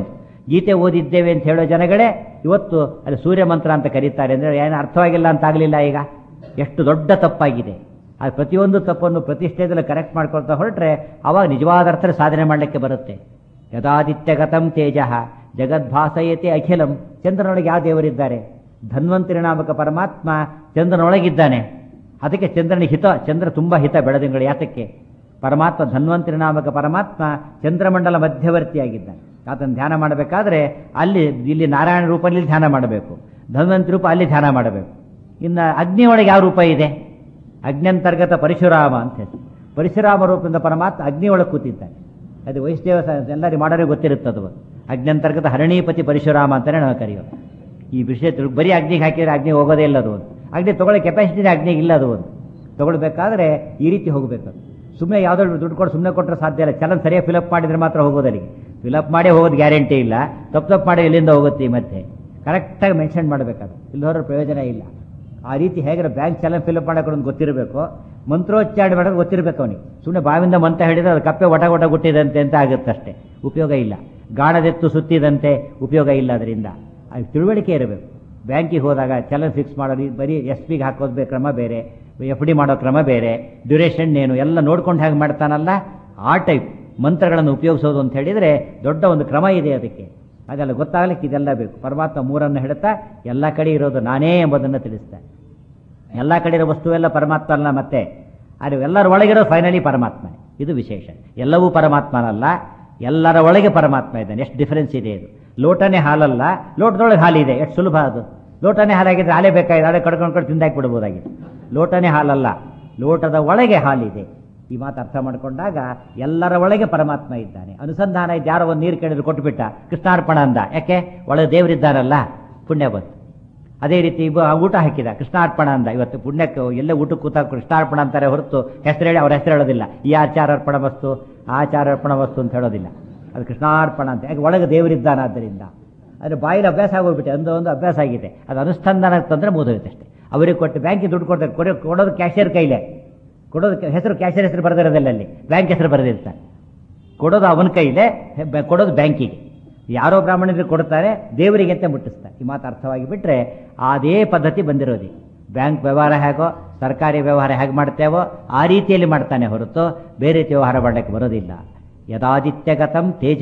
ಗೀತೆ ಓದಿದ್ದೇವೆ ಅಂತ ಹೇಳೋ ಜನಗಳೇ ಇವತ್ತು ಅಲ್ಲಿ ಸೂರ್ಯ ಮಂತ್ರ ಅಂತ ಕರೀತಾರೆ ಅಂದರೆ ಏನು ಅರ್ಥವಾಗಿಲ್ಲ ಅಂತ ಆಗಲಿಲ್ಲ ಈಗ ಎಷ್ಟು ದೊಡ್ಡ ತಪ್ಪಾಗಿದೆ ಅದು ಪ್ರತಿಯೊಂದು ತಪ್ಪನ್ನು ಪ್ರತಿಷ್ಠೆಯಲ್ಲಿ ಕರೆಕ್ಟ್ ಮಾಡ್ಕೊಳ್ತಾ ಹೊರಟ್ರೆ ಅವಾಗ ನಿಜವಾದ ಅರ್ಥದಲ್ಲಿ ಸಾಧನೆ ಮಾಡಲಿಕ್ಕೆ ಬರುತ್ತೆ ಯದಾದಿತ್ಯಗತಂ ತೇಜ ಜಗದ್ಭಾಸಯತೆ ಅಖಿಲಂ ಚಂದ್ರನೊಳಗೆ ಯಾವ ದೇವರಿದ್ದಾರೆ ಧನ್ವಂತರಿ ನಾಮಕ ಪರಮಾತ್ಮ ಚಂದ್ರನೊಳಗಿದ್ದಾನೆ ಅದಕ್ಕೆ ಚಂದ್ರನಿಗೆ ಹಿತ ಚಂದ್ರ ತುಂಬ ಹಿತ ಬೆಳದಿಂಗಳು ಯಾತಕ್ಕೆ ಪರಮಾತ್ಮ ಧನ್ವಂತರಿ ನಾಮಕ ಪರಮಾತ್ಮ ಚಂದ್ರಮಂಡಲ ಮಧ್ಯವರ್ತಿಯಾಗಿದ್ದಾನೆ ಆತನ ಧ್ಯಾನ ಮಾಡಬೇಕಾದ್ರೆ ಅಲ್ಲಿ ಇಲ್ಲಿ ನಾರಾಯಣ ರೂಪದಲ್ಲಿ ಧ್ಯಾನ ಮಾಡಬೇಕು ಧನ್ವಂತ ರೂಪ ಅಲ್ಲಿ ಧ್ಯಾನ ಮಾಡಬೇಕು ಇನ್ನು ಅಗ್ನಿಯೊಳಗೆ ಯಾವ ರೂಪ ಇದೆ ಅಗ್ನ್ಯಂತರ್ಗತ ಪರಶುರಾಮ ಅಂತ ಹೆಸರು ಪರಶುರಾಮ ರೂಪದಿಂದ ಪರಮಾತ್ಮ ಅಗ್ನಿಯೊಳಗೆ ಕೂತಿದ್ದಾನೆ ಅದು ವೈಷ್ಣವ ಎಲ್ಲರಿಗೂ ಮಾಡೋರಿಗೆ ಗೊತ್ತಿರುತ್ತದು ಅಗ್ನ್ಯಂತರ್ಗತ ಹರಣೀಪತಿ ಪರಶುರಾಮ ಅಂತಲೇ ನಾವು ಕರೆಯೋದು ಈ ವಿಷಯ ತಿಳ್ಕೊ ಬರೀ ಅಗ್ನಿಗೆ ಹಾಕಿದರೆ ಅಗ್ನಿ ಹೋಗೋದೇ ಇಲ್ಲ ಅದು ಒಂದು ಅಗ್ನಿ ತೊಗೊಳ್ಳೋ ಕೆಪಾಸಿಟಿನೇ ಅಗ್ನಿಗೆ ಇಲ್ಲ ಅದು ಒಂದು ತೊಗೊಳ್ಬೇಕಾದ್ರೆ ಈ ರೀತಿ ಹೋಗಬೇಕು ಸುಮ್ಮನೆ ಯಾವುದೋ ದುಡ್ಡು ಕೊಟ್ಟು ಸುಮ್ಮನೆ ಕೊಟ್ಟರೆ ಸಾಧ್ಯ ಇಲ್ಲ ಚಲನ್ ಸರಿಯಾಗಿ ಫಿಲಪ್ ಮಾಡಿದ್ರೆ ಮಾತ್ರ ಹೋಗೋದು ಅಲ್ಲಿಗೆ ಫಿಲಪ್ ಮಾಡಿ ಹೋಗೋದು ಗ್ಯಾರಂಟಿ ಇಲ್ಲ ತಪ್ಪು ತಪ್ಪು ಮಾಡಿ ಎಲ್ಲಿಂದ ಹೋಗುತ್ತೆ ಈ ಮತ್ತೆ ಕರೆಕ್ಟಾಗಿ ಮೆನ್ಷನ್ ಮಾಡಬೇಕಾದ್ರೆ ಇಲ್ಲಿ ಹೋದ್ರೆ ಪ್ರಯೋಜನ ಇಲ್ಲ ಆ ರೀತಿ ಹೇಗೆ ಬ್ಯಾಂಕ್ ಚಲನ್ ಫಿಲಪ್ ಮಾಡೋಕೆ ಒಂದು ಗೊತ್ತಿರಬೇಕು ಮಂತ್ರೋಚ್ಚಾರಣೆ ಮಾಡೋದು ಗೊತ್ತಿರಬೇಕು ಅವನಿಗೆ ಸುಮ್ಮನೆ ಬಾವಿಂದ ಮಂತ್ರ ಹಿಡಿದ್ರೆ ಅದು ಕಪ್ಪೆ ಒಟ ಒಟ ಗುಟ್ಟಿದಂತೆ ಅಂತ ಆಗುತ್ತಷ್ಟೇ ಉಪಯೋಗ ಇಲ್ಲ ಗಾಣದೆತ್ತು ಸುತ್ತಿದಂತೆ ಉಪಯೋಗ ಇಲ್ಲ ಅದರಿಂದ ಅದು ತಿಳುವಳಿಕೆ ಇರಬೇಕು ಬ್ಯಾಂಕಿಗೆ ಹೋದಾಗ ಚಲನ್ ಫಿಕ್ಸ್ ಮಾಡೋದು ಇದು ಬರೀ ಎಸ್ ಪಿಗೆ ಹಾಕೋದು ಬೇ ಕ್ರಮ ಬೇರೆ ಎಫ್ ಡಿ ಮಾಡೋ ಕ್ರಮ ಬೇರೆ ಡ್ಯೂರೇಷನ್ ಏನು ಎಲ್ಲ ನೋಡ್ಕೊಂಡು ಹೇಗೆ ಮಾಡ್ತಾನಲ್ಲ ಆ ಟೈಪ್ ಮಂತ್ರಗಳನ್ನು ಉಪಯೋಗಿಸೋದು ಅಂತ ಹೇಳಿದರೆ ದೊಡ್ಡ ಒಂದು ಕ್ರಮ ಇದೆ ಅದಕ್ಕೆ ಅದೆಲ್ಲ ಗೊತ್ತಾಗಲಿಕ್ಕೆ ಇದೆಲ್ಲ ಬೇಕು ಪರಮಾತ್ಮ ಮೂರನ್ನು ಹೇಳ್ತಾ ಎಲ್ಲ ಕಡೆ ಇರೋದು ನಾನೇ ಎಂಬುದನ್ನು ತಿಳಿಸ್ತಾರೆ ಎಲ್ಲ ಕಡೆ ಇರೋ ವಸ್ತುವೆಲ್ಲ ಪರಮಾತ್ಮ ಅಲ್ಲ ಮತ್ತೆ ಅದು ಎಲ್ಲರ ಒಳಗಿರೋ ಫೈನಲಿ ಪರಮಾತ್ಮ ಇದು ವಿಶೇಷ ಎಲ್ಲವೂ ಪರಮಾತ್ಮನಲ್ಲ ಎಲ್ಲರ ಒಳಗೆ ಪರಮಾತ್ಮ ಇದ್ದಾನೆ ಎಷ್ಟು ಡಿಫರೆನ್ಸ್ ಇದೆ ಇದು ಲೋಟನೇ ಹಾಲಲ್ಲ ಲೋಟದೊಳಗೆ ಹಾಲಿದೆ ಎಷ್ಟು ಸುಲಭ ಅದು ಲೋಟನೇ ಹಾಲಾಗಿದ್ರೆ ಹಾಲೇ ಬೇಕಾಗಿದೆ ಹಾಳೆ ಕಡ್ಕೊಂಡು ಕಡ್ಕೊಂಡು ತಿಂದಾಕ್ಬಿಡ್ಬೋದಾಗಿದೆ ಲೋಟನೇ ಹಾಲಲ್ಲ ಲೋಟದ ಒಳಗೆ ಹಾಲಿದೆ ಈ ಮಾತು ಅರ್ಥ ಮಾಡಿಕೊಂಡಾಗ ಎಲ್ಲರ ಒಳಗೆ ಪರಮಾತ್ಮ ಇದ್ದಾನೆ ಅನುಸಂಧಾನ ಇದ್ದು ಯಾರೋ ಒಂದು ನೀರು ಕೇಳಿದ್ರು ಕೊಟ್ಟುಬಿಟ್ಟ ಕೃಷ್ಣಾರ್ಪಣ ಅಂದ ಯಾಕೆ ಒಳಗೆ ದೇವರಿದ್ದಾರಲ್ಲ ಪುಣ್ಯ ಬಂತು ಅದೇ ರೀತಿ ಇಬ್ಬ ಊಟ ಹಾಕಿದ ಕೃಷ್ಣಾರ್ಪಣ ಅಂದ ಇವತ್ತು ಪುಣ್ಯಕ್ಕೆ ಎಲ್ಲ ಊಟಕ್ಕೆ ಕೂತ ಕೃಷ್ಣಾರ್ಪಣ ಅಂತಾರೆ ಹೊರತು ಹೆಸರು ಹೇಳಿ ಅವ್ರ ಹೆಸರು ಹೇಳೋದಿಲ್ಲ ಈ ಆಚಾರ ಅರ್ಪಣ ವಸ್ತು ಆಚಾರ ಅರ್ಪಣ ವಸ್ತು ಅಂತ ಹೇಳೋದಿಲ್ಲ ಅದು ಕೃಷ್ಣಾರ್ಪಣ ಅಂತ ಯಾಕೆ ಒಳಗೆ ದೇವರಿದ್ದಾನ ಆದ್ದರಿಂದ ಆದರೆ ಬಾಯಿಲಿ ಅಭ್ಯಾಸ ಆಗೋಗ್ಬಿಟ್ಟೆ ಒಂದು ಒಂದು ಅಭ್ಯಾಸ ಆಗಿದೆ ಅದು ಅನುಷ್ಠಾನ ತಂದರೆ ಮುಗಿದೋಯ್ತು ಅಷ್ಟೇ ಅವರಿಗೆ ಕೊಟ್ಟು ಬ್ಯಾಂಕಿಗೆ ದುಡ್ಡು ಕೊಡ್ತಾರೆ ಕೊಡೋ ಕೊಡೋದು ಕ್ಯಾಶಿಯರ್ ಕೈಲೇ ಕೊಡೋದು ಹೆಸರು ಕ್ಯಾಶಿಯರ್ ಹೆಸರು ಬರೆದಿರೋದಿಲ್ಲ ಅಲ್ಲಿ ಬ್ಯಾಂಕ್ ಹೆಸರು ಬರೆದಿರ್ತಾರೆ ಕೊಡೋದು ಅವನ ಕೈಲೇ ಬೆ- ಕೊಡೋದು ಬ್ಯಾಂಕಿಗೆ ಯಾರೋ ಬ್ರಾಹ್ಮಣರಿಗೆ ಕೊಡ್ತಾರೆ ದೇವರಿಗೆ ಅಂತ ಮುಟ್ಟಿಸ್ತಾರೆ ಈ ಮಾತು ಅರ್ಥವಾಗಿ ಬಿಟ್ಟರೆ ಅದೇ ಪದ್ಧತಿ ಬಂದಿರೋದು ಬ್ಯಾಂಕ್ ವ್ಯವಹಾರ ಹೇಗೋ ಸರ್ಕಾರಿ ವ್ಯವಹಾರ ಹೇಗೆ ಮಾಡ್ತೇವೋ ಆ ರೀತಿಯಲ್ಲಿ ಮಾಡ್ತಾನೆ ಹೊರತು ಬೇರೆ ರೀತಿ ವ್ಯವಹಾರ ಮಾಡಲಿಕ್ಕೆ ಬರೋದಿಲ್ಲ ಯದಾದಿತ್ಯಗತಂ ತೇಜ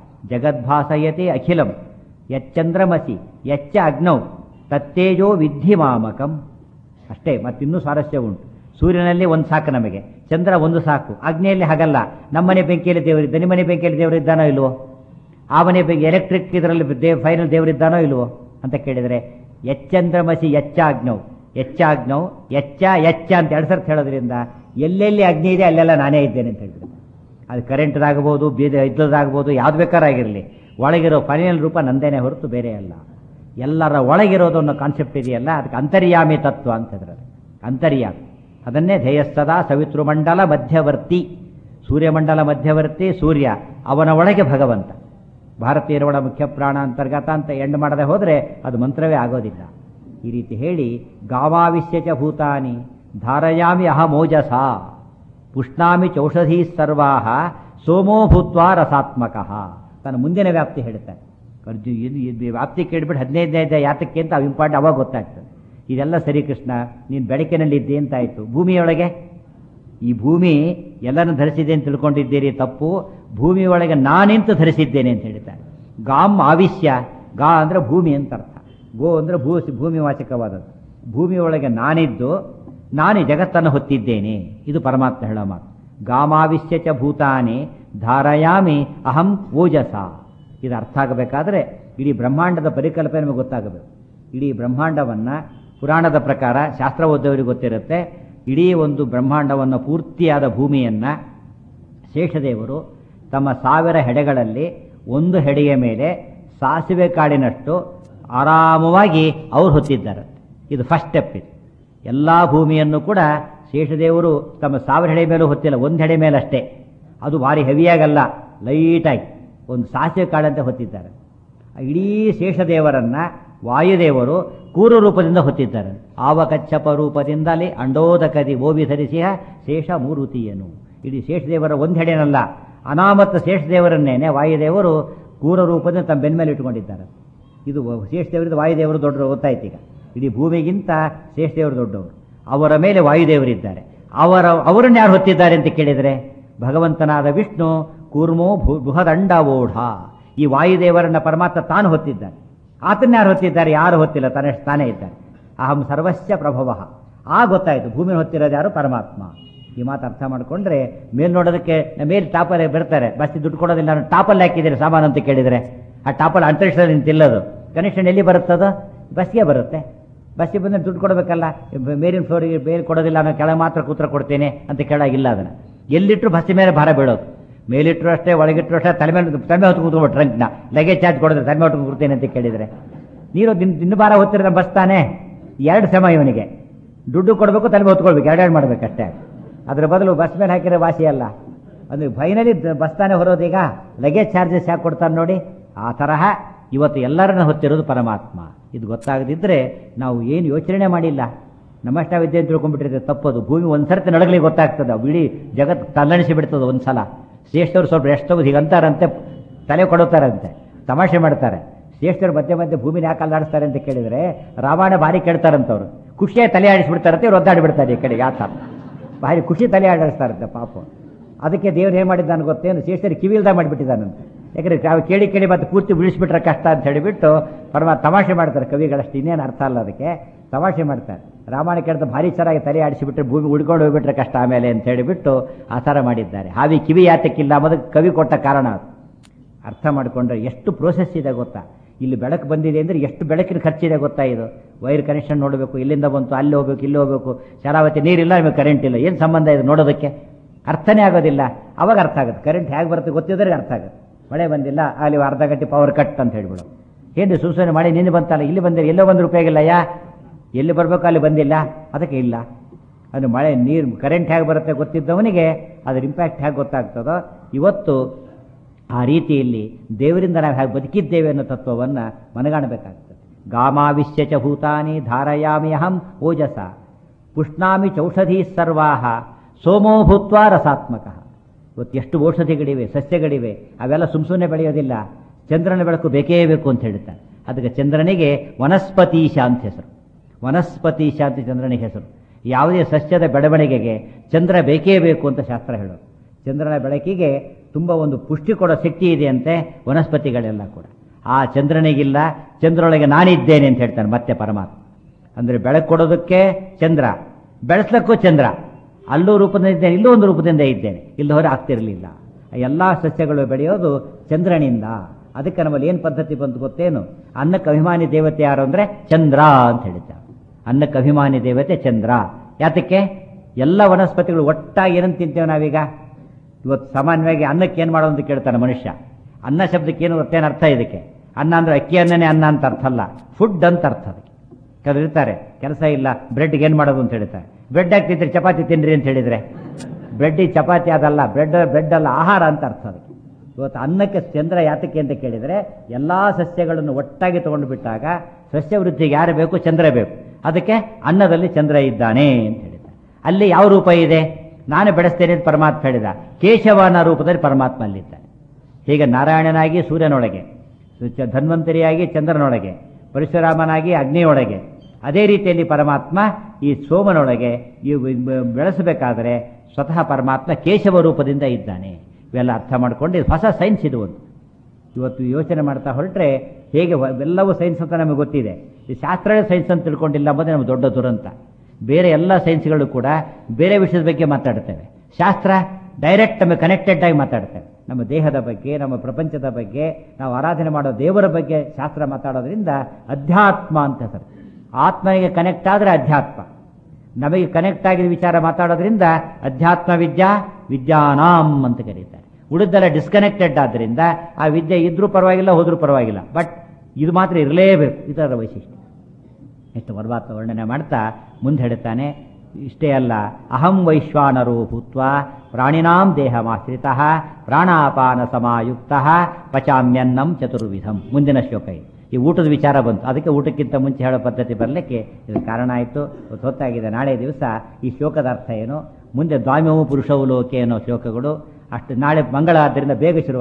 ಜಗದ್ಭಾಸಯತೆ ಅಖಿಲಂ ಯಚ್ಚಂದ್ರಮಸಿ ಯಚ್ಚ ಅಗ್ನೌ ತತ್ತೇಜೋ ವಿದ್ಧಿ ಮಾಮಕಂ ಅಷ್ಟೇ ಮತ್ತಿನ್ನೂ ಸ್ವಾರಸ್ಯ ಉಂಟು ಸೂರ್ಯನಲ್ಲಿ ಒಂದು ಸಾಕು ನಮಗೆ ಚಂದ್ರ ಒಂದು ಸಾಕು ಅಗ್ನಿಯಲ್ಲಿ ಹಾಗಲ್ಲ ನಮ್ಮನೆ ಬೆಂಕಿಯಲ್ಲಿ ದೇವರಿದ್ದ ನಿಮ್ಮನೆ ಬೆಂಕಿಯಲ್ಲಿ ದೇವರಿದ್ದಾನೋ ಇಲ್ವೋ ಆ ಮನೆ ಬೆಂಕಿ ಎಲೆಕ್ಟ್ರಿಕ್ ಇದರಲ್ಲಿ ದೇವ್ ಫೈನಲ್ ದೇವರಿದ್ದಾನೋ ಇಲ್ವೋ ಅಂತ ಕೇಳಿದರೆ ಎಚ್ಚಂದ್ರಮಸಿ ಎಚ್ಚಾಗ್ನೌ ಎಚ್ಚಾಗ್ನೌ ಎಚ್ಚ ಎಚ್ಚ ಅಂತ ಎರಡು ಸರ್ತಿ ಹೇಳೋದ್ರಿಂದ ಎಲ್ಲೆಲ್ಲಿ ಅಗ್ನಿ ಇದೆ ಅಲ್ಲೆಲ್ಲ ನಾನೇ ಇದ್ದೇನೆ ಅಂತ ಹೇಳಿದ್ರು ಅದು ಕರೆಂಟ್ದಾಗ್ಬೋದು ಬೀದ ಇದ್ದದಾಗ್ಬೋದು ಯಾವ್ದು ಬೇಕಾರಾಗಿರಲಿ ಒಳಗಿರೋ ಫೈನಲ್ ರೂಪ ನಂದೇನೆ ಹೊರತು ಬೇರೆ ಅಲ್ಲ ಎಲ್ಲರ ಒಳಗಿರೋದು ಅನ್ನೋ ಕಾನ್ಸೆಪ್ಟ್ ಇದೆಯಲ್ಲ ಅದಕ್ಕೆ ಅಂತರ್ಯಾಮಿ ತತ್ವ ಅಂತ ಹೇಳಿದ್ರೆ ಅಂತರ್ಯಾಮಿ ಅದನ್ನೇ ಧ್ಯೇಯಸ್ತದ ಸವಿತೃಮಂಡಲ ಮಧ್ಯವರ್ತಿ ಸೂರ್ಯಮಂಡಲ ಮಧ್ಯವರ್ತಿ ಸೂರ್ಯ ಅವನ ಒಳಗೆ ಭಗವಂತ ಭಾರತೀಯರ ಒಳ ಮುಖ್ಯ ಪ್ರಾಣ ಅಂತರ್ಗತ ಅಂತ ಎಂಡ್ ಮಾಡದೆ ಹೋದರೆ ಅದು ಮಂತ್ರವೇ ಆಗೋದಿಲ್ಲ ಈ ರೀತಿ ಹೇಳಿ ಗಾವಾವಿಶ್ಯ ಚ ಭೂತಾನಿ ಧಾರಯಾಮಿ ಅಹಮೋಜಸ ಪುಷ್ಣಾಮಿ ಚೌಷಧೀ ಸರ್ವಾಹ ಸೋಮೋ ಭೂತ್ವಾ ರಸಾತ್ಮಕ ತನ್ನ ಮುಂದಿನ ವ್ಯಾಪ್ತಿ ಹೇಳ್ತಾನೆ ಅರ್ಜು ಇದು ಇದು ವ್ಯಾಪ್ತಿ ಕೇಳಿಬಿಟ್ಟು ಹದಿನೈದನೇ ಯಾತಕ್ಕೆ ಅಂತ ಅವು ಇಂಪಾರ್ಟೆಂಟ್ ಅವಾಗ ಗೊತ್ತಾಗ್ತದೆ ಇದೆಲ್ಲ ಸರಿ ಕೃಷ್ಣ ನೀನು ಬೆಳಕಿನಲ್ಲಿ ಇದ್ದೆ ಅಂತಾಯಿತು ಭೂಮಿಯೊಳಗೆ ಈ ಭೂಮಿ ಎಲ್ಲರನ್ನು ಧರಿಸಿದೆ ಅಂತ ತಿಳ್ಕೊಂಡಿದ್ದೀರಿ ತಪ್ಪು ಭೂಮಿಯೊಳಗೆ ನಾನಿಂತು ಧರಿಸಿದ್ದೇನೆ ಅಂತ ಹೇಳ್ತಾರೆ ಗಾಮ್ ಆವಿಶ್ಯ ಗಾ ಅಂದರೆ ಭೂಮಿ ಅಂತ ಅರ್ಥ ಗೋ ಅಂದರೆ ಭೂ ಭೂಮಿ ವಾಚಕವಾದದ್ದು ಭೂಮಿಯೊಳಗೆ ನಾನಿದ್ದು ನಾನು ಈ ಜಗತ್ತನ್ನು ಹೊತ್ತಿದ್ದೇನೆ ಇದು ಪರಮಾತ್ಮ ಹೇಳೋ ಮಾತು ಗಾಮಾವಿಶ್ಯ ಚ ಭೂತಾನಿ ಧಾರಯಾಮಿ ಅಹಂ ಓಜಸ ಇದು ಅರ್ಥ ಆಗಬೇಕಾದ್ರೆ ಇಡೀ ಬ್ರಹ್ಮಾಂಡದ ಪರಿಕಲ್ಪನೆ ನಮಗೆ ಗೊತ್ತಾಗಬೇಕು ಇಡೀ ಬ್ರಹ್ಮಾಂಡವನ್ನು ಪುರಾಣದ ಪ್ರಕಾರ ಶಾಸ್ತ್ರ ಓದೋರಿಗೆ ಗೊತ್ತಿರುತ್ತೆ ಇಡೀ ಒಂದು ಬ್ರಹ್ಮಾಂಡವನ್ನು ಪೂರ್ತಿಯಾದ ಭೂಮಿಯನ್ನು ಶೇಷದೇವರು ತಮ್ಮ ಸಾವಿರ ಹೆಡೆಗಳಲ್ಲಿ ಒಂದು ಹೆಡೆಯ ಮೇಲೆ ಸಾಸಿವೆ ಕಾಡಿನಷ್ಟು ಆರಾಮವಾಗಿ ಅವ್ರು ಹೊತ್ತಿದ್ದಾರೆ ಇದು ಫಸ್ಟ್ ಸ್ಟೆಪ್ ಇದು ಎಲ್ಲ ಭೂಮಿಯನ್ನು ಕೂಡ ಶೇಷದೇವರು ತಮ್ಮ ಸಾವಿರ ಹೆಡೆ ಮೇಲೂ ಹೊತ್ತಿಲ್ಲ ಒಂದು ಹೆಡೆ ಮೇಲೆ ಅಷ್ಟೇ ಅದು ಭಾರಿ ಹೆವಿಯಾಗಲ್ಲ ಲೈಟಾಗಿ ಒಂದು ಸಾಸಿವೆ ಕಾಡಂತೆ ಹೊತ್ತಿದ್ದಾರೆ ಇಡೀ ಶೇಷದೇವರನ್ನ ವಾಯುದೇವರು ಕೂರು ರೂಪದಿಂದ ಹೊತ್ತಿದ್ದಾರೆ ಆವಕಚ್ಚಪ ರೂಪದಿಂದಲೇ ಅಂಡೋದಕದಿ ಓಬಿ ಧರಿಸಿಹ ಶೇಷ ಮೂರುತಿಯನು ಇಡೀ ಶೇಷದೇವರ ಒಂದು ಹೆಡೆನಲ್ಲ ಅನಾಮತ್ತ ಶೇಷದೇವರನ್ನೇನೆ ವಾಯುದೇವರು ಕೂರ ರೂಪದಿಂದ ತಮ್ಮ ಬೆನ್ನ ಮೇಲೆ ಇಟ್ಕೊಂಡಿದ್ದಾರೆ ಇದು ಶೇಷದೇವರಿಂದ ವಾಯುದೇವರು ದೊಡ್ಡರು ಗೊತ್ತಾಯ್ತು ಈಗ ಇಡೀ ಭೂಮಿಗಿಂತ ಶೇಷದೇವರು ದೊಡ್ಡವರು ಅವರ ಮೇಲೆ ವಾಯುದೇವರಿದ್ದಾರೆ ಅವರ ಅವರನ್ನು ಯಾರು ಹೊತ್ತಿದ್ದಾರೆ ಅಂತ ಕೇಳಿದರೆ ಭಗವಂತನಾದ ವಿಷ್ಣು ಕೂರ್ಮೋ ಭೂ ಬೃಹದಂಡವೋಢ ಈ ವಾಯುದೇವರನ್ನ ಪರಮಾತ್ಮ ತಾನು ಹೊತ್ತಿದ್ದಾನೆ ಆತನ್ನ ಯಾರು ಹೊತ್ತಿದ್ದಾರೆ ಯಾರು ಹೊತ್ತಿಲ್ಲ ತನ್ನಷ್ಟು ತಾನೇ ಇದ್ದಾರೆ ಅಹಂ ಸರ್ವಸ್ಯ ಪ್ರಭವ ಆ ಗೊತ್ತಾಯಿತು ಭೂಮಿ ಹೊತ್ತಿರೋದು ಯಾರು ಪರಮಾತ್ಮ ಈ ಮಾತು ಅರ್ಥ ಮಾಡಿಕೊಂಡ್ರೆ ಮೇಲ್ ನೋಡೋದಕ್ಕೆ ಮೇಲೆ ಟಾಪಲ್ಲಿ ಬರ್ತಾರೆ ಬಸ್ಸಿ ದುಡ್ಡು ಕೊಡೋದಿಲ್ಲ ನಾನು ಟಾಪಲ್ಲಿ ಹಾಕಿದ್ದೀರಿ ಸಾಮಾನು ಅಂತ ಕೇಳಿದರೆ ಆ ಟಾಪಲ್ಲಿ ಅಂತರಿಕ್ಷದಲ್ಲಿ ನಿಂತಿಲ್ಲದು ಕನೆಕ್ಷನ್ ಎಲ್ಲಿ ಬರುತ್ತದು ಬಸ್ಗೆ ಬರುತ್ತೆ ಬಸ್ಸಿಗೆ ಬಂದರೆ ದುಡ್ಡು ಕೊಡಬೇಕಲ್ಲ ಬ- ಮೇಲಿನ ಫ್ಲೋರಿಗೆ ಬೇರೆ ಕೊಡೋದಿಲ್ಲ ನಾನು ಕೆಳಗೆ ಮಾತ್ರ ಕೂತ್ರ ಕೊಡ್ತೇನೆ ಅಂತ ಕೆಳಗಿಲ್ಲ ಅದನ್ನು ಎಲ್ಲಿಟ್ಟರು ಬಸ್ಸಿ ಮೇಲೆ ಭಾರ ಬೀಳೋದು ಮೇಲಿಟ್ಟರು ಅಷ್ಟೇ ಒಳಗಿಟ್ಟರು ಅಷ್ಟೇ ತಲೆ ಮೇಲೆ ತಲೆ ಮೇಲೆ ಹೊತ್ತು ಕೂತ್ಕೊಂಡು ಟ್ರಂಕ್ನ ಲಗೇಜ್ ಚಾರ್ಜ್ ಕೊಡಿದ್ರೆ ತಲೆ ಮೇಲೆ ಹೊತ್ತು ಕೂರ್ತೇನೆ ಅಂತ ಕೇಳಿದರೆ ನೀರು ದಿನ ದಿನ ಭಾರ ಹೊತ್ತಿರೋ ಬಸ್ ತಾನೇ ಎರಡು ಶ್ರಮ ಇವನಿಗೆ ದುಡ್ಡು ಕೊಡಬೇಕು ತಲೆ ಮೇಲೆ ಹೊತ್ಕೊಳ್ಬೇಕು ಎರಡೆರಡು ಮಾಡ್ಬೇಕಷ್ಟೇ ಅದ್ರ ಬದಲು ಬಸ್ ಮೇಲೆ ಹಾಕಿರೋ ವಾಸಿ ಅಲ್ಲ ಅದು ಫೈನಲಿ ಬಸ್ ತಾನೇ ಹೊರೋದೀಗ ಲಗೇಜ್ ಚಾರ್ಜಸ್ ಯಾಕೆ ಕೊಡ್ತಾನೆ ನೋಡಿ ಆ ತರಹ ಇವತ್ತು ಎಲ್ಲರನ್ನ ಹೊತ್ತಿರೋದು ಪರಮಾತ್ಮ ಇದು ಗೊತ್ತಾಗದಿದ್ದರೆ ನಾವು ಏನು ಯೋಚನೆ ಮಾಡಿಲ್ಲ ನಮ್ಮಷ್ಟ ವಿದ್ಯೆ ಅಂತ ತಿಳ್ಕೊಂಡ್ಬಿಟ್ಟಿರ್ತದೆ ತಪ್ಪದು ಭೂಮಿ ಒಂದ್ಸರ್ತಿ ನಡಗಲಿ ಗೊತ್ತಾಗ್ತದೆ ಇಡೀ ಜಗತ್ತು ತಲ್ಲಣಿಸಿ ಬಿಡ್ತದೆ ಒಂದ್ಸಲ ಶ್ರೇಷ್ಠರು ಸ್ವಲ್ಪ ಎಷ್ಟು ತಗೋದು ಹೀಗಂತಾರಂತೆ ತಲೆ ಕೊಡುತ್ತಾರಂತೆ ತಮಾಷೆ ಮಾಡ್ತಾರೆ ಶ್ರೇಷ್ಠರು ಮಧ್ಯೆ ಮಧ್ಯೆ ಭೂಮಿನ ಯಾಕೆ ಅಲ್ಲಾಡಿಸ್ತಾರೆ ಅಂತ ಕೇಳಿದರೆ ರಾಮಾಯಣ ಭಾರಿ ಕೇಳ್ತಾರಂತವ್ರು ಖುಷಿಯಾಗಿ ತಲೆ ಆಡಿಸ್ಬಿಡ್ತಾರಂತೆ ಇವ್ರು ಒದ್ದಾಡಿಬಿಡ್ತಾರೆ ಈ ಕಡೆಗೆ ಆ ಥರ ಭಾರಿ ಖುಷಿ ತಲೆ ಆಡಿಸ್ತಾರಂತೆ ಪಾಪ ಅದಕ್ಕೆ ದೇವ್ರು ಏನು ಮಾಡಿದ್ದಾನೆ ಗೊತ್ತೇನು ಶ್ರೇಷ್ಠರು ಕಿವಿಲ್ದ ಮಾಡಿಬಿಟ್ಟಿದ್ದಾನಂತೆ ಯಾಕಂದ್ರೆ ತಾವು ಕೇಳಿ ಕೇಳಿ ಮತ್ತೆ ಪೂರ್ತಿ ಬಿಡಿಸ್ಬಿಟ್ರೆ ಕಷ್ಟ ಅಂತ ಹೇಳಿಬಿಟ್ಟು ಪರಮ ತಮಾಷೆ ಮಾಡ್ತಾರೆ ಕವಿಗಳಷ್ಟು ಇನ್ನೇನು ಅರ್ಥ ಅಲ್ಲ ಅದಕ್ಕೆ ತಮಾಷೆ ಮಾಡ್ತಾರೆ ರಾಮಾಯಣ ಕೇಳ್ತಾ ಭಾರಿ ಚೆನ್ನಾಗಿ ತಲೆ ಆಡಿಸಿಬಿಟ್ರೆ ಭೂಮಿ ಉಡ್ಕೊಂಡು ಹೋಗ್ಬಿಟ್ರೆ ಕಷ್ಟ ಆಮೇಲೆ ಅಂತ ಹೇಳಿಬಿಟ್ಟು ಆ ಥರ ಮಾಡಿದ್ದಾರೆ ಹಾವಿ ಕಿವಿ ಯಾತಕ್ಕಿಲ್ಲ ಅನ್ನೋದಕ್ಕೆ ಕವಿ ಕೊಟ್ಟ ಕಾರಣ ಅದು ಅರ್ಥ ಮಾಡಿಕೊಂಡ್ರೆ ಎಷ್ಟು ಪ್ರೋಸೆಸ್ ಇದೆ ಗೊತ್ತಾ ಇಲ್ಲಿ ಬೆಳಕು ಬಂದಿದೆ ಅಂದರೆ ಎಷ್ಟು ಬೆಳಕಿನ ಖರ್ಚಿದೆ ಗೊತ್ತಾ ಇದು ವೈರ್ ಕನೆಕ್ಷನ್ ನೋಡಬೇಕು ಇಲ್ಲಿಂದ ಬಂತು ಅಲ್ಲಿ ಹೋಗ್ಬೇಕು ಇಲ್ಲಿ ಹೋಗ್ಬೇಕು ಶರಾವತಿ ನೀರಿಲ್ಲ ನಿಮಗೆ ಕರೆಂಟ್ ಇಲ್ಲ ಏನು ಸಂಬಂಧ ಇದೆ ನೋಡೋದಕ್ಕೆ ಅರ್ಥನೇ ಆಗೋದಿಲ್ಲ ಅವಾಗ ಅರ್ಥ ಆಗುತ್ತೆ ಕರೆಂಟ್ ಹೇಗೆ ಬರುತ್ತೆ ಗೊತ್ತಿದ್ರೆ ಅರ್ಥ ಆಗುತ್ತೆ ಮಳೆ ಬಂದಿಲ್ಲ ಅಲ್ಲಿ ಅರ್ಧ ಗಂಟೆ ಪವರ್ ಕಟ್ ಅಂತ ಹೇಳ್ಬಿಡು ಏನು ಸೂಚನೆ ಮಾಡಿ ನಿನ್ನೆ ಬಂತಲ್ಲ ಇಲ್ಲಿ ಬಂದಿಲ್ಲ ಎಲ್ಲೋ ಬಂದರೂ ಉಪಯೋಗ ಇಲ್ಲ ಯಾ ಎಲ್ಲಿ ಬರಬೇಕು ಅಲ್ಲಿ ಬಂದಿಲ್ಲ ಅದಕ್ಕೆ ಇಲ್ಲ ಅದು ಮಳೆ ನೀರು ಕರೆಂಟ್ ಹೇಗೆ ಬರುತ್ತೆ ಗೊತ್ತಿದ್ದವನಿಗೆ ಅದರ ಇಂಪ್ಯಾಕ್ಟ್ ಹೇಗೆ ಗೊತ್ತಾಗ್ತದೋ ಇವತ್ತು ಆ ರೀತಿಯಲ್ಲಿ ದೇವರಿಂದ ನಾವು ಹೇಗೆ ಬದುಕಿದ್ದೇವೆ ಅನ್ನೋ ತತ್ವವನ್ನು ಮನಗಾಣಬೇಕಾಗ್ತದೆ ಗಾಮಾವಿಶ್ಯ ಚ ಭೂತಾನಿ ಧಾರಯಾಮಿ ಅಹಂ ಓಜಸ ಪುಷ್ಣಾಮಿ ಚೌಷಧಿ ಸರ್ವಾಹ ಸೋಮೋ ಭೂತ್ವ ರಸಾತ್ಮಕ ಇವತ್ತು ಎಷ್ಟು ಔಷಧಿಗಳಿವೆ ಸಸ್ಯಗಳಿವೆ ಅವೆಲ್ಲ ಸುಮ್ ಸುಮ್ಮನೆ ಬೆಳೆಯೋದಿಲ್ಲ ಚಂದ್ರನ ಬೆಳಕು ಬೇಕೇ ಬೇಕು ಅಂತ ಹೇಳ್ತಾರೆ ಅದಕ್ಕೆ ಚಂದ್ರನಿಗೆ ವನಸ್ಪತೀಶ ಅಂತ ಹೆಸರು ವನಸ್ಪತೀಶ ಅಂತ ಚಂದ್ರನಿಗೆ ಹೆಸರು ಯಾವುದೇ ಸಸ್ಯದ ಬೆಳವಣಿಗೆಗೆ ಚಂದ್ರ ಬೇಕೇ ಬೇಕು ಅಂತ ಶಾಸ್ತ್ರ ಹೇಳೋದು ಚಂದ್ರನ ಬೆಳಕಿಗೆ ತುಂಬ ಒಂದು ಪುಷ್ಟಿ ಕೊಡೋ ಶಕ್ತಿ ಇದೆ ಅಂತೆ ವನಸ್ಪತಿಗಳೆಲ್ಲ ಕೂಡ ಆ ಚಂದ್ರನಿಗಿಲ್ಲ ಚಂದ್ರೊಳಗೆ ನಾನಿದ್ದೇನೆ ಅಂತ ಹೇಳ್ತಾನೆ ಮತ್ತೆ ಪರಮಾತ್ಮ ಅಂದರೆ ಬೆಳಕು ಕೊಡೋದಕ್ಕೆ ಚಂದ್ರ ಬೆಳೆಸ್ಲಕ್ಕೂ ಚಂದ್ರ ಅಲ್ಲೂ ರೂಪದಿಂದ ಇದ್ದೇನೆ ಇಲ್ಲೂ ಒಂದು ರೂಪದಿಂದ ಇದ್ದೇನೆ ಇಲ್ಲದವರೆ ಆಗ್ತಿರಲಿಲ್ಲ ಎಲ್ಲ ಸಸ್ಯಗಳು ಬೆಳೆಯೋದು ಚಂದ್ರನಿಂದ ಅದಕ್ಕೆ ನಮ್ಮಲ್ಲಿ ಏನು ಪದ್ಧತಿ ಬಂತು ಗೊತ್ತೇನು ಅನ್ನಕ್ಕೆ ಅಭಿಮಾನಿ ದೇವತೆ ಯಾರು ಅಂದರೆ ಚಂದ್ರ ಅಂತ ಹೇಳ್ತಾರೆ ಅನ್ನಕ್ಕೆ ಅಭಿಮಾನಿ ದೇವತೆ ಚಂದ್ರ ಯಾತಕ್ಕೆ ಎಲ್ಲ ವನಸ್ಪತಿಗಳು ಒಟ್ಟಾಗಿ ಏನಂತ ತಿಂತೇವೆ ನಾವೀಗ ಇವತ್ತು ಸಾಮಾನ್ಯವಾಗಿ ಅನ್ನಕ್ಕೆ ಏನು ಮಾಡೋದು ಅಂತ ಕೇಳ್ತಾನೆ ಮನುಷ್ಯ ಅನ್ನ ಶಬ್ದಕ್ಕೆ ಏನು ಗೊತ್ತೇನು ಅರ್ಥ ಇದಕ್ಕೆ ಅನ್ನ ಅಂದ್ರೆ ಅಕ್ಕಿ ಅನ್ನನೇ ಅನ್ನ ಅಂತ ಅರ್ಥ ಅಲ್ಲ ಫುಡ್ ಅಂತ ಅರ್ಥ ಅದಕ್ಕೆ ಕೆಲವರು ಇರ್ತಾರೆ ಕೆಲಸ ಇಲ್ಲ ಬ್ರೆಡ್ಗೆ ಏನು ಮಾಡೋದು ಅಂತ ಹೇಳ್ತಾರೆ ಬ್ರೆಡ್ ಹಾಕಿ ತಿಂತೀರಿ ಚಪಾತಿ ತಿನ್ನಿರಿ ಅಂತ ಹೇಳಿದರೆ ಬ್ರೆಡ್ಡಿ ಚಪಾತಿ ಅದಲ್ಲ ಬ್ರೆಡ್ ಬ್ರೆಡ್ ಅಲ್ಲ ಆಹಾರ ಅಂತ ಅರ್ಥ ಅದಕ್ಕೆ ಇವತ್ತು ಅನ್ನಕ್ಕೆ ಚಂದ್ರ ಯಾತಕ್ಕೆ ಅಂತ ಕೇಳಿದರೆ ಎಲ್ಲ ಸಸ್ಯಗಳನ್ನು ಒಟ್ಟಾಗಿ ತಗೊಂಡು ಬಿಟ್ಟಾಗ ಸಸ್ಯ ವೃದ್ಧಿಗೆ ಯಾರು ಬೇಕು ಚಂದ್ರ ಬೇಕು ಅದಕ್ಕೆ ಅನ್ನದಲ್ಲಿ ಚಂದ್ರ ಇದ್ದಾನೆ ಅಂತ ಹೇಳಿದ್ದಾರೆ ಅಲ್ಲಿ ಯಾವ ರೂಪ ಇದೆ ನಾನು ಬೆಳೆಸ್ತೇನೆ ಅಂತ ಪರಮಾತ್ಮ ಹೇಳಿದ ಕೇಶವನ ರೂಪದಲ್ಲಿ ಪರಮಾತ್ಮ ಅಲ್ಲಿದ್ದಾನೆ ಹೀಗೆ ನಾರಾಯಣನಾಗಿ ಸೂರ್ಯನೊಳಗೆ ಚ- ಧನ್ವಂತರಿಯಾಗಿ ಚಂದ್ರನೊಳಗೆ ಪರಶುರಾಮನಾಗಿ ಅಗ್ನಿಯೊಳಗೆ ಅದೇ ರೀತಿಯಲ್ಲಿ ಪರಮಾತ್ಮ ಈ ಸೋಮನೊಳಗೆ ಈ ಬ- ಬೆಳೆಸಬೇಕಾದರೆ ಸ್ವತಃ ಪರಮಾತ್ಮ ಕೇಶವ ರೂಪದಿಂದ ಇದ್ದಾನೆ ಇವೆಲ್ಲ ಅರ್ಥ ಮಾಡ್ಕೊಂಡು ಇದು ಹೊಸ ಸೈನ್ಸ್ ಇದು ಒಂದು ಇವತ್ತು ಯೋಚನೆ ಮಾಡ್ತಾ ಹೊರಟ್ರೆ ಹೇಗೆ ವ- ಎಲ್ಲವೂ ಸೈನ್ಸ್ ಅಂತ ನಮಗೆ ಗೊತ್ತಿದೆ ಈ ಶಾಸ್ತ್ರವೇ ಸೈನ್ಸ್ ಅಂತ ತಿಳ್ಕೊಂಡಿಲ್ಲ ಅಂಬೋದೇ ನಮ್ಮ ದೊಡ್ಡ ದುರಂತ ಬೇರೆ ಎಲ್ಲ ಸೈನ್ಸ್ಗಳು ಕೂಡ ಬೇರೆ ವಿಷಯದ ಬಗ್ಗೆ ಮಾತಾಡ್ತೇವೆ ಶಾಸ್ತ್ರ ಡೈರೆಕ್ಟ್ ನಮಗೆ ಕನೆಕ್ಟೆಡ್ ಆಗಿ ಮಾತಾಡ್ತೇವೆ ನಮ್ಮ ದೇಹದ ಬಗ್ಗೆ ನಮ್ಮ ಪ್ರಪಂಚದ ಬಗ್ಗೆ ನಾವು ಆರಾಧನೆ ಮಾಡೋ ದೇವರ ಬಗ್ಗೆ ಶಾಸ್ತ್ರ ಮಾತಾಡೋದ್ರಿಂದ ಅಧ್ಯಾತ್ಮ ಅಂತ ಹೆಸರು ಆತ್ಮನಿಗೆ ಕನೆಕ್ಟ್ ಆದರೆ ಅಧ್ಯಾತ್ಮ ನಮಗೆ ಕನೆಕ್ಟ್ ಆಗಿದ ವಿಚಾರ ಮಾತಾಡೋದ್ರಿಂದ ಅಧ್ಯಾತ್ಮ ವಿದ್ಯಾ ವಿದ್ಯಾನಾಂ ಅಂತ ಕರೀತಾರೆ ಉಳಿದೆಲ್ಲ ಡಿಸ್ಕನೆಕ್ಟೆಡ್ ಆದ್ದರಿಂದ ಆ ವಿದ್ಯೆ ಇದ್ರೂ ಪರವಾಗಿಲ್ಲ ಹೋದ್ರೂ ಪರವಾಗಿಲ್ಲ ಬಟ್ ಇದು ಮಾತ್ರ ಇರಲೇಬೇಕು ಇದರ ವೈಶಿಷ್ಟ್ಯ ಎಷ್ಟು ಪರಮಾತ್ಮ ವರ್ಣನೆ ಮಾಡ್ತಾ ಮುಂದೆ ಹೇಳ್ತಾನೆ ಇಷ್ಟೇ ಅಲ್ಲ ಅಹಂ ವೈಶ್ವಾನರೋ ಭೂತ್ವ ಪ್ರಾಣಿನಾಂ ದೇಹಮಾಶ್ರಿತ ಪ್ರಾಣಾಪಾನ ಸಮಾಯುಕ್ತ ಪಚಾಮ್ಯನ್ನಂ ಚತುರ್ವಿಧಂ ಮುಂದಿನ ಶ್ಲೋಕ ಇದು ಈ ಊಟದ ವಿಚಾರ ಬಂತು ಅದಕ್ಕೆ ಊಟಕ್ಕಿಂತ ಮುಂಚೆ ಹೇಳೋ ಪದ್ಧತಿ ಬರಲಿಕ್ಕೆ ಇದು ಕಾರಣ ಆಯಿತು ಇವತ್ತು ಹೊತ್ತಾಗಿದೆ ನಾಳೆ ದಿವಸ ಈ ಶ್ಲೋಕದ ಅರ್ಥ ಏನು ಮುಂದೆ ದ್ವಾಮ್ಯವು ಪುರುಷವು ಲೋಕೆ ಅನ್ನೋ ಶ್ಲೋಕಗಳು ಅಷ್ಟು ನಾಳೆ ಮಂಗಳ ಆದ್ದರಿಂದ ಬೇಗ ಶುರುವಾಗುತ್ತೆ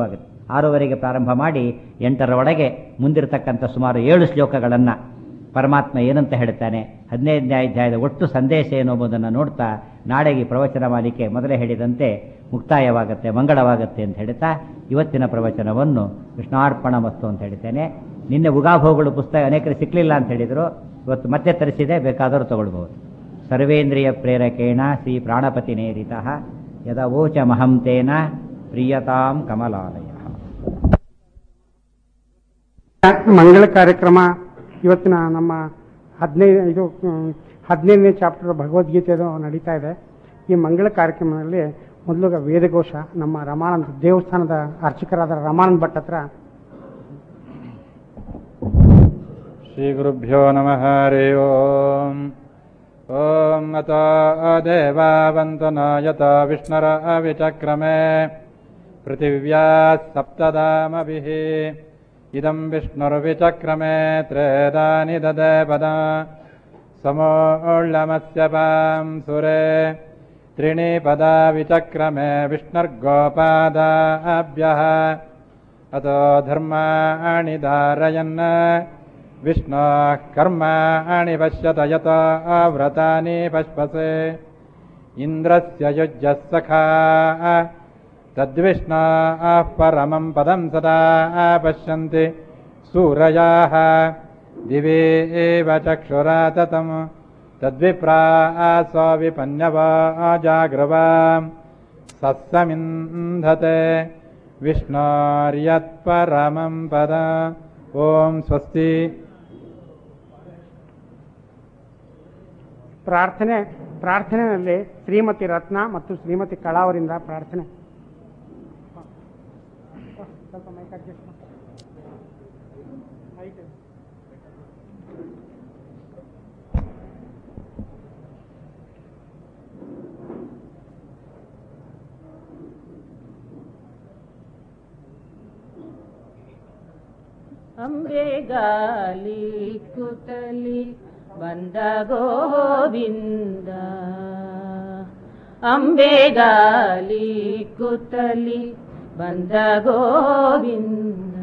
ಆರೂವರೆಗೆ ಪ್ರಾರಂಭ ಮಾಡಿ ಎಂಟರ ಒಳಗೆ ಮುಂದಿರತಕ್ಕಂಥ ಸುಮಾರು ಏಳು ಶ್ಲೋಕಗಳನ್ನು ಪರಮಾತ್ಮ ಏನಂತ ಹೇಳ್ತಾನೆ ಹದಿನೈದನೇ ಅಧ್ಯಾಯದ ಒಟ್ಟು ಸಂದೇಶ ಏನು ಎಂಬುದನ್ನು ನೋಡ್ತಾ ನಾಳೆಗೆ ಪ್ರವಚನ ಮಾಲಿಕೆ ಮೊದಲೇ ಹೇಳಿದಂತೆ ಮುಕ್ತಾಯವಾಗುತ್ತೆ ಮಂಗಳವಾಗುತ್ತೆ ಅಂತ ಹೇಳ್ತಾ ಇವತ್ತಿನ ಪ್ರವಚನವನ್ನು ಕೃಷ್ಣಾರ್ಪಣ ಮಸ್ತು ಅಂತ ಹೇಳ್ತೇನೆ ನಿನ್ನೆ ಉಗಾಭೋಗಳು ಪುಸ್ತಕ ಅನೇಕರು ಸಿಕ್ಕಲಿಲ್ಲ ಅಂತ ಹೇಳಿದರು ಇವತ್ತು ಮತ್ತೆ ತರಿಸಿದೆ ಬೇಕಾದರೂ ತಗೊಳ್ಬಹುದು ಸರ್ವೇಂದ್ರಿಯ ಪ್ರೇರಕೇಣ ಶ್ರೀ ಪ್ರಾಣಪತಿ ನೇರಿತ ಯದವೋಚ ಮಹಂತೇನ ಪ್ರಿಯತಾಂ ಕಮಲಾಲಯ ಮಂಗಳ ಕಾರ್ಯಕ್ರಮ ಇವತ್ತಿನ ನಮ್ಮ ಹದಿನೈದು ಇದು ಹ್ಮ್, ಹದಿನೈದನೇ ಚಾಪ್ಟರ್ ಭಗವದ್ಗೀತೆದು ನಡೀತಾ ಇದೆ ಈ ಮಂಗಳ ಕಾರ್ಯಕ್ರಮದಲ್ಲಿ ಮೊದಲು ವೇದಘೋಷ ನಮ್ಮ ರಮಾನಂದ ದೇವಸ್ಥಾನದ ಅರ್ಚಕರಾದ ರಮಾನಂದ ಭಟ್ ಹತ್ರ श्रीगुरुभ्यो नमः हरि ओम् ॐ अतो देवावन्तनो यतो विष्णुर अविचक्रमे पृथिव्या सप्तदामभिः इदं विष्णुर्विचक्रमे त्रेदानि ददे पदा समोळ्ळमस्य पां सुरे त्रीणि पदा विचक्रमे विष्णुर्गोपादाभ्यः अतो धर्माणि धारयन् विष्णोः कर्माणि पश्यत यतो व्रतानि पश्पसे इन्द्रस्य युज्यः सखा तद्विष्णाः परमं पदं सदा पश्यन्ति सूरयाः दिवे एव चक्षुरा ततम् तद्विप्रासो विपन्यवा जाग्रवाम् सत्समिन्धते विष्णोर्यत्परमं पद ॐ स्वस्ति ಪ್ರಾರ್ಥನೆ ಪ್ರಾರ್ಥನೆಯಲ್ಲಿ ಶ್ರೀಮತಿ ರತ್ನ ಮತ್ತು ಶ್ರೀಮತಿ ಕಳಾ ಅವರಿಂದ ಪ್ರಾರ್ಥನೆ ಸ್ವಲ್ಪ mic adjust ಮಾಡು. Height. ಅಂಬೆಗಾಲಿ ಕುತಲಿ ಬಂದ ಗೋವಿಂದ ಅಂಬೆಗಾಲಿ ಕುತಲಿ ಬಂದ ಗೋವಿಂದ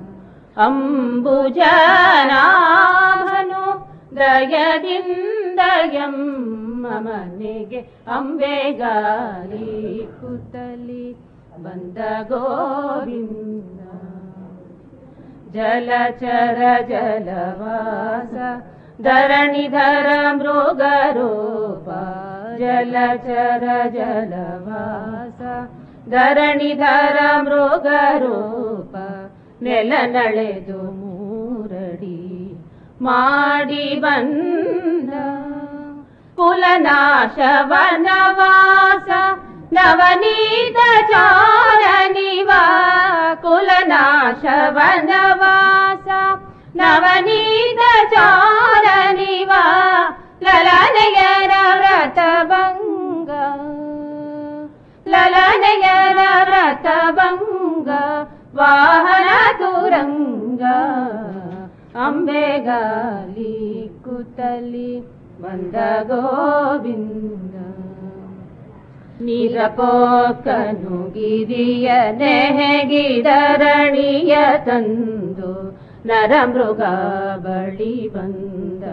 ಅಂಬುಜನಾಭನು ದಯದಿಂದ ಎಮ್ಮ ಮನೆಗೆ ಅಂಬೆಗಾಲಿ ಕುತಲಿ ಬಂದ ಗೋವಿಂದ ಜಲಚರ ಜಲವಾಸ ಧರಣಿಧರ ಮೃಗರೂಪ ಜಲಚರ ಜಲವಾಸ ಧರಣಿಧರ ಮೃಗರೂಪ ನೆಲ ನಳೆದು ಮೂರಡಿ ಮಾಡಿ ಬಂದ ಕುಲನಾಶ ವನವಾಸ ನವನೀತ ಚಾರನಿವ ಕುಲನಾಶ ವನವಾಸ ನವನೀತ ಚಾರನಿವ ಲಲನಯರ ವ್ರತಭಂಗ ಲಲನಯರ ವ್ರತಭಂಗ ವಾಹನ ತುರಂಗ ಅಂಬೆಗಾಲಿ ಕುತಲಿ ಬಂದ ಗೋವಿಂದ ನಿರಪೋಕನು ಗಿರಿಯ ನೆಹಗಿದರಣಿಯ ತಂದು ನರಮೃಗ ಬಳಿ ಬಂದ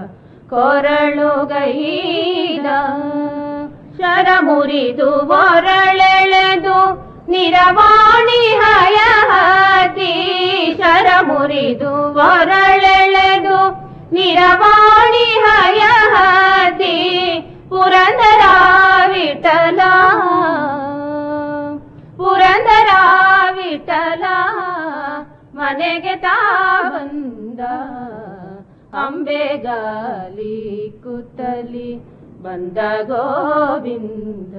ಕೊರಳುಗೈದ ಶರ ಮುರಿದು ಒರಳೆಳೆದು ನಿರವಾಣಿ ಹಯ ಹಾಕಿ ಶರ ಮುರಿದು ಒರಳೆಳೆದು ನಿರವಾಣಿ ಹಯ ಹಾಕಿ ಪುರಂದರ ವಿಠಲ ಪುರಂದರ ವಿಠಲ ಮನೆಗೆ ತಾ ಬಂದ ಅಂಬೆಗಾಲಿ ಕುತ್ತಲಿ ಬಂದ ಗೋವಿಂದ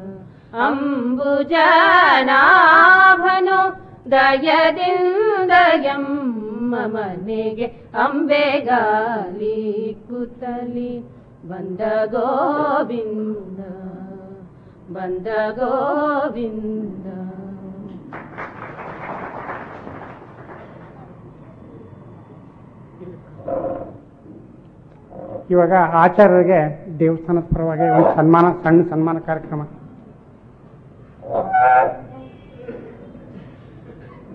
ಅಂಬುಜನಾಭನು ದಯದಿಂದ ಎಮ್ಮ ಮನೆಗೆ ಅಂಬೆಗಾಲಿ ಕುತ್ತಲಿ ಬಂದ ಗೋವಿಂದ ಬಂದ ಗೋವಿಂದ ಇವಾಗ ಆಚಾರ್ಯರಿಗೆ ದೇವಸ್ಥಾನದ ಪರವಾಗಿ ಒಂದು ಸನ್ಮಾನ ಸಣ್ಣ ಸನ್ಮಾನ ಕಾರ್ಯಕ್ರಮ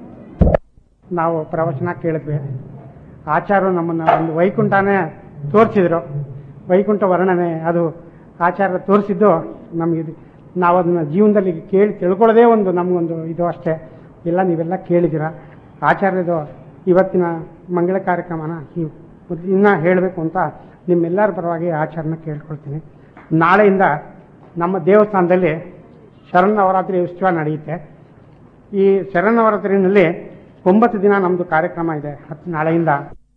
ನಾವು ಪ್ರವಚನ ಕೇಳಿದ್ವಿ ಆಚಾರ್ಯರು ನಮ್ಮನ್ನು ಒಂದು ವೈಕುಂಠನೇ ತೋರಿಸಿದ್ರು ವೈಕುಂಠ ವರ್ಣನೆ ಅದು ಆಚಾರ್ಯ ತೋರಿಸಿದ್ದು ನಮಗೆ ನಾವು ಅದನ್ನ ಜೀವನದಲ್ಲಿ ಕೇಳಿ ತಿಳ್ಕೊಳ್ಳೋದೇ ಒಂದು ನಮಗೊಂದು ಇದು ಅಷ್ಟೇ ಎಲ್ಲ ನೀವೆಲ್ಲ ಕೇಳಿದ್ದೀರ ಆಚಾರ್ಯದು ಇವತ್ತಿನ ಮಂಗಳ ಕಾರ್ಯಕ್ರಮನ ನೀವು ಇನ್ನೂ ಹೇಳಬೇಕು ಅಂತ ನಿಮ್ಮೆಲ್ಲರ ಪರವಾಗಿ ಆಚಾರನ ಕೇಳ್ಕೊಳ್ತೀನಿ ನಾಳೆಯಿಂದ ನಮ್ಮ ದೇವಸ್ಥಾನದಲ್ಲಿ ಶರನ್ನವರಾತ್ರಿ ಉತ್ಸವ ನಡೆಯುತ್ತೆ ಈ ಶರನ್ನವರಾತ್ರಿನಲ್ಲಿ ಒಂಬತ್ತು ದಿನ ನಮ್ಮದು ಕಾರ್ಯಕ್ರಮ ಇದೆ ಹತ್ತು ನಾಳೆಯಿಂದ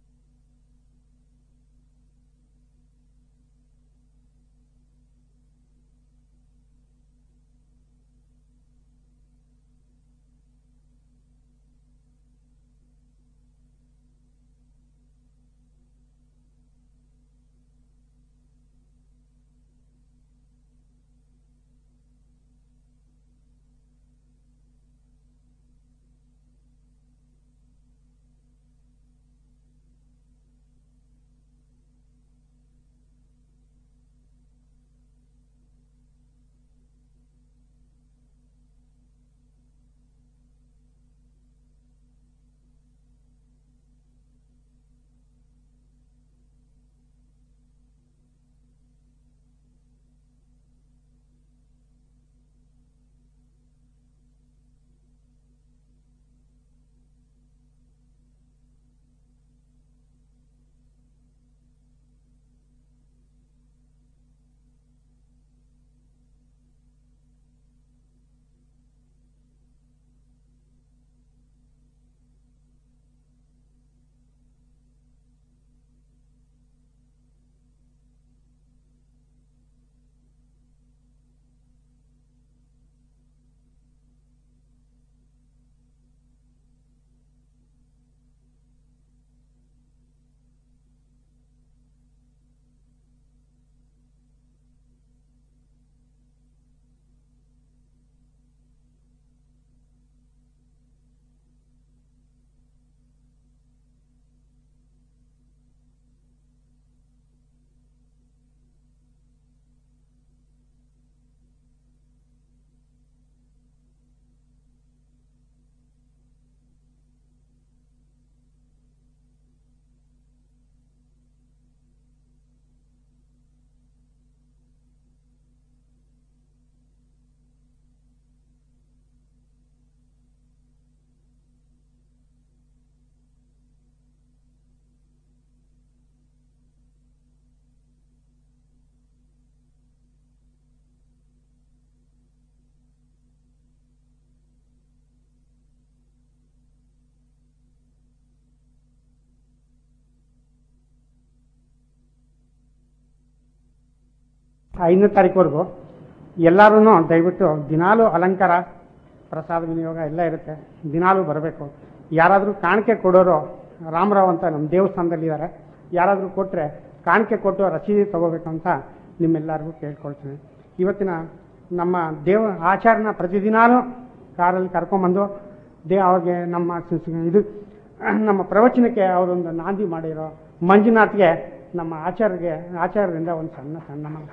ಐದನೇ ತಾರೀಕುವರೆಗೂ ಎಲ್ಲರೂ ದಯವಿಟ್ಟು ದಿನಾಲೂ ಅಲಂಕಾರ ಪ್ರಸಾದ ವಿನಿಯೋಗ ಎಲ್ಲ ಇರುತ್ತೆ ದಿನಾಲೂ ಬರಬೇಕು ಯಾರಾದರೂ ಕಾಣಿಕೆ ಕೊಡೋರು ರಾಮರಾವ್ ಅಂತ ನಮ್ಮ ದೇವಸ್ಥಾನದಲ್ಲಿದ್ದಾರೆ ಯಾರಾದರೂ ಕೊಟ್ಟರೆ ಕಾಣಿಕೆ ಕೊಟ್ಟು ರಸೀದಿ ತಗೋಬೇಕು ಅಂತ ನಿಮ್ಮೆಲ್ಲರಿಗೂ ಕೇಳ್ಕೊಳ್ತೀನಿ ಇವತ್ತಿನ ನಮ್ಮ ದೇವ ಆಚಾರನ ಪ್ರತಿದಿನಾನೂ ಕಾರಲ್ಲಿ ಕರ್ಕೊಂಬಂದು ದೇ ಅವ್ರಿಗೆ ನಮ್ಮ ಸ- ಸ- ಇದು ನಮ್ಮ ಪ್ರವಚನಕ್ಕೆ ಅವರೊಂದು ನಾಂದಿ ಮಾಡಿರೋ ಮಂಜುನಾಥ್ಗೆ ನಮ್ಮ ಆಚಾರ್ಯಗೆ ಆಚಾರ್ಯರಿಂದ ಒಂದು ಸಣ್ಣ ಸಣ್ಣ ಮ-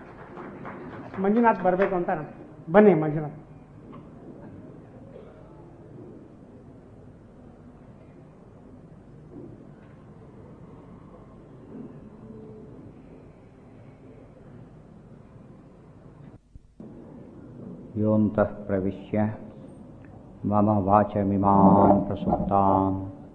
ಮಂಜುನಾಥ್ ಬರಬೇಕು ಅಂತ ನಾನು- ಬನ್ನಿ ಮಂಜುನಾಥ್ योऽन्तः प्रविश्य मम वाचमिमां प्रसुप्तां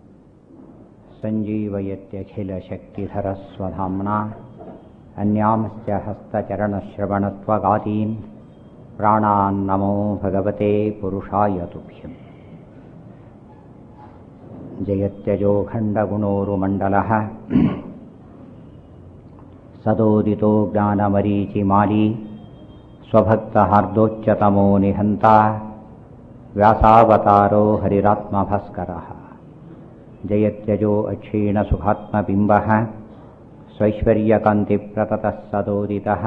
सञ्जीवयत्यखिलशक्तिधरस्वधाम्ना अन्यांश्च हस्तचरणश्रवणत्वगादीन् प्राणान्नमो भगवते पुरुषाय तुभ्यम् जयत्यजो खण्डगुणोरुमण्डलः सदोदितो ज्ञानमरीचिमाली स्वभक्तहार्दोच्चतमो निहन्ता व्यासावतारो हरिरात्मभास्करः जयत्यजो अक्षीणसुखात्मबिम्बः स्वैश्वर्यकान्तिप्रततः सदोदितः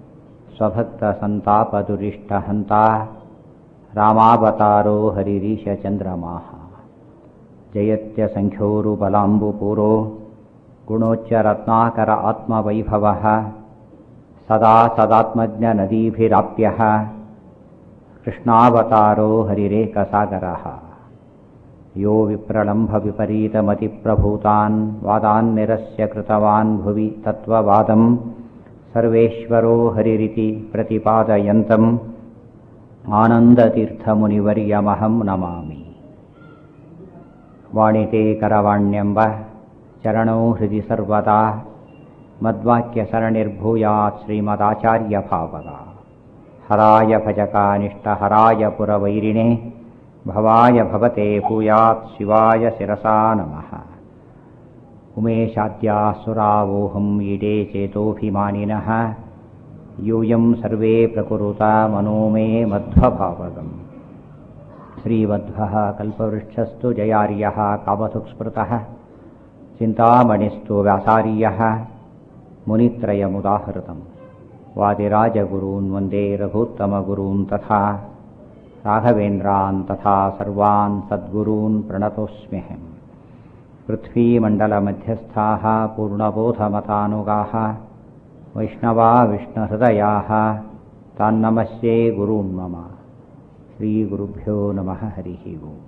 स्वभक्तसन्तापदुरिष्टहन्ता रामावतारो हरिरीशचन्द्रमाः जयत्यसङ्ख्योरुबलाम्बुपूरो गुणोच्चरत्नाकर आत्मवैभवः सदा सदात्मज्ञनदीभिराप्यः कृष्णावतारो हरिरेकसागरः यो विप्रलम्भविपरीतमतिप्रभूतान् वादान् निरस्य कृतवान् भुवि तत्त्ववादं सर्वेश्वरो हरिरिति प्रतिपादयन्तम् आनन्दतीर्थमुनिवर्यमहं नमामि वाणिते करवाण्यम्ब चरणौ हृदि सर्वदा मद्वाक्यसरणिर्भूयात् श्रीमदाचार्यभावगा हराय भजकानिष्टहराय पुरवैरिणे भवाय भवते भूयात् शिवाय शिरसा नमः उमेशाद्यासुरावोहम् ईडे चेतोऽभिमानिनः यूयं सर्वे प्रकुरुता मनो मे मध्वभावगम् श्रीमध्वः कल्पवृक्षस्तु जयार्यः कामधुक्स्मृतः चिन्तामणिस्तु व्यासार्यः मुनित्रयमुदाहृतम् वादिराजगुरून् वन्दे रघुत्तमगुरून् तथा राघवेन्द्रान् तथा सर्वान् सद्गुरून् प्रणतोऽस्म्यहम् पृथ्वीमण्डलमध्यस्थाः पूर्णबोधमतानुगाः वैष्णवा विष्णुहृदयाः तान्नमस्ये गुरून् मम श्रीगुरुभ्यो नमः हरिः ओम्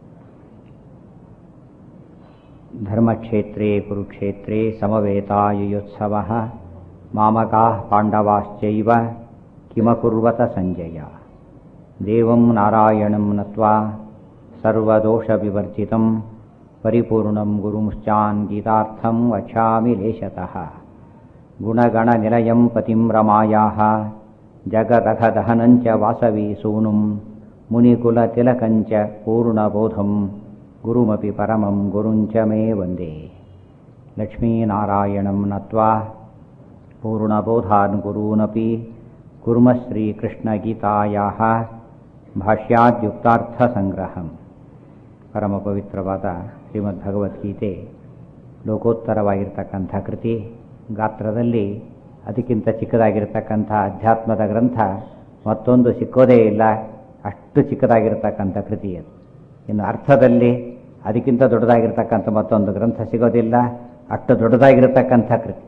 धर्मक्षेत्रे कुरुक्षेत्रे समवेतायुयोत्सवः मामकाः पाण्डवाश्चैव किमकुर्वत सञ्जय देवं नारायणं नत्वा सर्वदोषविवर्जितं परिपूर्णं गुरुंश्चान् गीतार्थं वक्ष्यामि लेशतः गुणगणनिलयं पतिं रमायाः जगदघदहनञ्च वासवी सूनुं मुनिकुलतिलकञ्च पूर्णबोधं गुरुमपि परमं गुरुञ्च मे वन्दे लक्ष्मीनारायणं नत्वा पूर्णबोधान् गुरूनपि कुर्मः श्रीकृष्णगीतायाः ಭಾಷ್ಯಾದ್ಯುಕ್ತಾರ್ಥಸಂಗ್ರಹಂ ಪರಮ ಪವಿತ್ರವಾದ ಶ್ರೀಮದ್ಭಗವದ್ಗೀತೆ ಲೋಕೋತ್ತರವಾಗಿರ್ತಕ್ಕಂಥ ಕೃತಿ ಗಾತ್ರದಲ್ಲಿ ಅದಕ್ಕಿಂತ ಚಿಕ್ಕದಾಗಿರ್ತಕ್ಕಂಥ ಅಧ್ಯಾತ್ಮದ ಗ್ರಂಥ ಮತ್ತೊಂದು ಸಿಕ್ಕೋದೇ ಇಲ್ಲ ಅಷ್ಟು ಚಿಕ್ಕದಾಗಿರ್ತಕ್ಕಂಥ ಕೃತಿ ಅದು ಇನ್ನು ಅರ್ಥದಲ್ಲಿ ಅದಕ್ಕಿಂತ ದೊಡ್ಡದಾಗಿರ್ತಕ್ಕಂಥ ಮತ್ತೊಂದು ಗ್ರಂಥ ಸಿಗೋದಿಲ್ಲ ಅಷ್ಟು ದೊಡ್ಡದಾಗಿರ್ತಕ್ಕಂಥ ಕೃತಿ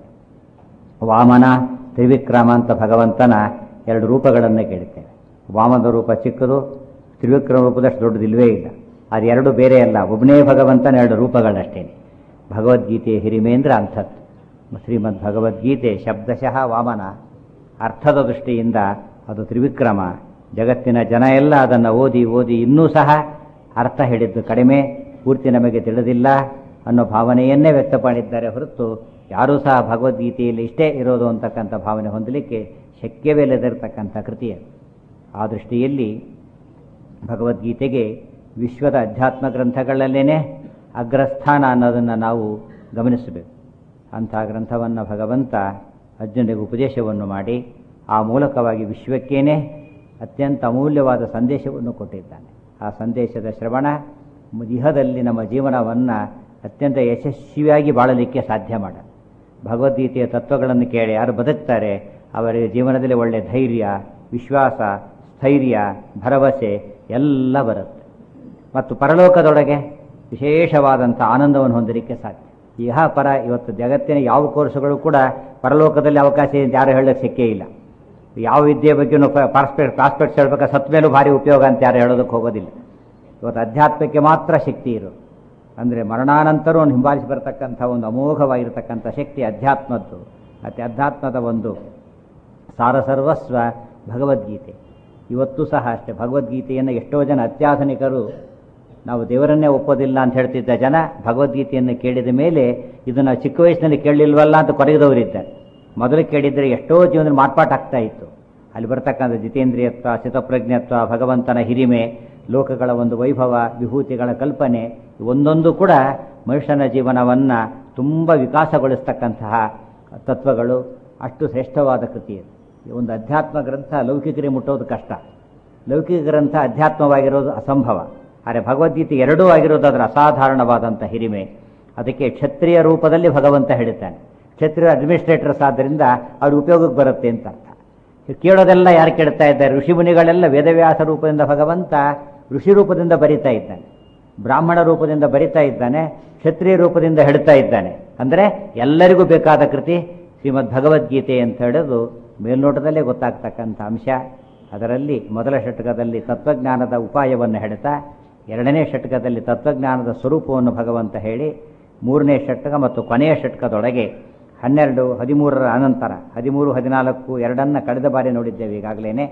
ವಾಮನ ತ್ರಿವಿಕ್ರಮ ಅಂತ ಭಗವಂತನ ಎರಡು ರೂಪಗಳನ್ನು ಕೇಳುತ್ತೇವೆ ವಾಮನ ರೂಪ ಚಿಕ್ಕದು ತ್ರಿವಿಕ್ರಮ ರೂಪದಷ್ಟು ದೊಡ್ಡದಿಲ್ವೇ ಇಲ್ಲ ಅದೆರಡು ಬೇರೆ ಅಲ್ಲ ಒಬ್ಬನೇ ಭಗವಂತನ ಎರಡು ರೂಪಗಳಷ್ಟೇ ಭಗವದ್ಗೀತೆಯ ಹಿರಿಮೇಂದ್ರ ಅಂಥದ್ದು ಶ್ರೀಮದ್ ಭಗವದ್ಗೀತೆ ಶಬ್ದಶಃ ವಾಮನ ಅರ್ಥದ ದೃಷ್ಟಿಯಿಂದ ಅದು ತ್ರಿವಿಕ್ರಮ ಜಗತ್ತಿನ ಜನ ಎಲ್ಲ ಅದನ್ನು ಓದಿ ಓದಿ ಇನ್ನೂ ಸಹ ಅರ್ಥ ಹೇಳಿದ್ದು ಕಡಿಮೆ ಪೂರ್ತಿ ನಮಗೆ ತಿಳಿದಿಲ್ಲ ಅನ್ನೋ ಭಾವನೆಯನ್ನೇ ವ್ಯಕ್ತಪಡಿದ್ದಾರೆ ಹೊರತು ಯಾರೂ ಸಹ ಭಗವದ್ಗೀತೆಯಲ್ಲಿ ಇಷ್ಟೇ ಇರೋದು ಅಂತಕ್ಕಂಥ ಭಾವನೆ ಹೊಂದಲಿಕ್ಕೆ ಶಕ್ಯವೇ ಇಲ್ಲದಿರತಕ್ಕಂಥ ಕೃತಿಯ ಆ ದೃಷ್ಟಿಯಲ್ಲಿ ಭಗವದ್ಗೀತೆಗೆ ವಿಶ್ವದ ಅಧ್ಯಾತ್ಮ ಗ್ರಂಥಗಳಲ್ಲೇನೆ ಅಗ್ರಸ್ಥಾನ ಅನ್ನೋದನ್ನು ನಾವು ಗಮನಿಸಬೇಕು ಅಂಥ ಗ್ರಂಥವನ್ನು ಭಗವಂತ ಅರ್ಜುನಿಗೆ ಉಪದೇಶವನ್ನು ಮಾಡಿ ಆ ಮೂಲಕವಾಗಿ ವಿಶ್ವಕ್ಕೇನೆ ಅತ್ಯಂತ ಅಮೂಲ್ಯವಾದ ಸಂದೇಶವನ್ನು ಕೊಟ್ಟಿದ್ದಾನೆ ಆ ಸಂದೇಶದ ಶ್ರವಣ ಇಹದಲ್ಲಿ ನಮ್ಮ ಜೀವನವನ್ನು ಅತ್ಯಂತ ಯಶಸ್ವಿಯಾಗಿ ಬಾಳಲಿಕ್ಕೆ ಸಾಧ್ಯ ಮಾಡ ಭಗವದ್ಗೀತೆಯ ತತ್ವಗಳನ್ನು ಕೇಳಿ ಯಾರು ಬದುಕ್ತಾರೆ ಅವರ ಜೀವನದಲ್ಲಿ ಒಳ್ಳೆಯ ಧೈರ್ಯ ವಿಶ್ವಾಸ ಸ್ಥೈರ್ಯ ಭರವಸೆ ಎಲ್ಲ ಬರುತ್ತೆ ಮತ್ತು ಪರಲೋಕದೊಳಗೆ ವಿಶೇಷವಾದಂಥ ಆನಂದವನ್ನು ಹೊಂದಲಿಕ್ಕೆ ಸಾಧ್ಯ ಇಹ ಪರ ಇವತ್ತು ಜಗತ್ತಿನ ಯಾವ ಕೋರ್ಸುಗಳು ಕೂಡ ಪರಲೋಕದಲ್ಲಿ ಅವಕಾಶ ಇದೆ ಅಂತ ಯಾರು ಹೇಳೋಕ್ಕೆ ಸಿಕ್ಕೇ ಇಲ್ಲ ಯಾವ ವಿದ್ಯೆ ಬಗ್ಗೆನೂ ಪಾಸ್ಪೆಕ್ಟ್ ಪ್ರಾಸ್ಪೆಕ್ಟ್ಸ್ ಹೇಳ್ಬೇಕಾದ್ರೆ ಸತ್ ಮೇಲೂ ಭಾರಿ ಉಪಯೋಗ ಅಂತ ಯಾರು ಹೇಳೋದಕ್ಕೆ ಹೋಗೋದಿಲ್ಲ ಇವತ್ತು ಅಧ್ಯಾತ್ಮಕ್ಕೆ ಮಾತ್ರ ಶಕ್ತಿ ಇರೋದು ಅಂದರೆ ಮರಣಾನಂತರ ಹಿಂಬಾಲಿಸಿ ಬರತಕ್ಕಂಥ ಒಂದು ಅಮೋಘವಾಗಿರತಕ್ಕಂಥ ಶಕ್ತಿ ಅಧ್ಯಾತ್ಮದ್ದು ಮತ್ತು ಅಧ್ಯಾತ್ಮದ ಒಂದು ಸಾರಸರ್ವಸ್ವ ಭಗವದ್ಗೀತೆ ಇವತ್ತು ಸಹ ಅಷ್ಟೇ ಭಗವದ್ಗೀತೆಯನ್ನು ಎಷ್ಟೋ ಜನ ಅತ್ಯಾಧುನಿಕರು ನಾವು ದೇವರನ್ನೇ ಒಪ್ಪೋದಿಲ್ಲ ಅಂತ ಹೇಳ್ತಿದ್ದ ಜನ ಭಗವದ್ಗೀತೆಯನ್ನು ಕೇಳಿದ ಮೇಲೆ ಇದನ್ನು ಚಿಕ್ಕ ವಯಸ್ಸಿನಲ್ಲಿ ಕೇಳಲಿಲ್ವಲ್ಲ ಅಂತ ಕೊರಗಿದವರಿದ್ದಾರೆ ಮೊದಲು ಕೇಳಿದರೆ ಎಷ್ಟೋ ಜೀವನದಲ್ಲಿ ಮಾರ್ಪಾಟ್ ಆಗ್ತಾ ಇತ್ತು ಅಲ್ಲಿ ಬರ್ತಕ್ಕಂಥ ಜಿತೇಂದ್ರಿಯತ್ವ ಸ್ಥಿತಪ್ರಜ್ಞತ್ವ ಭಗವಂತನ ಹಿರಿಮೆ ಲೋಕಗಳ ಒಂದು ವೈಭವ ವಿಭೂತಿಗಳ ಕಲ್ಪನೆ ಒಂದೊಂದು ಕೂಡ ಮನುಷ್ಯನ ಜೀವನವನ್ನು ತುಂಬ ವಿಕಾಸಗೊಳಿಸ್ತಕ್ಕಂತಹ ತತ್ವಗಳು ಅಷ್ಟು ಶ್ರೇಷ್ಠವಾದ ಕೃತಿ ಇದು ಈ ಒಂದು ಅಧ್ಯಾತ್ಮ ಗ್ರಂಥ ಲೌಕಿಕರಿಗೆ ಮುಟ್ಟೋದು ಕಷ್ಟ ಲೌಕಿಕ ಗ್ರಂಥ ಅಧ್ಯಾತ್ಮವಾಗಿರೋದು ಅಸಂಭವ ಆದರೆ ಭಗವದ್ಗೀತೆ ಎರಡೂ ಆಗಿರೋದು ಅದರ ಅಸಾಧಾರಣವಾದಂಥ ಹಿರಿಮೆ ಅದಕ್ಕೆ ಕ್ಷತ್ರಿಯ ರೂಪದಲ್ಲಿ ಭಗವಂತ ಹೇಳ್ತಾನೆ ಕ್ಷತ್ರಿಯ ಅಡ್ಮಿನಿಸ್ಟ್ರೇಟರ್ಸ್ ಆದ್ದರಿಂದ ಅವ್ರ ಉಪಯೋಗಕ್ಕೆ ಬರುತ್ತೆ ಅಂತ ಅರ್ಥ ಕೇಳೋದೆಲ್ಲ ಯಾರು ಕೇಳ್ತಾ ಇದ್ದಾರೆ ಋಷಿಮುನಿಗಳೆಲ್ಲ ವೇದವ್ಯಾಸ ರೂಪದಿಂದ ಭಗವಂತ ಋಷಿ ರೂಪದಿಂದ ಬರಿತಾ ಇದ್ದಾನೆ ಬ್ರಾಹ್ಮಣ ರೂಪದಿಂದ ಬರಿತಾ ಇದ್ದಾನೆ ಕ್ಷತ್ರಿಯ ರೂಪದಿಂದ ಹೇಳ್ತಾ ಇದ್ದಾನೆ ಅಂದರೆ ಎಲ್ಲರಿಗೂ ಬೇಕಾದ ಕೃತಿ ಶ್ರೀಮದ್ ಭಗವದ್ಗೀತೆ ಅಂತ ಹೇಳೋದು ಮೇಲ್ನೋಟದಲ್ಲೇ ಗೊತ್ತಾಗ್ತಕ್ಕಂಥ ಅಂಶ ಅದರಲ್ಲಿ ಮೊದಲ ಷಟಕದಲ್ಲಿ ತತ್ವಜ್ಞಾನದ ಉಪಾಯವನ್ನು ಹೇಳ್ತಾ ಎರಡನೇ ಷಟ್ಕದಲ್ಲಿ ತತ್ವಜ್ಞಾನದ ಸ್ವರೂಪವನ್ನು ಭಗವಂತ ಹೇಳಿ ಮೂರನೇ ಷಟ್ಕ ಮತ್ತು ಕೊನೆಯ ಷಟ್ಕದೊಳಗೆ ಹನ್ನೆರಡು ಹದಿಮೂರರ ಅನಂತರ ಹದಿಮೂರು ಹದಿನಾಲ್ಕು ಎರಡನ್ನ ಕಳೆದ ಬಾರಿ ನೋಡಿದ್ದೇವೆ ಈಗಾಗಲೇ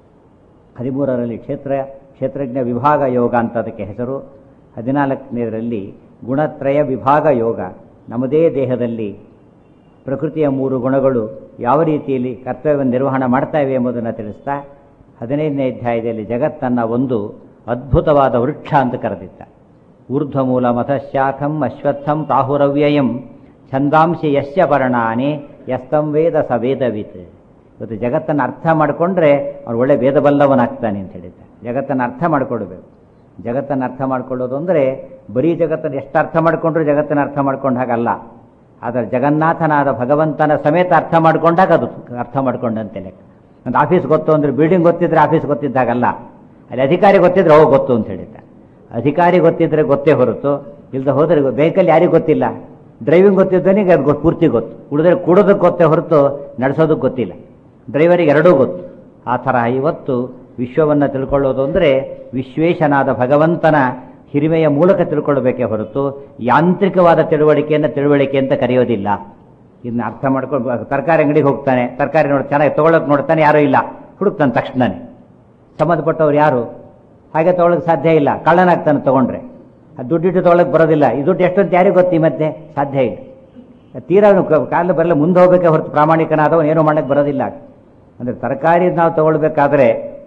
ಹದಿಮೂರರಲ್ಲಿ ಕ್ಷೇತ್ರ ಕ್ಷೇತ್ರಜ್ಞ ವಿಭಾಗ ಯೋಗ ಅಂತ ಅದಕ್ಕೆ ಹೆಸರು ಹದಿನಾಲ್ಕನೇದರಲ್ಲಿ ಗುಣತ್ರಯ ವಿಭಾಗ ಯೋಗ ನಮ್ಮದೇ ದೇಹದಲ್ಲಿ ಪ್ರಕೃತಿಯ ಮೂರು ಗುಣಗಳು ಯಾವ ರೀತಿಯಲ್ಲಿ ಕರ್ತವ್ಯವನ್ನು ನಿರ್ವಹಣೆ ಮಾಡ್ತಾ ಇವೆ ಎಂಬುದನ್ನು ತಿಳಿಸ್ತಾ ಹದಿನೈದನೇ ಅಧ್ಯಾಯದಲ್ಲಿ ಜಗತ್ತನ್ನು ಒಂದು ಅದ್ಭುತವಾದ ವೃಕ್ಷ ಅಂತ ಕರೆದಿದ್ದ ಊರ್ಧ್ವಮೂಲ ಮತಶಾಖಂ ಅಶ್ವತ್ಥಂ ಪ್ರಾಹುರವ್ಯಯಂ ಛಂದಾಂಶಿ ಯಶ್ಯ ಪರ್ಣಾನಿ ಯಸ್ತಂ ವೇದ ಸ ವೇದವಿತ್ ಇವತ್ತು ಜಗತ್ತನ್ನು ಅರ್ಥ ಮಾಡಿಕೊಂಡ್ರೆ ಅವ್ರು ಒಳ್ಳೆ ವೇದಬಲ್ಲವನಾಗ್ತಾನೆ ಅಂತ ಹೇಳಿದ್ದ ಜಗತ್ತನ್ನು ಅರ್ಥ ಮಾಡಿಕೊಡ್ಬೇಕು ಜಗತ್ತನ್ನು ಅರ್ಥ ಮಾಡ್ಕೊಳ್ಳೋದು ಅಂದರೆ ಬರೀ ಜಗತ್ತನ್ನು ಎಷ್ಟು ಅರ್ಥ ಮಾಡಿಕೊಂಡ್ರು ಜಗತ್ತನ್ನು ಅರ್ಥ ಮಾಡ್ಕೊಂಡ ಹಾಗಲ್ಲ ಆದರೆ ಜಗನ್ನಾಥನಾದ ಭಗವಂತನ ಸಮೇತ ಅರ್ಥ ಮಾಡ್ಕೊಂಡಾಗ ಅದು ಅರ್ಥ ಮಾಡ್ಕೊಂಡಂತೆ ಲೆಕ್ಕ ಒಂದು ಆಫೀಸ್ ಗೊತ್ತು ಅಂದರೆ ಬಿಲ್ಡಿಂಗ್ ಗೊತ್ತಿದ್ರೆ ಆಫೀಸ್ ಗೊತ್ತಿದ್ದಾಗಲ್ಲ ಅಲ್ಲಿ ಅಧಿಕಾರಿ ಗೊತ್ತಿದ್ರೆ ಹೋಗಿ ಗೊತ್ತು ಅಂತ ಹೇಳಿದ್ದ ಅಧಿಕಾರಿ ಗೊತ್ತಿದ್ರೆ ಗೊತ್ತೇ ಹೊರತು ಇಲ್ಲದೆ ಹೋದರೆ ವೆಹಿಕಲ್ ಯಾರಿಗೂ ಗೊತ್ತಿಲ್ಲ ಡ್ರೈವಿಂಗ್ ಗೊತ್ತಿದ್ದವನಿಗೆ ಅದು ಗೊತ್ತು ಪೂರ್ತಿ ಗೊತ್ತು ಉಳಿದ್ರೆ ಕೂಡೋದಕ್ಕೆ ಗೊತ್ತೇ ಹೊರತು ನಡೆಸೋದಕ್ಕೆ ಗೊತ್ತಿಲ್ಲ ಡ್ರೈವರಿಗೆ ಎರಡೂ ಗೊತ್ತು ಆ ಥರ ಇವತ್ತು ವಿಶ್ವವನ್ನು ತಿಳ್ಕೊಳ್ಳೋದು ಅಂದರೆ ವಿಶ್ವೇಶನಾದ ಭಗವಂತನ ಹಿರಿಮೆಯ ಮೂಲಕ ತಿಳ್ಕೊಳ್ಬೇಕೇ ಹೊರತು ಯಾಂತ್ರಿಕವಾದ ತಿಳುವಳಿಕೆಯನ್ನು ತಿಳುವಳಿಕೆ ಅಂತ ಕರೆಯೋದಿಲ್ಲ ಇದನ್ನ ಅರ್ಥ ಮಾಡ್ಕೊಂಡು ತರಕಾರಿ ಅಂಗಡಿಗೆ ಹೋಗ್ತಾನೆ ತರಕಾರಿ ನೋಡಿ ಚೆನ್ನಾಗಿ ತೊಗೊಳಕ್ಕೆ ನೋಡ್ತಾನೆ ಯಾರೂ ಇಲ್ಲ ಹುಡುಕ್ತಾನೆ ತಕ್ಷಣನೇ ಸಂಬಂಧಪಟ್ಟವ್ರು ಯಾರು ಹಾಗೆ ತೊಗೊಳಕ್ಕೆ ಸಾಧ್ಯ ಇಲ್ಲ ಕಳ್ಳನಾಗ್ತಾನೆ ತೊಗೊಂಡ್ರೆ ಅದು ದುಡ್ಡಿಟ್ಟು ತೊಗೊಳಕ್ಕೆ ಬರೋದಿಲ್ಲ ಈ ದುಡ್ಡು ಎಷ್ಟು ಅಂತ ಯಾರಿಗೂ ಗೊತ್ತಿ ಮತ್ತೆ ಸಾಧ್ಯ ಇಲ್ಲ ತೀರಾ ಕಾಲ ಬರಲ್ಲ ಮುಂದೆ ಹೋಗಬೇಕೆ ಹೊರತು ಪ್ರಾಮಾಣಿಕನಾದವನು ಏನೂ ಮಾಡಕ್ಕೆ ಬರೋದಿಲ್ಲ ಅಂದರೆ ತರಕಾರಿ ನಾವು ತಗೊಳ್ಬೇಕಾದ್ರೆ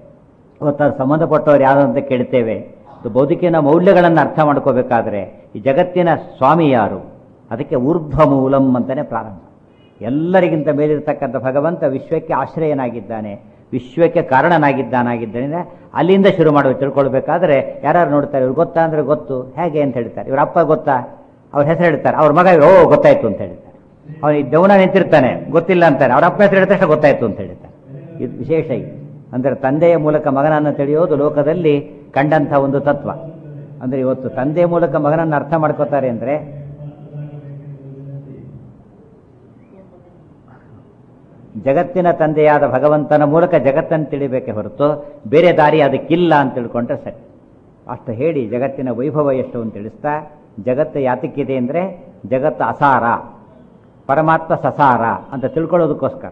ಇವತ್ತು ಸಂಬಂಧಪಟ್ಟವ್ರು ಯಾರು ಅಂತ ಕೇಳ್ತೇವೆ ಬೌದ್ಧಿಕಿನ ಮೌಲ್ಯಗಳನ್ನು ಅರ್ಥ ಮಾಡ್ಕೋಬೇಕಾದ್ರೆ ಈ ಜಗತ್ತಿನ ಸ್ವಾಮಿ ಯಾರು ಅದಕ್ಕೆ ಊರ್ಧ್ವ ಮೂಲಂ ಅಂತಲೇ ಪ್ರಾರಂಭ ಎಲ್ಲರಿಗಿಂತ ಮೇಲಿರ್ತಕ್ಕಂಥ ಭಗವಂತ ವಿಶ್ವಕ್ಕೆ ಆಶ್ರಯನಾಗಿದ್ದಾನೆ ವಿಶ್ವಕ್ಕೆ ಕಾರಣನಾಗಿದ್ದಾನಾಗಿದ್ದರಿಂದ ಅಲ್ಲಿಂದ ಶುರು ಮಾಡುವ ತಿಳ್ಕೊಳ್ಬೇಕಾದ್ರೆ ಯಾರು ನೋಡ್ತಾರೆ ಇವ್ರು ಗೊತ್ತಾ ಅಂದರೆ ಗೊತ್ತು ಹೇಗೆ ಅಂತ ಹೇಳ್ತಾರೆ ಇವ್ರ ಅಪ್ಪ ಗೊತ್ತಾ ಅವ್ರ ಹೆಸರು ಹೇಳ್ತಾರೆ ಅವ್ರ ಮಗ ಓ ಗೊತ್ತಾಯ್ತು ಅಂತ ಹೇಳ್ತಾರೆ ಅವನಿಗೆ ದೌನ ನಿಂತಿರ್ತಾನೆ ಗೊತ್ತಿಲ್ಲ ಅಂತಾರೆ ಅವ್ರ ಅಪ್ಪ ಹೆಸರು ಹೇಳಿದ ತಕ್ಷಣ ಗೊತ್ತಾಯ್ತು ಅಂತ ಹೇಳ್ತಾರೆ ಇದು ವಿಶೇಷ ಇದು ಅಂದರೆ ತಂದೆಯ ಮೂಲಕ ಮಗನನ್ನು ತಿಳಿಯೋದು ಲೋಕದಲ್ಲಿ ಕಂಡಂಥ ಒಂದು ತತ್ವ ಅಂದರೆ ಇವತ್ತು ತಂದೆಯ ಮೂಲಕ ಮಗನನ್ನು ಅರ್ಥ ಮಾಡ್ಕೋತಾರೆ ಅಂದರೆ ಜಗತ್ತಿನ ತಂದೆಯಾದ ಭಗವಂತನ ಮೂಲಕ ಜಗತ್ತನ್ನು ತಿಳಿಬೇಕೆ ಹೊರತು ಬೇರೆ ದಾರಿ ಅದಕ್ಕಿಲ್ಲ ಅಂತ ತಿಳ್ಕೊಂಡ್ರೆ ಸರಿ ಅಷ್ಟು ಹೇಳಿ ಜಗತ್ತಿನ ವೈಭವ ಎಷ್ಟು ಅಂತ ತಿಳಿಸ್ತಾ ಜಗತ್ತು ಯಾತಕ್ಕಿದೆ ಅಂದರೆ ಜಗತ್ತು ಅಸಾರ ಪರಮಾತ್ಮ ಸಸಾರ ಅಂತ ತಿಳ್ಕೊಳ್ಳೋದಕ್ಕೋಸ್ಕರ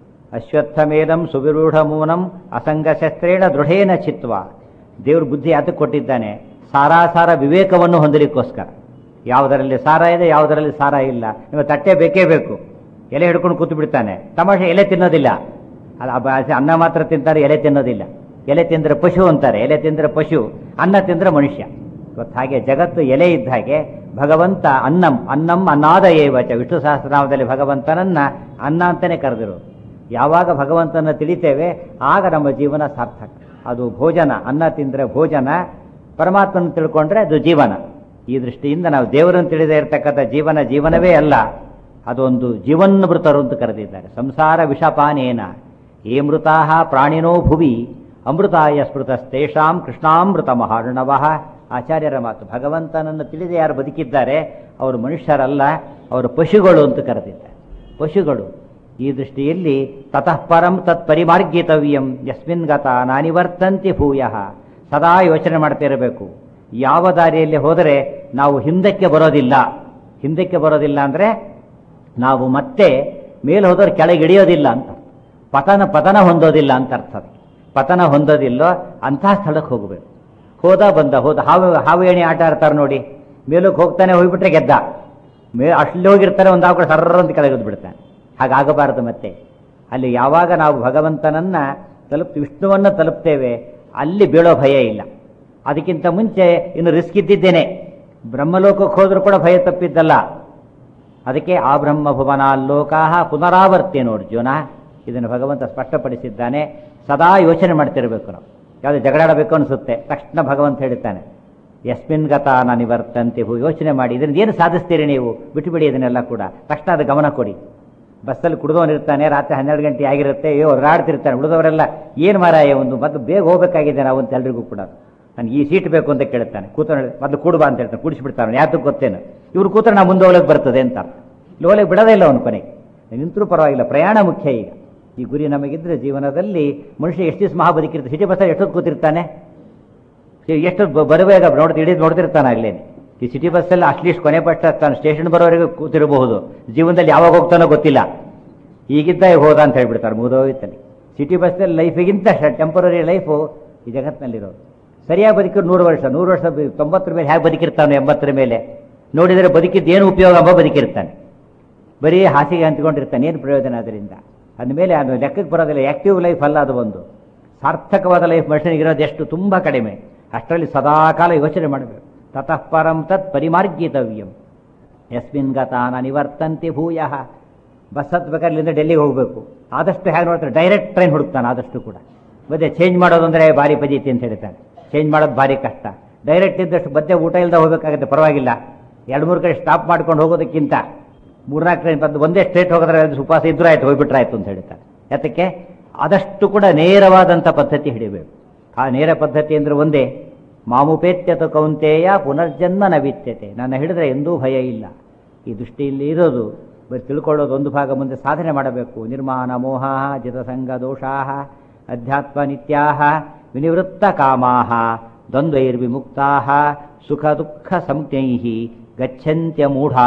ಅಶ್ವತ್ಥಮೇಧಂ ಸುವಿರೂಢ ಮೂನಂ ಅಸಂಗಶಸ್ತ್ರೇಣ ದೃಢೇನ ಚಿತ್ವ ದೇವ್ರ ಬುದ್ಧಿ ಯಾತಕ್ಕೆ ಕೊಟ್ಟಿದ್ದಾನೆ ಸಾರಾಸಾರ ವಿವೇಕವನ್ನು ಹೊಂದಲಿಕ್ಕೋಸ್ಕರ ಯಾವುದರಲ್ಲಿ ಸಾರ ಇದೆ ಯಾವುದರಲ್ಲಿ ಸಾರ ಇಲ್ಲ ನಿಮ್ಮ ತಟ್ಟೆ ಬೇಕೇ ಬೇಕು ಎಲೆ ಹಿಡ್ಕೊಂಡು ಕೂತು ಬಿಡ್ತಾನೆ ತಮಾಷೆ ಎಲೆ ತಿನ್ನೋದಿಲ್ಲ ಅದು ಆ ಭಾಷೆ ಅನ್ನ ಮಾತ್ರ ತಿಂತಾರೆ ಎಲೆ ತಿನ್ನೋದಿಲ್ಲ ಎಲೆ ತಿಂದರೆ ಪಶು ಅಂತಾರೆ ಎಲೆ ತಿಂದರೆ ಪಶು ಅನ್ನ ತಿಂದರೆ ಮನುಷ್ಯ ಇವತ್ತು ಹಾಗೆ ಜಗತ್ತು ಎಲೆ ಇದ್ದ ಹಾಗೆ ಭಗವಂತ ಅನ್ನಂ ಅನ್ನಂ ಅನ್ನಾದ ಏವಚ ವಿಷ್ಣು ಸಹಸ್ರನಾಮದಲ್ಲಿ ಭಗವಂತನನ್ನ ಅನ್ನ ಅಂತಾನೆ ಕರೆದಿರೋದು ಯಾವಾಗ ಭಗವಂತನ ತಿಳಿತೇವೆ ಆಗ ನಮ್ಮ ಜೀವನ ಸಾರ್ಥಕ ಅದು ಭೋಜನ ಅನ್ನ ತಿಂದರೆ ಭೋಜನ ಪರಮಾತ್ಮನ ತಿಳ್ಕೊಂಡ್ರೆ ಅದು ಜೀವನ ಈ ದೃಷ್ಟಿಯಿಂದ ನಾವು ದೇವರನ್ನು ತಿಳಿದೇ ಇರತಕ್ಕಂಥ ಜೀವನ ಜೀವನವೇ ಅಲ್ಲ ಅದೊಂದು ಜೀವನ್ಮೃತರು ಅಂತ ಕರೆದಿದ್ದಾರೆ ಸಂಸಾರ ವಿಷಪಾನೇನ ಏ ಮೃತಾ ಪ್ರಾಣಿನೋ ಭುವಿ ಅಮೃತಾಯ ಸ್ಮೃತಸ್ತೇಷಾಂ ಕೃಷ್ಣಾಮೃತ ಮಹಾರ್ಣವ ಆಚಾರ್ಯರ ಮಾತು ಭಗವಂತನನ್ನು ತಿಳಿದೇ ಯಾರು ಬದುಕಿದ್ದಾರೆ ಅವರು ಮನುಷ್ಯರಲ್ಲ ಅವರು ಪಶುಗಳು ಅಂತ ಕರೆದಿದ್ದಾರೆ ಪಶುಗಳು ಈ ದೃಷ್ಟಿಯಲ್ಲಿ ತತಃ ಪರಂ ತತ್ ಪರಿಮಾರ್ಗಿತವ್ಯಂ ಯಸ್ಮಿನ್ ಗತ ನಾನಿವರ್ತಂತಿ ಭೂಯ ಸದಾ ಯೋಚನೆ ಮಾಡ್ತಿರಬೇಕು ಯಾವ ದಾರಿಯಲ್ಲಿ ಹೋದರೆ ನಾವು ಹಿಂದಕ್ಕೆ ಬರೋದಿಲ್ಲ ಹಿಂದಕ್ಕೆ ಬರೋದಿಲ್ಲ ಅಂದರೆ ನಾವು ಮತ್ತೆ ಮೇಲೆ ಹೋದವ್ರು ಕೆಳಗೆ ಇಳಿಯೋದಿಲ್ಲ ಅಂತ ಪತನ ಪತನ ಹೊಂದೋದಿಲ್ಲ ಅಂತ ಅರ್ಥ ಅದು. ಪತನ ಹೊಂದೋದಿಲ್ಲೋ ಅಂತಹ ಸ್ಥಳಕ್ಕೆ ಹೋಗಬೇಕು ಹೋದ ಬಂದ ಹೋದ ಹಾವು ಹಾವು ಎಣೆ ಆಟ ಆಡ್ತಾರೆ ನೋಡಿ ಮೇಲಕ್ಕೆ ಹೋಗ್ತಾನೆ ಹೋಗ್ಬಿಟ್ರೆ ಗೆದ್ದ ಮೇ ಅಷ್ಟಲ್ಲಿ ಹೋಗಿರ್ತಾರೆ ಒಂದು ಹಾವು ಸರ್ರ ಅಂತ ಕೆಳಗೆ ಬಿಡ್ತಾನೆ ಹಾಗಾಗಬಾರದು ಮತ್ತೆ ಅಲ್ಲಿ ಯಾವಾಗ ನಾವು ಭಗವಂತನನ್ನ ತಲುಪ್ ವಿಷ್ಣುವನ್ನು ತಲುಪ್ತೇವೆ ಅಲ್ಲಿ ಬೀಳೋ ಭಯ ಇಲ್ಲ ಅದಕ್ಕಿಂತ ಮುಂಚೆ ಇನ್ನು ರಿಸ್ಕ್ ಇದ್ದಿದ್ದೇನೆ ಬ್ರಹ್ಮಲೋಕಕ್ಕೆ ಹೋದ್ರೂ ಕೂಡ ಭಯ ತಪ್ಪಿದ್ದಲ್ಲ ಅದಕ್ಕೆ ಆ ಬ್ರಹ್ಮ ಭುವನಾಲ್ಲೋಕಾಹ ಪುನರಾವರ್ತೇನು ಅರ್ಜುನ ಇದನ್ನು ಭಗವಂತ ಸ್ಪಷ್ಟಪಡಿಸಿದ್ದಾನೆ ಸದಾ ಯೋಚನೆ ಮಾಡ್ತಿರ್ಬೇಕು ನಾವು ಯಾವುದೇ ಜಗಳಾಡಬೇಕು ಅನಿಸುತ್ತೆ ತಕ್ಷಣ ಭಗವಂತ ಹೇಳ್ತಾನೆ ಯಸ್ಮಿನ್ ಗತ ನಿವರ್ತಂತೆ ಹೂ ಯೋಚನೆ ಮಾಡಿ ಇದರಿಂದ ಏನು ಸಾಧಿಸ್ತೀರಿ ನೀವು ಬಿಟ್ಟುಬಿಡಿ ಇದನ್ನೆಲ್ಲ ಕೂಡ ತಕ್ಷಣ ಅದು ಗಮನ ಕೊಡಿ ಬಸ್ಸಲ್ಲಿ ಕುಡಿದವನಿರ್ತಾನೆ ರಾತ್ರಿ ಹನ್ನೆರಡು ಗಂಟೆ ಆಗಿರುತ್ತೆ ಅಯ್ಯೋ ರಾಡ್ತಿರ್ತಾನೆ ಉಳಿದವರೆಲ್ಲ ಏನು ಮಾರಾಯ ಒಂದು ಮೊದಲು ಬೇಗ ಹೋಗಬೇಕಾಗಿದೆ ನಾವು ಅಂತ ಎಲ್ರಿಗೂ ಕೂಡ ನನಗೆ ಈ ಸೀಟ್ ಬೇಕು ಅಂತ ಕೇಳ್ತಾನೆ ಕೂತ್ಕೊಂಡು ಮೊದಲು ಕೂಡುಬಾ ಅಂತ ಹೇಳ್ತಾನೆ ಕೂಡಿಸ್ಬಿಡ್ತಾನೆ ಯಾತಕ್ಕೆ ಗೊತ್ತೇನು ಇವ್ರು ಕೂತ್ರೆ ನಾ ಮುಂದೆ ಹೋಗ್ಲಿಕ್ಕೆ ಬರ್ತದೆ ಅಂತ ಇಲ್ಲಿ ಹೋಗ್ಲಿಕ್ಕೆ ಬಿಡೋದೇ ಇಲ್ಲ ಅವನು ಕೊನೆಗೆ ನಿಂತರೂ ಪರವಾಗಿಲ್ಲ ಪ್ರಯಾಣ ಮುಖ್ಯ ಈಗ ಈ ಗುರಿ ನಮಗಿದ್ರೆ ಜೀವನದಲ್ಲಿ ಮನುಷ್ಯ ಎಷ್ಟು ದಿವಸ ಮಹಾ ಬದುಕಿರ್ತಾನೆ ಸಿಟಿ ಬಸ್ಸಲ್ಲಿ ಎಷ್ಟೊತ್ತು ಕೂತಿರ್ತಾನೆ ಈ ಎಷ್ಟು ಬ- ಬರುವಾಗ ನೋಡ್ತಿ ಹಿಡಿದು ನೋಡ್ತಿರ್ತಾನೆ ಆಗ್ಲೇ ಈ ಸಿಟಿ ಬಸ್ಸಲ್ಲಿ ಅಟ್ಲೀಸ್ಟ್ ಕೊನೆ ಪಟ್ಟ ತಾನು ಸ್ಟೇಷನ್ ಬರೋವರೆಗೂ ಕೂತಿರಬಹುದು ಜೀವನದಲ್ಲಿ ಯಾವಾಗ ಹೋಗ್ತಾನೋ ಗೊತ್ತಿಲ್ಲ ಈಗಿದ್ದ ಈಗ ಹೋದ ಅಂತ ಹೇಳ್ಬಿಡ್ತಾರೆ ಮುಗಿದೋಯ್ತಲ್ಲಿ ಸಿಟಿ ಬಸ್ನಲ್ಲಿ ಲೈಫಿಗಿಂತ ಟೆಂಪರರಿ ಲೈಫು ಈ ಜಗತ್ತಿನಲ್ಲಿರೋದು ಸರಿಯಾಗಿ ಬದುಕಿರು ನೂರು ವರ್ಷ ನೂರು ವರ್ಷ ಬ- ತೊಂಬತ್ತರ ಮೇಲೆ ಹೇಗೆ ಬದುಕಿರ್ತಾನೆ ಎಂಬತ್ತರ ಮೇಲೆ ನೋಡಿದರೆ ಬದುಕಿದ್ದು ಏನು ಉಪಯೋಗ ಎಂಬ ಬದುಕಿರ್ತಾನೆ ಬರೀ ಹಾಸಿಗೆ ಅಂತ್ಕೊಂಡಿರ್ತಾನೆ ಏನು ಪ್ರಯೋಜನ ಅದರಿಂದ ಅಂದಮೇಲೆ ಅದು ಲೆಕ್ಕಕ್ಕೆ ಬರೋದಿಲ್ಲ ಆ್ಯಕ್ಟಿವ್ ಲೈಫ್ ಅಲ್ಲ ಅದು ಒಂದು ಸಾರ್ಥಕವಾದ ಲೈಫ್ ಮನುಷ್ಯನಿಗೆ ಇರೋದು ಎಷ್ಟು ತುಂಬ ಕಡಿಮೆ ಅಷ್ಟರಲ್ಲಿ ಸದಾಕಾಲ ಯೋಚನೆ ಮಾಡಬೇಕು ತತಃ ಪರಂ ತತ್ ಪರಿಮಾರ್ಗಿತವ್ಯಂ ಯಸ್ಮಿನ್ ಗತಾನ ನಿವರ್ತಂತೆ ಭೂಯ ಬಸ್ ಹತ್ಬೇಕಾದ್ರೆ ಇಲ್ಲಿಂದ ಡೆಲ್ಲಿಗೆ ಹೋಗಬೇಕು ಆದಷ್ಟು ಹೇಗೆ ನೋಡ್ತಾರೆ ಡೈರೆಕ್ಟ್ ಟ್ರೈನ್ ಹುಡುಕ್ತಾನೆ ಆದಷ್ಟು ಕೂಡ ಮತ್ತೆ ಚೇಂಜ್ ಮಾಡೋದು ಅಂದರೆ ಭಾರಿ ಪದ್ಧತಿ ಅಂತ ಹೇಳ್ತಾನೆ ಚೇಂಜ್ ಮಾಡೋದು ಭಾರಿ ಕಷ್ಟ ಡೈರೆಕ್ಟ್ ಇದ್ದಷ್ಟು ಮಧ್ಯೆ ಊಟ ಇಲ್ಲದೆ ಹೋಗಬೇಕಾಗುತ್ತೆ ಪರವಾಗಿಲ್ಲ ಎರಡು ಮೂರು ಕಡೆ ಸ್ಟಾಪ್ ಮಾಡ್ಕೊಂಡು ಹೋಗೋದಕ್ಕಿಂತ ಮೂರ್ನಾಲ್ಕು ಟ್ರೈನ್ ಬಂದು ಒಂದೇ ಸ್ಟ್ರೇಟ್ ಹೋಗೋದ್ರೆ ಅದು ಉಪವಾಸ ಇದ್ರೂ ಆಯ್ತು ಹೋಗ್ಬಿಟ್ರೆ ಆಯ್ತು ಅಂತ ಹೇಳ್ತಾರೆ ಯಾತಕ್ಕೆ ಆದಷ್ಟು ಕೂಡ ನೇರವಾದಂಥ ಪದ್ಧತಿ ಹಿಡಿಬೇಕು ಆ ನೇರ ಪದ್ಧತಿ ಅಂದ್ರೆ ಒಂದೇ ಮಾಮುಪೇತ್ಯತ ಕೌಂತೆಯ ಪುನರ್ಜನ್ಮ ನವಿತ್ಯತೆ ನನ್ನ ಹಿಡಿದ್ರೆ ಎಂದೂ ಭಯ ಇಲ್ಲ ಈ ದೃಷ್ಟಿಯಲ್ಲಿ ಇರೋದು ಬರೀ ತಿಳ್ಕೊಳ್ಳೋದು ಒಂದು ಭಾಗ ಮುಂದೆ ಸಾಧನೆ ಮಾಡಬೇಕು ನಿರ್ಮಾಣ ಮೋಹ ಜಿತಸಂಗ ದೋಷಾ ಅಧ್ಯಾತ್ಮ ನಿತ್ಯಾ ವಿನಿವೃತ್ತ ಕಾಮಾ ದ್ವಂದ್ವೈರ್ವಿಮುಕ್ತಾ ಸುಖ ದುಃಖ ಸಂಜ್ಞೈ ಗಚ್ಚಂತ್ಯ ಮೂಢಾ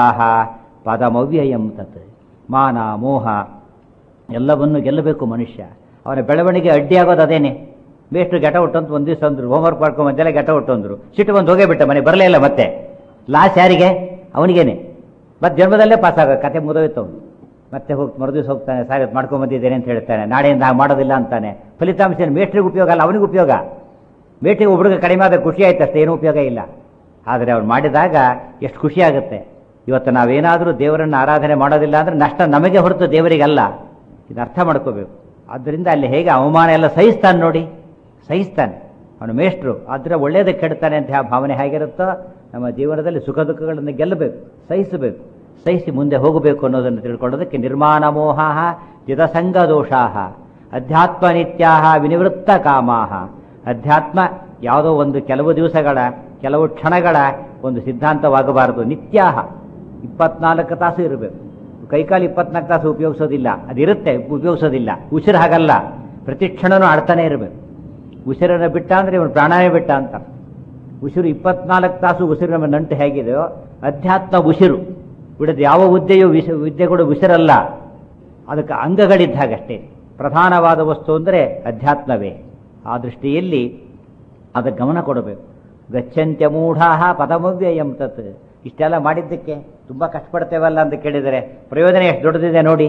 ಪದಮವ್ಯಯಂ ತತ್ ಮಾನ ಮೋಹ ಎಲ್ಲವನ್ನು ಗೆಲ್ಲಬೇಕು ಮನುಷ್ಯ ಅವನ ಬೆಳವಣಿಗೆ ಅಡ್ಡಿಯಾಗೋದು ಅದೇನೆ ಬೇಷ್ಟು ಗೆಟ ಹುಟ್ಟಂತ ಒಂದು ದಿವಸ ಅಂದ್ರು ಹೋಮ್ವರ್ಕ್ ಮಾಡ್ಕೊಂಡು ಮಧ್ಯೆಲ್ಲ ಗೆಟ ಹುಟ್ಟಂದ್ರು ಸಿಟ್ಟು ಬಂದು ಹೋಗೇ ಬಿಟ್ಟ ಮನೆ ಬರಲೇ ಇಲ್ಲ ಮತ್ತೆ ಲಾಸ್ಟ್ ಯಾರಿಗೆ ಅವನಿಗೇನೆ ಮತ್ತೆ ಜನ್ಮದಲ್ಲೇ ಪಾಸ್ ಆಗ ಕತೆ ಮುದೋಯ್ತು ಅವನು ಮತ್ತೆ ಹೋಗಿ ಮರುದಿವ್ಸ ಹೋಗ್ತಾನೆ ಸಾಗತ್ ಮಾಡ್ಕೊಂಡ್ ಬಂದಿದ್ದೇನೆ ಅಂತ ಹೇಳ್ತಾನೆ ನಾಳೆಯಿಂದ ಹಾಗೆ ಮಾಡೋದಿಲ್ಲ ಅಂತಾನೆ ಫಲಿತಾಂಶ ಏನು ಮೇಷ್ಟ್ರಿಗೆ ಉಪಯೋಗ ಅಲ್ಲ ಅವನಿಗೆ ಉಪಯೋಗ ಮೇಷ್ಟ್ರಿಗೆ ಒಬ್ರಿಗೆ ಕಡಿಮೆ ಆದ ಖುಷಿ ಆಯ್ತು ಅಷ್ಟೇ ಏನೂ ಉಪಯೋಗ ಇಲ್ಲ ಆದರೆ ಅವ್ನು ಮಾಡಿದಾಗ ಎಷ್ಟು ಖುಷಿ ಆಗುತ್ತೆ ಇವತ್ತು ನಾವೇನಾದರೂ ದೇವರನ್ನು ಆರಾಧನೆ ಮಾಡೋದಿಲ್ಲ ಅಂದ್ರೆ ನಷ್ಟ ನಮಗೆ ಹೊರತು ದೇವರಿಗಲ್ಲ ಇದು ಅರ್ಥ ಮಾಡ್ಕೋಬೇಕು ಆದ್ದರಿಂದ ಅಲ್ಲಿ ಹೇಗೆ ಅವಮಾನ ಎಲ್ಲ ಸಹಿಸ್ತಾನೆ ನೋಡಿ ಸಹಿಸ್ತಾನೆ ಅವನು ಮೇಷ್ಟ್ರು ಆದರೆ ಒಳ್ಳೇದಕ್ಕೆ ಕೆಡ್ತಾನೆ ಅಂತ ಆ ಭಾವನೆ ಹೇಗಿರುತ್ತೋ ನಮ್ಮ ಜೀವನದಲ್ಲಿ ಸುಖ ದುಃಖಗಳನ್ನು ಗೆಲ್ಲಬೇಕು ಸಹಿಸಬೇಕು ಸಹಿಸಿ ಮುಂದೆ ಹೋಗಬೇಕು ಅನ್ನೋದನ್ನು ತಿಳ್ಕೊಳ್ಳೋದಕ್ಕೆ ನಿರ್ಮಾಣ ಮೋಹ ಜಿತಸಂಗ ದೋಷಾ ಅಧ್ಯಾತ್ಮ ನಿತ್ಯಾ ವಿನಿವೃತ್ತ ಕಾಮಾ ಅಧ್ಯಾತ್ಮ ಯಾವುದೋ ಒಂದು ಕೆಲವು ದಿವಸಗಳ ಕೆಲವು ಕ್ಷಣಗಳ ಒಂದು ಸಿದ್ಧಾಂತವಾಗಬಾರದು ನಿತ್ಯಾಹ ಇಪ್ಪತ್ನಾಲ್ಕು ತಾಸು ಇರಬೇಕು ಕೈಕಾಲು ಇಪ್ಪತ್ನಾಲ್ಕು ತಾಸು ಉಪಯೋಗಿಸೋದಿಲ್ಲ ಅದಿರುತ್ತೆ ಉಪಯೋಗಿಸೋದಿಲ್ಲ ಉಸಿರು ಹಾಗಲ್ಲ ಪ್ರತಿ ಕ್ಷಣನೂ ಆಡ್ತಾನೆ ಇರಬೇಕು ಉಸಿರನ್ನು ಬಿಟ್ಟ ಅಂದರೆ ಇವನು ಪ್ರಾಣವೇ ಬಿಟ್ಟ ಅಂತ ಉಸಿರು ಇಪ್ಪತ್ನಾಲ್ಕು ತಾಸು ಉಸಿರಿನ ನಂಟು ಹೇಗಿದೆಯೋ ಅಧ್ಯಾತ್ಮ ಉಸಿರು ಬಿಡದು ಯಾವ ಹುದ್ದೆಯೂ ವಿಷ ವಿದ್ಯೆ ಕೂಡ ಉಸಿರಲ್ಲ ಅದಕ್ಕೆ ಅಂಗಗಳಿದ್ದಾಗಷ್ಟೇ ಪ್ರಧಾನವಾದ ವಸ್ತು ಅಂದರೆ ಅಧ್ಯಾತ್ಮವೇ ಆ ದೃಷ್ಟಿಯಲ್ಲಿ ಅದಕ್ಕೆ ಗಮನ ಕೊಡಬೇಕು ಗಚ್ಚಂತ್ಯ ಮೂಢಾ ಪದಮವ್ಯಯಂ ತತ್ ಇಷ್ಟೆಲ್ಲ ಮಾಡಿದ್ದಕ್ಕೆ ತುಂಬ ಕಷ್ಟಪಡ್ತೇವಲ್ಲ ಅಂತ ಕೇಳಿದರೆ ಪ್ರಯೋಜನ ಎಷ್ಟು ದೊಡ್ಡದಿದೆ ನೋಡಿ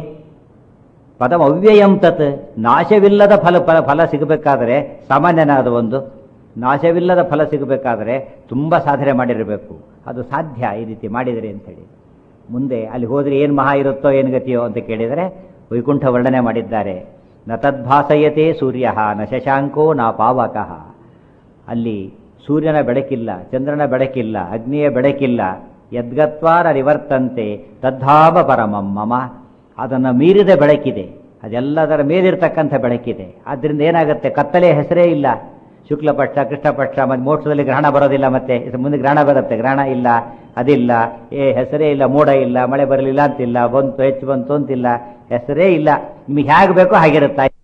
ಪದಂ ಅವ್ಯಯಂ ತತ್ ನಾಶವಿಲ್ಲದ ಫಲ ಫಲ ಫಲ ಸಿಗಬೇಕಾದರೆ ಸಾಮಾನ್ಯನಾದ ಒಂದು ನಾಶವಿಲ್ಲದ ಫಲ ಸಿಗಬೇಕಾದರೆ ತುಂಬ ಸಾಧನೆ ಮಾಡಿರಬೇಕು ಅದು ಸಾಧ್ಯ ಈ ರೀತಿ ಮಾಡಿದರೆ ಅಂತೇಳಿ ಮುಂದೆ ಅಲ್ಲಿ ಹೋದರೆ ಏನು ಮಹಾ ಇರುತ್ತೋ ಏನು ಗತಿಯೋ ಅಂತ ಕೇಳಿದರೆ ವೈಕುಂಠ ವರ್ಣನೆ ಮಾಡಿದ್ದಾರೆ ನ ತದ್ಭಾಸಯತೆ ಸೂರ್ಯ ನ ಶಶಾಂಕೋ ನ ಪಾವಕಃ ಅಲ್ಲಿ ಸೂರ್ಯನ ಬೆಳಕಿಲ್ಲ ಚಂದ್ರನ ಬೆಳಕಿಲ್ಲ ಅಗ್ನಿಯ ಬೆಳಕಿಲ್ಲ ಯದ್ಗತ್ವಾರ ನಿವರ್ತಂತೆ ತದ್ಧಾಮ ಪರಮಂ ಮಮ ಅದನ್ನು ಮೀರಿದ ಬೆಳಕಿದೆ ಅದೆಲ್ಲದರ ಮೇಲಿರ್ತಕ್ಕಂಥ ಬೆಳಕಿದೆ ಆದ್ದರಿಂದ ಏನಾಗುತ್ತೆ ಕತ್ತಲೆ ಹೆಸರೇ ಇಲ್ಲ ಶುಕ್ಲ ಪಕ್ಷ ಕೃಷ್ಣ ಪಕ್ಷ ಮತ್ತು ಮೋಕ್ಷದಲ್ಲಿ ಗ್ರಹಣ ಬರೋದಿಲ್ಲ ಮತ್ತೆ ಇದು ಮುಂದೆ ಗ್ರಹಣ ಬರುತ್ತೆ ಗ್ರಹಣ ಇಲ್ಲ ಅದಿಲ್ಲ ಏ ಹೆಸರೇ ಇಲ್ಲ ಮೋಡ ಇಲ್ಲ ಮಳೆ ಬರಲಿಲ್ಲ ಅಂತಿಲ್ಲ ಬಂತು ಹೆಚ್ಚು ಬಂತು ಅಂತಿಲ್ಲ ಹೆಸರೇ ಇಲ್ಲ ನಿಮಗೆ ಹೇಗೆ ಬೇಕೋ ಹಾಗಿರುತ್ತಾ